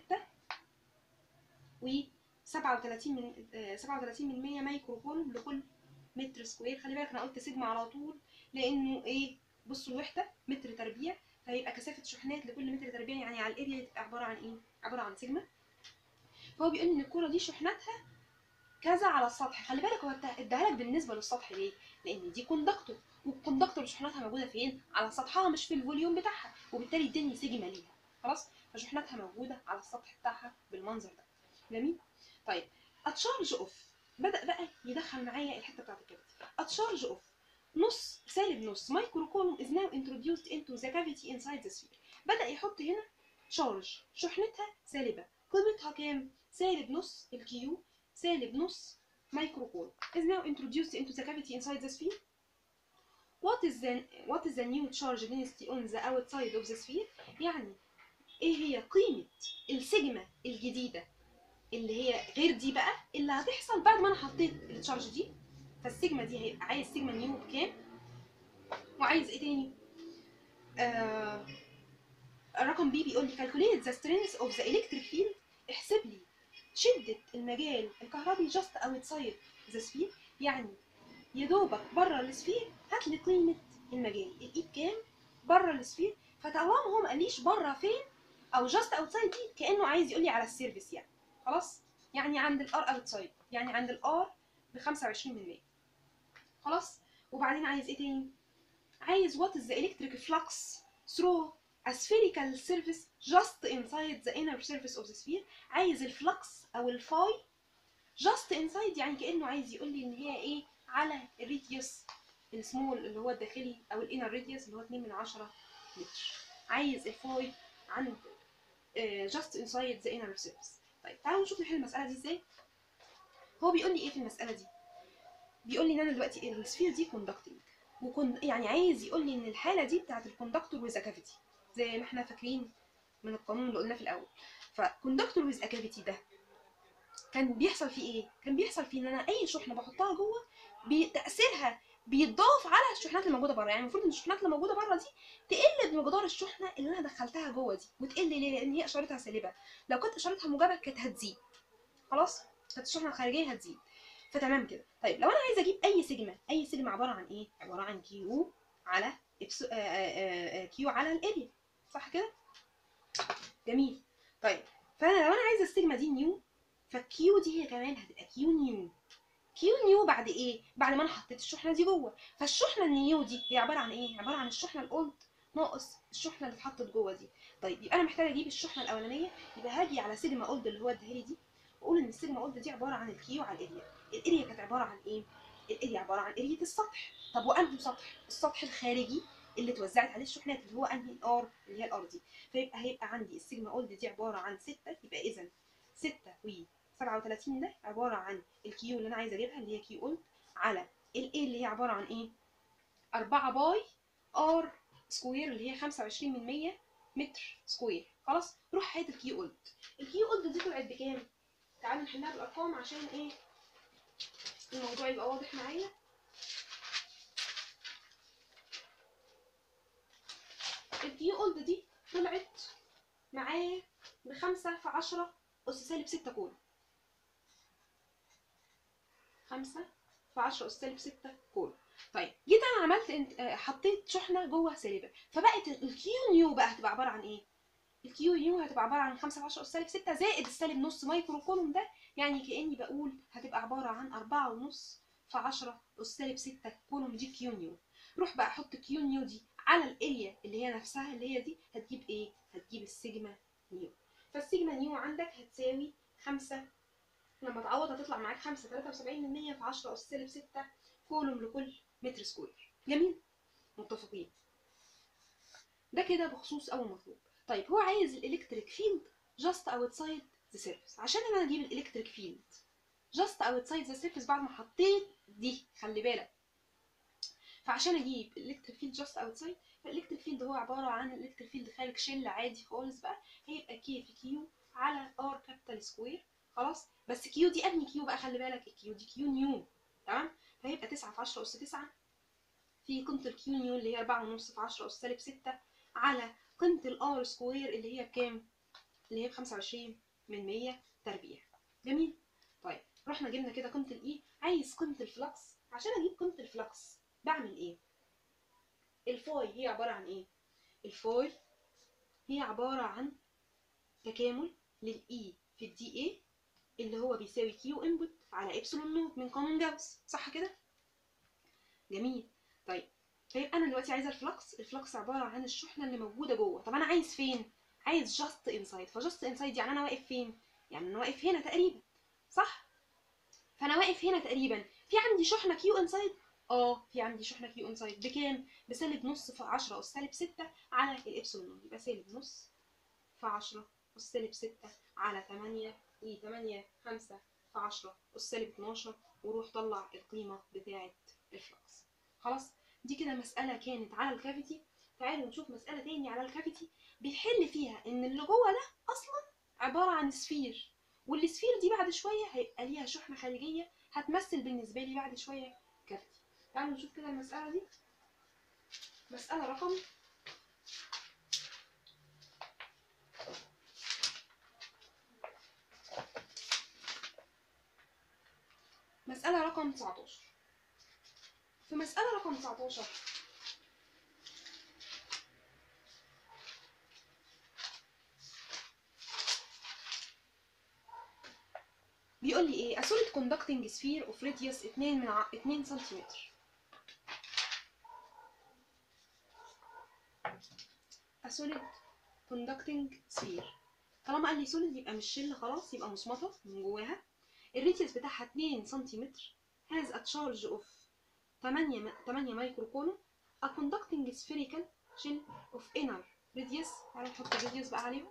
و 37 من 37 من 100 مايكرو كولوم لكل متر سكوير خلي بالك انا قلت سيجما على طول لانه ايه بصوا الوحده متر تربيع فهيبقى كثافه شحنات لكل متر تربيع يعني على الاريا تبقى عباره عن ايه عباره عن سيجما فهو بيقول ان الكوره دي شحناتها كذا على السطح خلي بالك هو اداها لك بالنسبه للسطح ليه لان دي كوندكتور والكوندكتور شحناتها موجوده فين على سطحها مش في الفوليوم بتاعها وبالتالي اداني سيجما ليها خلاص فشحناتها موجوده على السطح بتاعها بالمنظر ده جميل طيب اتشارج اوف بدا بقى يدخل معايا الحته بتاعت الكافيتي اتشارج اوف نص سالب نص مايكرو كولوم is now introduced into the cavity inside the sphere بدأ يحط هنا شارج شحنتها سالبة قيمتها كام؟ سالب نص الكيو سالب نص مايكرو كولوم is now introduced into the cavity inside the sphere what is the what is the new charge density on the outside of the sphere يعني ايه هي قيمة السيجما الجديدة اللي هي غير دي بقى اللي هتحصل بعد ما انا حطيت التشارج دي فالسيجما دي هيبقى عايز سيجما نيو بكام وعايز ايه تاني آه الرقم بي بيقول لي calculate the strength of the electric field احسب لي شدة المجال الكهربي just outside the sphere يعني يا دوبك بره السفير هات لي قيمة المجال الايد كام بره السفير فطالما هو ما قاليش بره فين او just outside دي كانه عايز يقول لي على السيرفيس يعني خلاص يعني عند الار اوتسايد يعني عند الار ب 25 من 100 خلاص وبعدين عايز ايه تاني عايز what is the electric flux through a spherical surface just inside the inner surface of the sphere عايز الفلكس او الفاي just inside يعني كانه عايز يقول لي ان هي ايه على الريديوس السمول اللي هو الداخلي او الانر ريديوس اللي هو 2 من 10 متر عايز الفاي عند uh, just inside the inner surface طيب تعالوا نشوف نحل المساله دي ازاي هو بيقول لي ايه في المساله دي بيقول لي ان انا دلوقتي السفير دي كوندكتنج وكن يعني عايز يقول لي ان الحاله دي بتاعت الكوندكتور ويز كافيتي زي ما احنا فاكرين من القانون اللي قلناه في الاول فكوندكتور ويز كافيتي ده كان بيحصل فيه ايه كان بيحصل فيه ان انا اي شحنه بحطها جوه تاثيرها بيتضاف على الشحنات الموجوده بره يعني المفروض ان الشحنات اللي موجوده بره دي تقل بمقدار الشحنه اللي انا دخلتها جوه دي وتقل ليه لان هي اشارتها سالبه لو كانت اشارتها موجبه كانت هتزيد خلاص كانت الشحنه الخارجيه هتزيد فتمام كده طيب لو انا عايزه اجيب اي سيجما اي سيجما عباره عن ايه عباره عن كيو على إبس... آآ آآ كيو على الاريا صح كده جميل طيب فانا لو انا عايزه السيجما دي نيو فالكيو دي هي كمان هتبقى كيو نيو كيو نيو بعد ايه بعد ما انا حطيت الشحنه دي جوه فالشحنه النيو دي هي عباره عن ايه عباره عن الشحنه الاولد ناقص الشحنه اللي اتحطت جوه دي طيب يبقى انا محتاجه اجيب الشحنه الاولانيه يبقى هاجي على سيجما اولد اللي هو اداها لي دي واقول ان السيجما اولد دي عباره عن الكيو على الاريا الاريا كانت عباره عن ايه الاريا عباره عن اريا السطح طب وانهي سطح السطح الخارجي اللي اتوزعت عليه الشحنات اللي هو انهي الار اللي هي الار دي فيبقى هيبقى عندي السيجما اولد دي عباره عن 6 يبقى اذا 6 و 37 ده عباره عن الكيو اللي انا عايزه اجيبها اللي هي كيو اولد على الاي اللي هي عباره عن ايه 4 باي ار سكوير اللي هي 25 من 100 متر سكوير خلاص روح هات الكيو اولد الكيو اولد دي طلعت بكام تعالوا نحلها بالارقام عشان ايه الموضوع يبقى واضح معايا الكيو اولد دي طلعت معايا بخمسة في عشرة أس سالب ستة كون خمسة في عشرة أس سالب ستة كون طيب جيت أنا عملت انت... حطيت شحنة جوه سالبة فبقت الكيو نيو بقى هتبقى عبارة عن إيه؟ الكيو نيو هتبقى عبارة عن خمسة في عشرة أس سالب ستة زائد السالب نص مايكرو كولوم ده يعني كأني بقول هتبقى عبارة عن أربعة ونص في عشرة أس سالب ستة كولوم دي كيو نيو روح بقى أحط كيو نيو دي على الاريا اللي هي نفسها اللي هي دي هتجيب ايه؟ هتجيب السيجما نيو فالسيجما نيو عندك هتساوي خمسة لما تعوض هتطلع معاك خمسة تلاتة وسبعين من مية في عشرة أس سالب ستة كولوم لكل متر سكوير جميل؟ متفقين ده كده بخصوص أول مطلوب طيب هو عايز الإلكتريك فيلد just outside the surface عشان أنا أجيب الإلكتريك فيلد just outside the surface بعد ما حطيت دي خلي بالك فعشان اجيب الالكتريك فيلد جاست اوتسايد فالالكتريك فيلد هو عباره عن الالكتريك فيلد خارج شله عادي خالص بقى هيبقى كي في كيو على ار كابيتال سكوير خلاص بس كيو دي انهي كيو بقى خلي بالك الكيو دي كيو نيو تمام فهيبقى 9 في 10 اس 9 في قيمه الكيو نيو اللي هي 4 ونص في 10 اس سالب 6 على قيمه الار سكوير اللي هي بكام اللي هي ب 25 من 100 تربيع جميل طيب رحنا جبنا كده قيمه الاي عايز قيمه الفلكس عشان اجيب قيمه الفلكس بعمل ايه الفاي هي عبارة عن ايه الفاي هي عبارة عن تكامل للإي في الدي اي اللي هو بيساوي كيو انبوت على ابسلون نوت من قانون جاوس صح كده جميل طيب فيبقى انا دلوقتي عايزه الفلكس الفلكس عباره عن الشحنه اللي موجوده جوه طب انا عايز فين عايز جاست انسايد فجاست انسايد يعني انا واقف فين يعني انا واقف هنا تقريبا صح فانا واقف هنا تقريبا في عندي شحنه كيو انسايد اه في عندي شحنه كيو انسايد بكام بسالب نص في 10 اس سالب 6 على الابسلون نوت يبقى سالب نص في 10 اس سالب 6 على 8 ايه 8 5 في 10 اس سالب 12 وروح طلع القيمه بتاعه الفلكس خلاص دي كده مساله كانت على الكافيتي تعالوا نشوف مساله تاني على الكافيتي بيحل فيها ان اللي جوه ده اصلا عباره عن سفير والسفير دي بعد شويه هيبقى ليها شحنه خارجيه هتمثل بالنسبه لي بعد شويه كافيتي تعالوا نشوف كده المسألة دي مسألة رقم مسألة رقم 19 في مسألة رقم 19 بيقول لي ايه a solid conducting sphere of radius 2 من ع... 2 سنتيمتر a solid conducting sphere طالما قال لي solid يبقى مش شل خلاص يبقى مصمطة من جواها الراديوس بتاعها 2 سنتيمتر has a charge of 8 8 مايكرو كولوم a conducting spherical shell of inner radius تعالوا نحط الراديوس بقى عليهم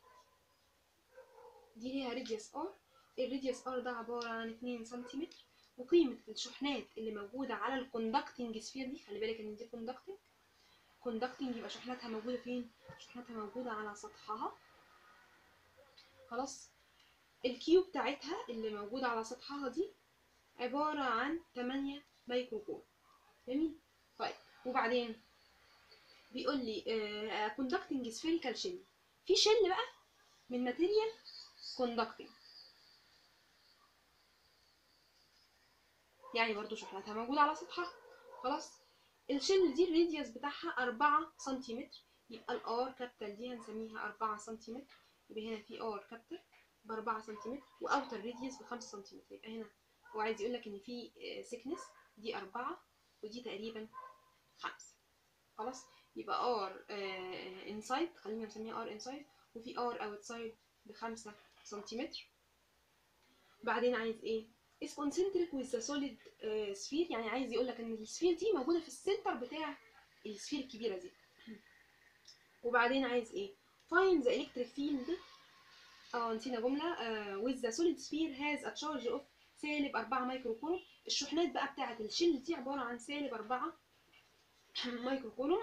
دي ليها راديوس ار الراديوس ار ده عبارة عن 2 سنتيمتر وقيمه الشحنات اللي موجوده على الكوندكتنج سفير دي خلي بالك ان دي كوندكتنج كوندكتنج يبقى شحناتها موجوده فين شحناتها موجوده على سطحها خلاص الكيو بتاعتها اللي موجوده على سطحها دي عباره عن 8 مايكرو كولوم جميل طيب وبعدين بيقول لي كوندكتنج سفيريكال شيل في شيل بقى من ماتيريال كوندكتنج يعني برضو شحناتها موجودة على سطحها خلاص الشيل دي الريديوس بتاعها أربعة سنتيمتر يبقى الار كابيتال دي هنسميها أربعة سنتيمتر يبقى هنا في ار كابيتال بأربعة سنتيمتر وأوتر ريديوس بخمسة سنتيمتر يبقى هنا هو عايز يقولك إن في سيكنس دي أربعة ودي تقريبا خمسة خلاص يبقى ار انسايد خلينا نسميها ار انسايد وفي ار اوتسايد بخمسة سنتيمتر بعدين عايز ايه is concentric with the solid uh, sphere يعني عايز يقول لك ان السفير دي موجوده في السنتر بتاع السفير الكبيره دي وبعدين عايز ايه find the electric field اه نسينا جمله uh, with the solid sphere has a charge of سالب 4 مايكرو كولوم الشحنات بقى بتاعه الشل دي عباره عن سالب 4 مايكرو كولوم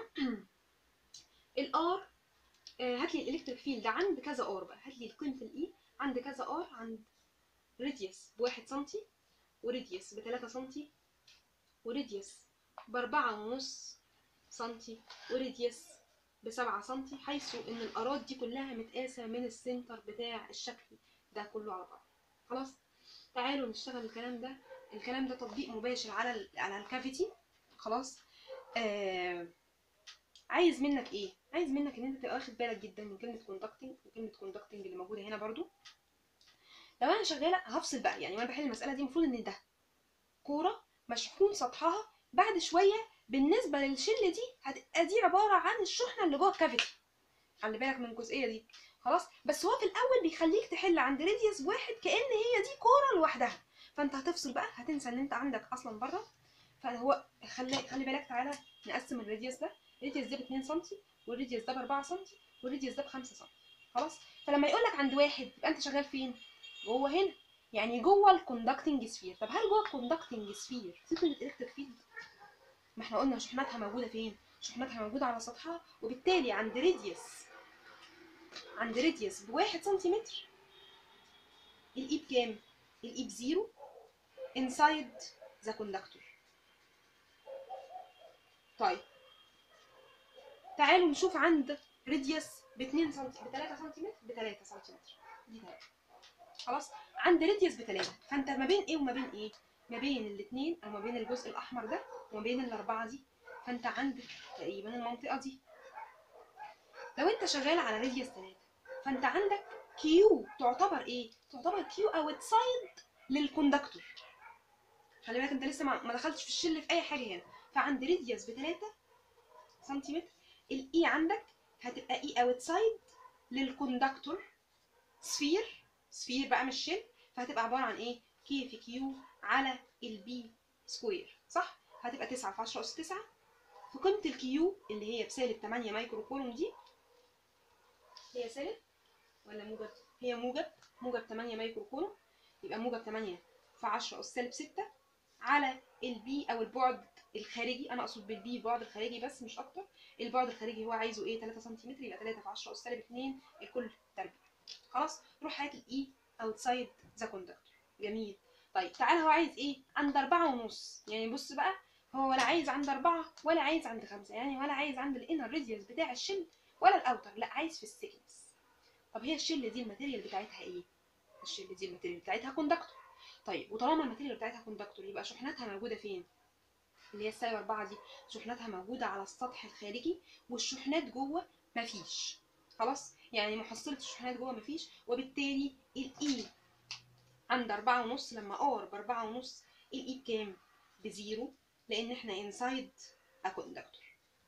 الار هات لي الالكتريك فيلد عند كذا ار بقى هات لي قيمه الاي عند كذا ار عند راديوس بواحد سنتي وراديوس بتلاتة سنتي وراديوس بأربعة ونص سنتي وراديوس بسبعة سنتي حيث إن الأراض دي كلها متقاسة من السنتر بتاع الشكل ده كله على بعض خلاص تعالوا نشتغل الكلام ده الكلام ده تطبيق مباشر على ال على الكافيتي خلاص آه عايز منك ايه عايز منك ان انت تبقى واخد بالك جدا من كلمه كوندكتنج وكلمه كوندكتنج اللي موجوده هنا برضو لو انا شغاله هفصل بقى يعني وانا بحل المساله دي المفروض ان ده كوره مشحون سطحها بعد شويه بالنسبه للشل دي هتبقى دي عباره عن الشحنه اللي جوه الكافيتي خلي بالك من الجزئيه دي خلاص بس هو في الاول بيخليك تحل عند راديوس واحد كان هي دي كوره لوحدها فانت هتفصل بقى هتنسى ان انت عندك اصلا بره فهو خلي خلي بالك تعالى نقسم الراديوس ده الراديوس ده ب 2 سم والراديوس ده ب 4 سم والراديوس ده ب 5 سم خلاص فلما يقول لك عند واحد يبقى انت شغال فين جوه هنا يعني جوه الكوندكتنج سفير طب هل جوه الكوندكتنج سفير في قيمه الكتريك فيلد ما احنا قلنا شحناتها موجوده فين شحناتها موجوده على سطحها وبالتالي عند راديوس عند راديوس بواحد سنتيمتر الاي بكام الاي بزيرو انسايد ذا كوندكتور طيب تعالوا نشوف عند راديوس ب 2 سم ب 3 سنتيمتر ب 3 سنتيمتر دي 3 خلاص عند راديوس ب 3 فانت ما بين ايه وما بين ايه ما بين الاثنين او ما بين الجزء الاحمر ده وما بين الاربعه دي فانت عندك تقريبا المنطقه دي لو انت شغال على راديوس 3 فانت عندك كيو تعتبر ايه تعتبر كيو اوتسايد للكوندكتور خلي بالك انت لسه ما دخلتش في الشل في اي حاجه هنا فعند راديوس ب 3 سنتيمتر الاي عندك هتبقى اي اوتسايد للكوندكتور سفير سفير بقى مش شل فهتبقى عباره عن ايه كي في كيو على البي سكوير صح هتبقى 9 في 10 اس 9 في قيمه الكيو اللي هي بسالب 8 مايكرو كولوم دي هي سالب ولا موجب هي موجب موجب 8 مايكرو كولوم يبقى موجب 8 في 10 اس سالب 6 على البي او البعد الخارجي انا اقصد بالبي البعد الخارجي بس مش اكتر البعد الخارجي هو عايزه ايه 3 سم يبقى 3 في 10 اس سالب 2 الكل تربيع خلاص روح هات الاي اوتسايد ذا كوندكتور جميل طيب تعالى هو عايز ايه عند أربعة ونص يعني بص بقى هو ولا عايز عند أربعة ولا عايز عند خمسة يعني ولا عايز عند الانر راديوس بتاع الشل ولا الاوتر لا عايز في السيكنس طب هي الشل دي الماتيريال بتاعتها ايه الشل دي الماتيريال بتاعتها كوندكتور طيب وطالما الماتيريال بتاعتها كوندكتور يبقى شحناتها موجوده فين اللي هي السالب 4 دي شحناتها موجوده على السطح الخارجي والشحنات جوه مفيش خلاص يعني محصله الشحنات جوه مفيش وبالتالي الاي عند أربعة ونص لما ار بأربعة ونص الاي بكام بزيرو لان احنا انسايد ا كوندكتور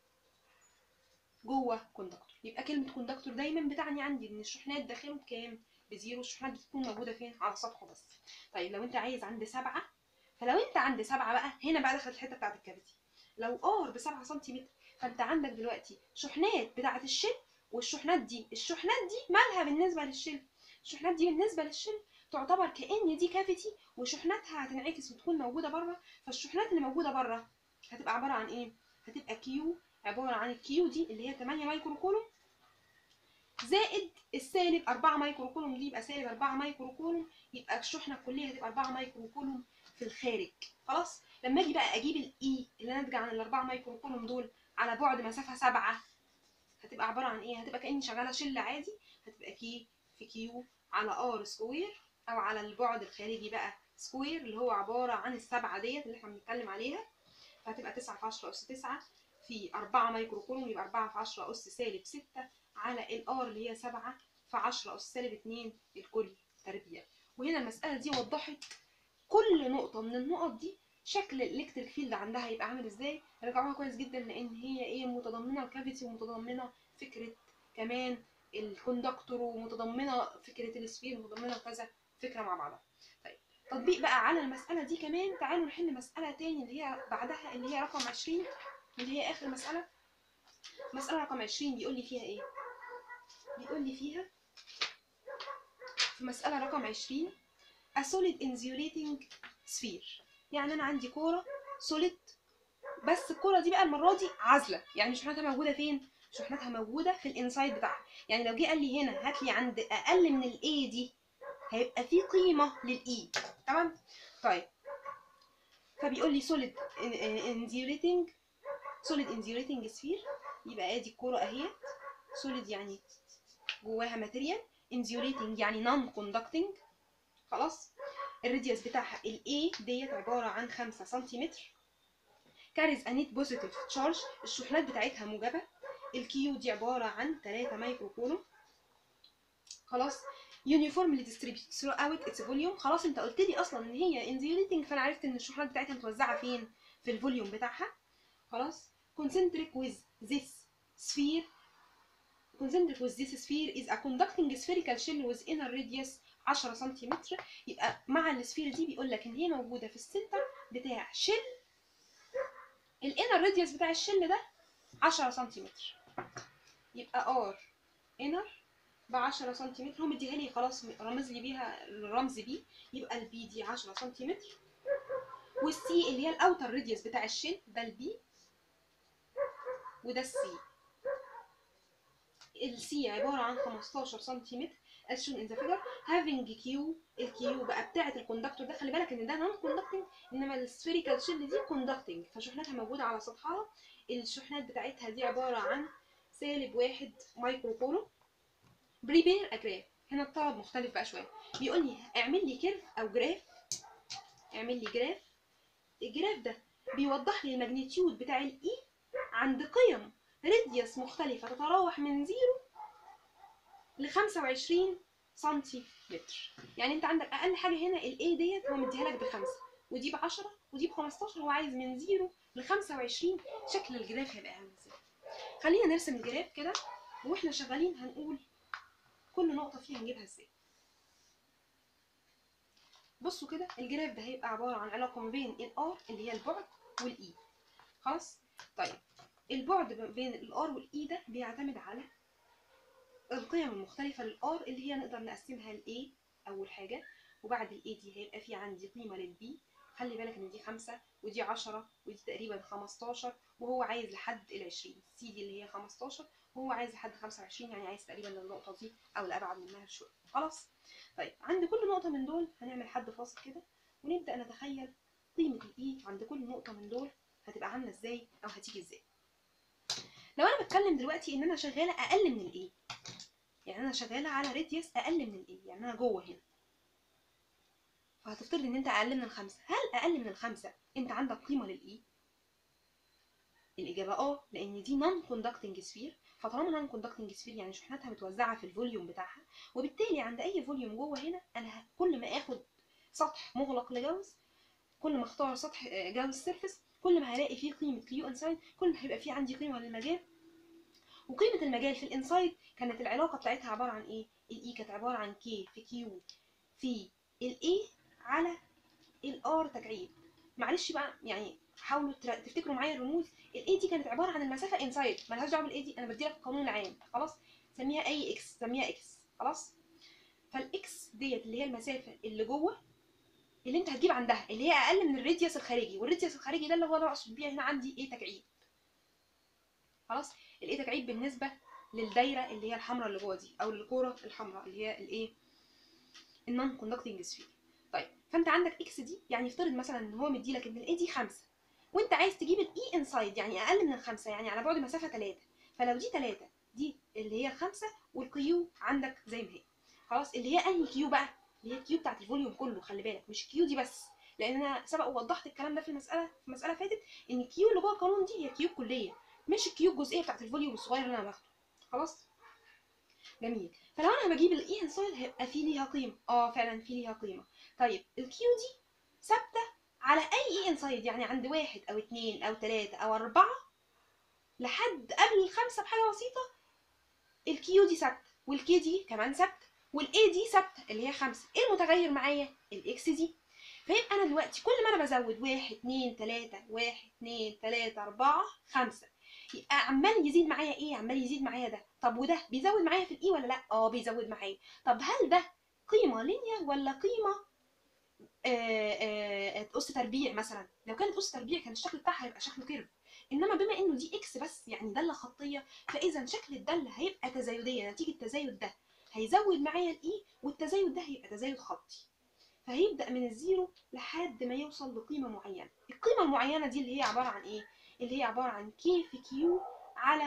جوه كوندكتور يبقى كلمه كوندكتور دايما بتعني عندي ان الشحنات داخله بكام بزيرو الشحنات بتكون موجوده فين على سطحه بس طيب لو انت عايز عند سبعة فلو انت عند سبعة بقى هنا بقى دخلت الحته بتاعت الكافيتي لو ار بسبعة سنتيمتر فانت عندك دلوقتي شحنات بتاعت الشل والشحنات دي الشحنات دي مالها بالنسبه للشل الشحنات دي بالنسبه للشل تعتبر كأن دي كافيتي وشحناتها هتنعكس وتكون موجودة بره فالشحنات اللي موجودة بره هتبقى عبارة عن ايه؟ هتبقى كيو عبارة عن الكيو دي اللي هي 8 مايكرو كولوم زائد السالب 4 مايكرو كولوم دي يبقى سالب 4 مايكرو كولوم يبقى الشحنة الكلية هتبقى 4 مايكرو كولوم في الخارج خلاص لما اجي بقى اجيب الاي اللي ناتجة عن ال 4 مايكرو كولوم دول على بعد مسافة 7 هتبقى عبارة عن ايه؟ هتبقى كأني شغالة شلة عادي هتبقى كي في كيو على ار سكوير او على البعد الخارجي بقى سكوير اللي هو عبارة عن السبعة ديت اللي احنا بنتكلم عليها فهتبقى 9 في 10 أس 9 في 4 مايكرو كولوم يبقى 4 في 10 أس سالب 6 على الار اللي هي 7 في 10 أس سالب 2 الكل تربيع وهنا المسألة دي وضحت كل نقطة من النقط دي شكل الالكتريك فيلد عندها هيبقى عامل ازاي راجعوها كويس جدا لان هي ايه متضمنه الكافيتي ومتضمنه فكره كمان الكوندكتور ومتضمنه فكره السفير ومتضمنه كذا فكره مع بعضها طيب تطبيق بقى على المساله دي كمان تعالوا نحل مساله تاني اللي هي بعدها اللي هي رقم 20 اللي هي اخر مساله مساله رقم 20 بيقول لي فيها ايه بيقول لي فيها في مساله رقم 20 a solid insulating sphere يعني انا عندي كوره سوليد بس الكوره دي بقى المره دي عازله يعني شحناتها موجوده فين شحناتها موجوده في الانسايد بتاعها يعني لو جه قال لي هنا هات لي عند اقل من الاي دي هيبقى في قيمه للاي تمام طيب فبيقول لي solid insulating solid insulating sphere يبقى ادي الكوره اهيت solid يعني جواها ماتيريال insulating يعني non conducting خلاص الراديوس بتاعها ال A ديت عبارة عن 5 سنتيمتر كاريز انيت بوزيتيف تشارج الشحنات بتاعتها موجبة الكيو دي عبارة عن 3 مايكرو كولوم خلاص uniformly distributed throughout its volume خلاص انت قلت لي اصلا ان هي insulating فانا عرفت ان الشحنات بتاعتها متوزعة فين في الفوليوم بتاعها خلاص concentric with this sphere concentric with this sphere is a conducting spherical shell with inner radius 10 سنتيمتر يبقى مع السفير دي بيقول لك ان هي موجوده في السنتر بتاع شل الانر راديوس بتاع الشل ده 10 سنتيمتر يبقى ار انر ب 10 سنتيمتر هو مديها لي خلاص رمز لي بيها الرمز بي يبقى البي دي 10 سنتيمتر والسي اللي هي الاوتر راديوس بتاع الشل ده البي وده السي السي عباره عن 15 سنتيمتر as shown in the figure having Q الكيو بقى بتاعة الكوندكتور ده خلي بالك ان ده نون كوندكتنج انما السفيريكال شيل دي كوندكتنج فشحناتها موجودة على سطحها الشحنات بتاعتها دي عبارة عن سالب واحد مايكرو كولوم بريبير اجراف هنا الطلب مختلف بقى شوية بيقول لي اعمل لي كيرف او جراف اعمل لي جراف الجراف ده بيوضح لي الماجنتيود بتاع الاي عند قيم راديوس مختلفة تتراوح من زيرو ل 25 سنتيمتر يعني انت عندك اقل حاجه هنا الاي ديت هو مديها لك بخمسه ودي ب 10 ودي ب 15 هو عايز من 0 ل 25 شكل الجراف هيبقى عامل ازاي خلينا نرسم الجراف كده واحنا شغالين هنقول كل نقطه فيها هنجيبها ازاي بصوا كده الجراف ده هيبقى عباره عن علاقه ما بين الار اللي هي البعد والاي خلاص طيب البعد بين الار والاي ده بيعتمد على القيم المختلفة للآر اللي هي نقدر نقسمها ل A أول حاجة وبعد ال A دي هيبقى في عندي قيمة لل B خلي بالك إن دي خمسة ودي عشرة ودي تقريبا خمستاشر وهو عايز لحد العشرين C دي اللي هي خمستاشر وهو عايز لحد خمسة وعشرين يعني عايز تقريبا النقطة دي أو الأبعد منها شوية خلاص طيب عند كل نقطة من دول هنعمل حد فاصل كده ونبدأ نتخيل قيمة ال E عند كل نقطة من دول هتبقى عاملة ازاي أو هتيجي ازاي لو انا بتكلم دلوقتي ان انا شغاله اقل من الايه يعني انا شغاله على راديوس اقل من الايه يعني انا جوه هنا فهتفترض ان انت اقل من الخمسه هل اقل من الخمسه انت عندك قيمه للايه الاجابه اه لان دي نون كوندكتنج سفير فطالما نون كوندكتنج سفير يعني شحناتها متوزعه في الفوليوم بتاعها وبالتالي عند اي فوليوم جوه هنا انا كل ما اخد سطح مغلق لجوز كل ما اختار سطح جوز سيرفيس كل ما هلاقي فيه قيمه كيو انسايد كل ما هيبقى فيه عندي قيمه للمجال وقيمه المجال في الانسايد كانت العلاقه بتاعتها عباره عن ايه الاي كانت عباره عن كي في كيو في الاي على الار تكعيب معلش بقى يعني حاولوا تفتكروا معايا الرموز الاي دي كانت عباره عن المسافه انسايد مالهاش دعوه بالاي دي انا بدي لك القانون العام خلاص سميها اي اكس سميها اكس خلاص فالاكس ديت اللي هي المسافه اللي جوه اللي انت هتجيب عندها اللي هي اقل من الراديوس الخارجي والراديوس الخارجي ده اللي هو انا اقصد بيه هنا عندي ايه تكعيب خلاص الايه تكعيب بالنسبه للدايره اللي هي الحمراء اللي جوه دي او الكوره الحمراء اللي هي الايه النون كوندكتنج سفير طيب فانت عندك اكس دي يعني افترض مثلا ان هو مديلك ان الاي دي 5 وانت عايز تجيب الاي انسايد يعني اقل من الخمسه يعني على بعد مسافه 3 فلو دي 3 دي اللي هي الخمسه والكيو عندك زي ما هي خلاص اللي هي انهي كيو بقى اللي هي الكيو بتاعت الفوليوم كله خلي بالك مش كيو دي بس لان انا سبق ووضحت الكلام ده في المساله في مساله فاتت ان الكيو اللي جوه القانون دي هي كيو كليه مش الكيو الجزئيه بتاعت الفوليوم الصغير اللي انا باخده خلاص جميل فلو انا بجيب الاي انسايد هيبقى في ليها قيمه اه فعلا في ليها قيمه طيب الكيو دي ثابته على اي اي انسايد يعني عند واحد او اتنين او تلاته او اربعه لحد قبل الخمسه بحاجه بسيطه الكيو دي ثابته والكي دي كمان ثابته والاي دي ثابته اللي هي خمسه ايه المتغير معايا الاكس دي فيبقى انا دلوقتي كل ما انا بزود واحد اتنين تلاته واحد اتنين تلاته اربعه خمسه يبقى عمال يزيد معايا ايه عمال يزيد معايا ده طب وده بيزود معايا في الاي ولا لا اه بيزود معايا طب هل ده قيمه لينير ولا قيمه آه، آه، اس تربيع مثلا لو كانت اس تربيع كان الشكل بتاعها هيبقى شكله كيرف انما بما انه دي اكس بس يعني داله خطيه فاذا شكل الداله هيبقى تزايديه نتيجه التزايد ده هيزود معايا الاي والتزايد ده هيبقى تزايد خطي فهيبدا من الزيرو لحد ما يوصل لقيمه معينه القيمه المعينه دي اللي هي عباره عن ايه اللي هي عباره عن كي في كيو على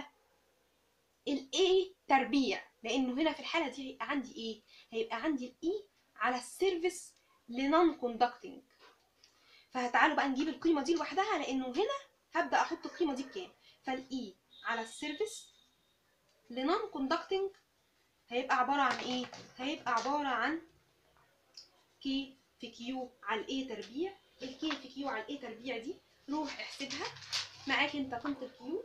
الاي تربيع لانه هنا في الحاله دي هيبقى عندي ايه هيبقى عندي الاي على السيرفيس لنون كوندكتنج فتعالوا بقى نجيب القيمه دي لوحدها لانه هنا هبدا احط القيمه دي بكام فالاي على السيرفيس لنون كوندكتنج هيبقى عباره عن ايه هيبقى عباره عن كي في كيو على الاي تربيع الكي في كيو على الاي تربيع دي روح احسبها معاك انت قيمه الكيو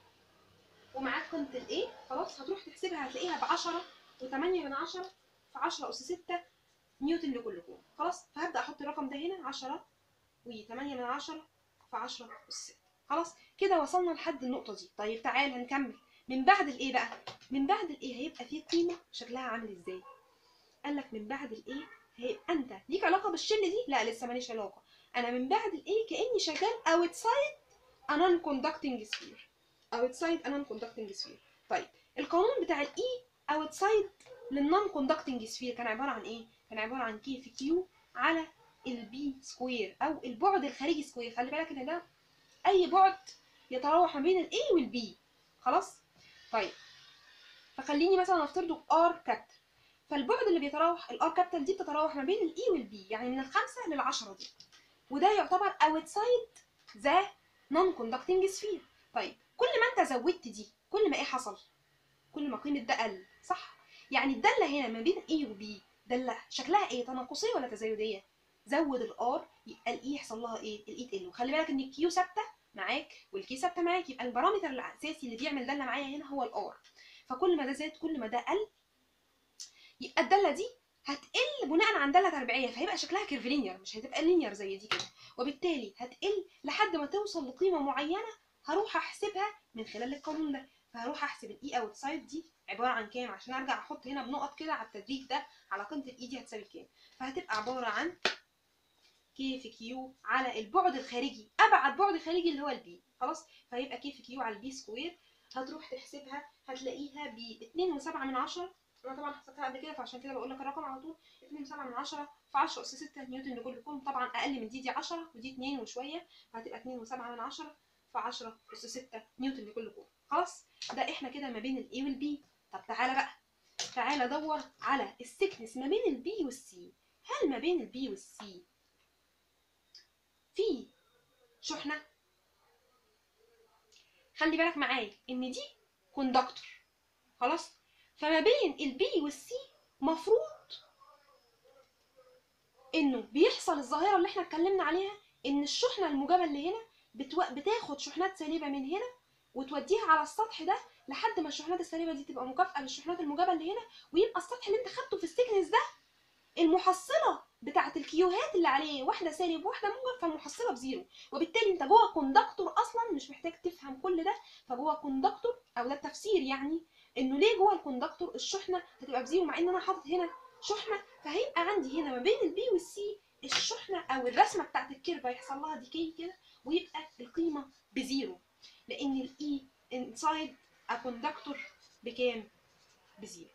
ومعاك قيمه الاي خلاص هتروح تحسبها هتلاقيها ب 10 و8 من 10 في 10 اس 6 نيوتن لكل كون خلاص فهبدا احط الرقم ده هنا 10 و8 من 10 في 10 اس 6 خلاص كده وصلنا لحد النقطه دي طيب تعال هنكمل من بعد الايه بقى من بعد الايه هيبقى فيه قيمه شكلها عامل ازاي قال لك من بعد الايه هيبقى انت ليك علاقه بالشل دي لا لسه ماليش علاقه انا من بعد الايه كاني شغال اوتسايد a non conducting sphere outside a non conducting sphere طيب القانون بتاع الاي outside للنون كوندكتنج سفير كان عباره عن ايه كان عباره عن كي في كيو على البي سكوير او البعد الخارجي سكوير خلي بالك ان ده اي بعد يتراوح ما بين الاي والبي خلاص طيب فخليني مثلا افترضه ار كابيتال فالبعد اللي بيتراوح الار كابيتال دي بتتراوح ما بين الاي والبي يعني من الخمسه للعشره دي وده يعتبر outside ذا نون كوندكتنج سفير طيب كل ما انت زودت دي كل ما ايه حصل كل ما قيمه ده قل صح يعني الداله هنا ما بين A و B داله شكلها ايه تناقصيه ولا تزايديه زود الار يبقى الاي يحصل لها ايه الاي تقل وخلي بالك ان الكيو ثابته معاك والكي ثابته معاك يبقى البارامتر الاساسي اللي بيعمل داله معايا هنا هو الار فكل ما ده زاد كل ما ده قل يبقى الداله دي هتقل بناء عن داله تربيعيه فهيبقى شكلها كيرفلينير مش هتبقى لينير زي دي كده وبالتالي هتقل لحد ما توصل لقيمه معينه هروح احسبها من خلال القانون ده فهروح احسب الاي اوت سايد دي عباره عن كام عشان ارجع احط هنا بنقط كده على التدريج ده على قيمه الاي دي هتساوي كام فهتبقى عباره عن كي في كيو على البعد الخارجي ابعد بعد خارجي اللي هو البي خلاص فهيبقى كي في كيو على البي سكوير هتروح تحسبها هتلاقيها ب 2.7 من 10 انا طبعا حسبتها قبل كده فعشان كده بقول لك الرقم على طول 2.7 من 10 في 10 اس 6 نيوتن لكل كون طبعا اقل من دي دي 10 ودي 2 وشويه فهتبقى 2.7 من 10 في 10 اس 6 نيوتن لكل كون خلاص ده احنا كده ما بين الاي والبي طب تعالى بقى تعالى دور على السكنس ما بين البي والسي هل ما بين البي والسي في شحنه خلي بالك معايا ان دي كوندكتور خلاص فما بين البي والسي مفروض انه بيحصل الظاهره اللي احنا اتكلمنا عليها ان الشحنه الموجبه اللي هنا بتو... بتاخد شحنات سالبه من هنا وتوديها على السطح ده لحد ما الشحنات السالبه دي تبقى مكافئه للشحنات الموجبه اللي هنا ويبقى السطح اللي انت خدته في السيكنس ده المحصله بتاعه الكيوهات اللي عليه واحده سالب واحده موجب فالمحصله بزيرو وبالتالي انت جوه كوندكتور اصلا مش محتاج تفهم كل ده فجوه كوندكتور او ده التفسير يعني انه ليه جوه الكوندكتور الشحنه هتبقى بزيرو مع ان انا حاطط هنا شحنه فهيبقى عندي هنا ما بين البي والسي الشحنه او الرسمه بتاعت الكيرف هيحصل لها ديكي كده ويبقى القيمه بزيرو لان الاي انسايد ا كوندكتور بكام بزيرو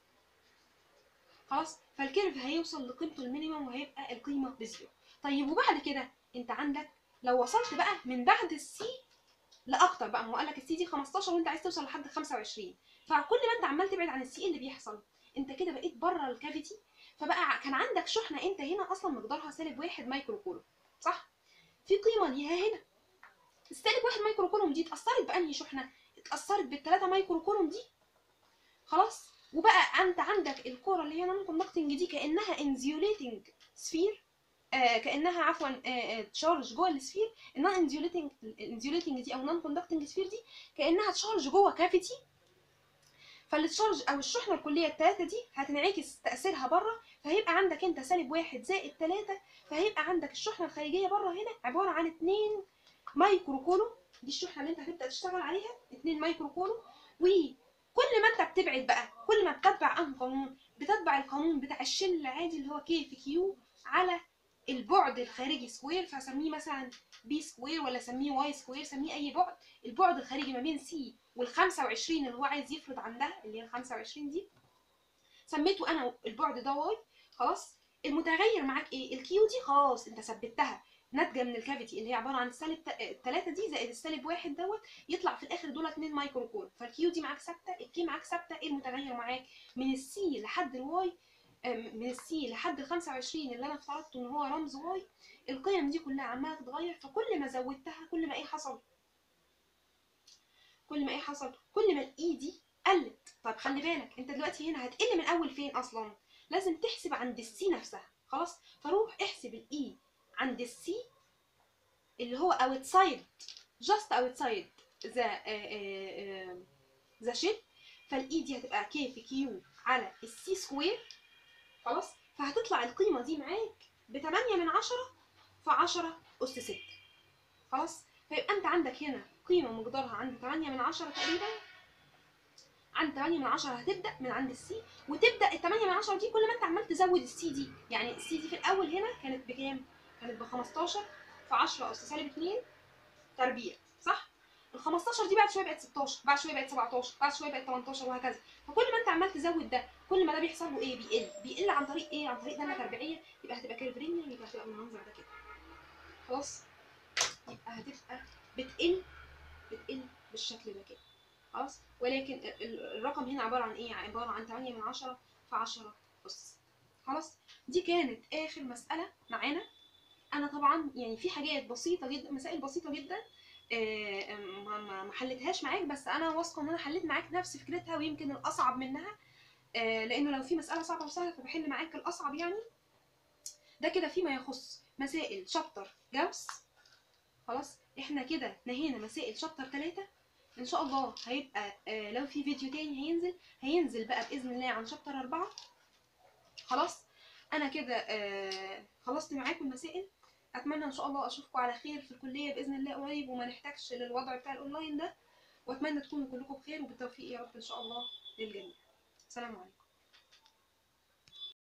خلاص فالكيرف هيوصل لقيمته المينيمم وهيبقى القيمه بزيرو طيب وبعد كده انت عندك لو وصلت بقى من بعد السي لاكتر بقى ما هو قال لك السي دي 15 وانت عايز توصل لحد 25 فكل ما انت عمال تبعد عن السي اللي بيحصل انت كده بقيت بره الكافيتي فبقى كان عندك شحنه انت هنا اصلا مقدارها سالب واحد مايكرو كولوم صح في قيمه ليها هنا السالب واحد مايكرو كولوم دي اتاثرت بانهي شحنه اتاثرت بالثلاثه مايكرو كولوم دي خلاص وبقى انت عندك الكوره اللي هي نون كوندكتنج دي كانها انزيوليتنج سفير آه كانها عفوا تشارج جوه السفير النون انزيوليتنج الانزيوليتنج دي او نون كوندكتنج سفير دي كانها تشارج جوه كافيتي فالتشارج او الشحنه الكليه الثلاثه دي هتنعكس تاثيرها بره فهيبقى عندك انت سالب واحد زائد ثلاثة فهيبقى عندك الشحنه الخارجيه بره هنا عباره عن 2 مايكرو كولوم دي الشحنه اللي انت هتبدا تشتغل عليها 2 مايكرو كولوم وكل ما انت بتبعد بقى كل ما بتتبع انهي قانون بتتبع القانون بتاع الشل العادي اللي هو كي في كيو على البعد الخارجي سكوير فاسميه مثلا بي سكوير ولا اسميه واي سكوير سميه اي بعد البعد الخارجي ما بين سي وال 25 اللي هو عايز يفرض عندها اللي هي ال 25 دي سميته انا البعد ده واي خلاص المتغير معاك ايه الكيو دي خلاص انت ثبتها ناتجه من الكافيتي اللي هي عباره عن السالب 3 دي زائد السالب واحد دوت يطلع في الاخر دول 2 مايكرو كول فالكيو دي معاك ثابته الكي معاك ثابته ايه المتغير معاك من السي لحد الواي من السي لحد ال 25 اللي انا افترضته ان هو رمز واي القيم دي كلها عماله تتغير فكل ما زودتها كل ما ايه حصل كل ما ايه حصل كل ما الاي دي قلت طب خلي بالك انت دلوقتي هنا هتقل من اول فين اصلا لازم تحسب عند السي نفسها خلاص فروح احسب الاي عند السي اللي هو outside just outside ذا ذا شيب فالاي دي هتبقى كي في كيو على السي سكوير خلاص فهتطلع القيمه دي معاك ب 8 من 10 في 10 اس 6 خلاص فيبقى انت عندك هنا قيمه مقدارها عند 8 من 10 تقريبا عند 8 من 10 هتبدا من عند السي وتبدا ال 8 من 10 دي كل ما انت عمال تزود السي دي يعني السي دي في الاول هنا كانت بكام كانت ب 15 في 10 اس سالب 2 تربيع صح ال 15 دي بعد شويه بقت 16 بعد شويه بقت 17 بعد شويه بقت 18 وهكذا فكل ما انت عمال تزود ده كل ما ده بيحصل له ايه بيقل بيقل عن طريق ايه عن طريق داله تربيعيه يبقى هتبقى كيرفرينيا يبقى هتبقى بالمنظر ده كده خلاص يبقى هتبقى بتقل بتقل بالشكل ده كده خلاص ولكن الرقم هنا عباره عن ايه عباره عن 8 من 10 في 10 اس خلاص دي كانت اخر مساله معانا انا طبعا يعني في حاجات بسيطه جدا مسائل بسيطه جدا آه ما ما حلتهاش معاك بس انا واثقه ان انا حليت معاك نفس فكرتها ويمكن الاصعب منها آه لانه لو في مساله صعبه وسهله فبحل معاك الاصعب يعني ده كده فيما يخص مسائل شابتر جاوس خلاص احنا كده نهينا مسائل شابتر 3 ان شاء الله هيبقى آه لو في فيديو تاني هينزل هينزل بقى باذن الله عن شابتر 4 خلاص انا كده آه خلصت معاكم المسائل اتمنى ان شاء الله اشوفكم على خير في الكليه باذن الله قريب وما نحتاجش للوضع بتاع الاونلاين ده واتمنى تكونوا كلكم بخير وبالتوفيق يا رب ان شاء الله للجميع سلام عليكم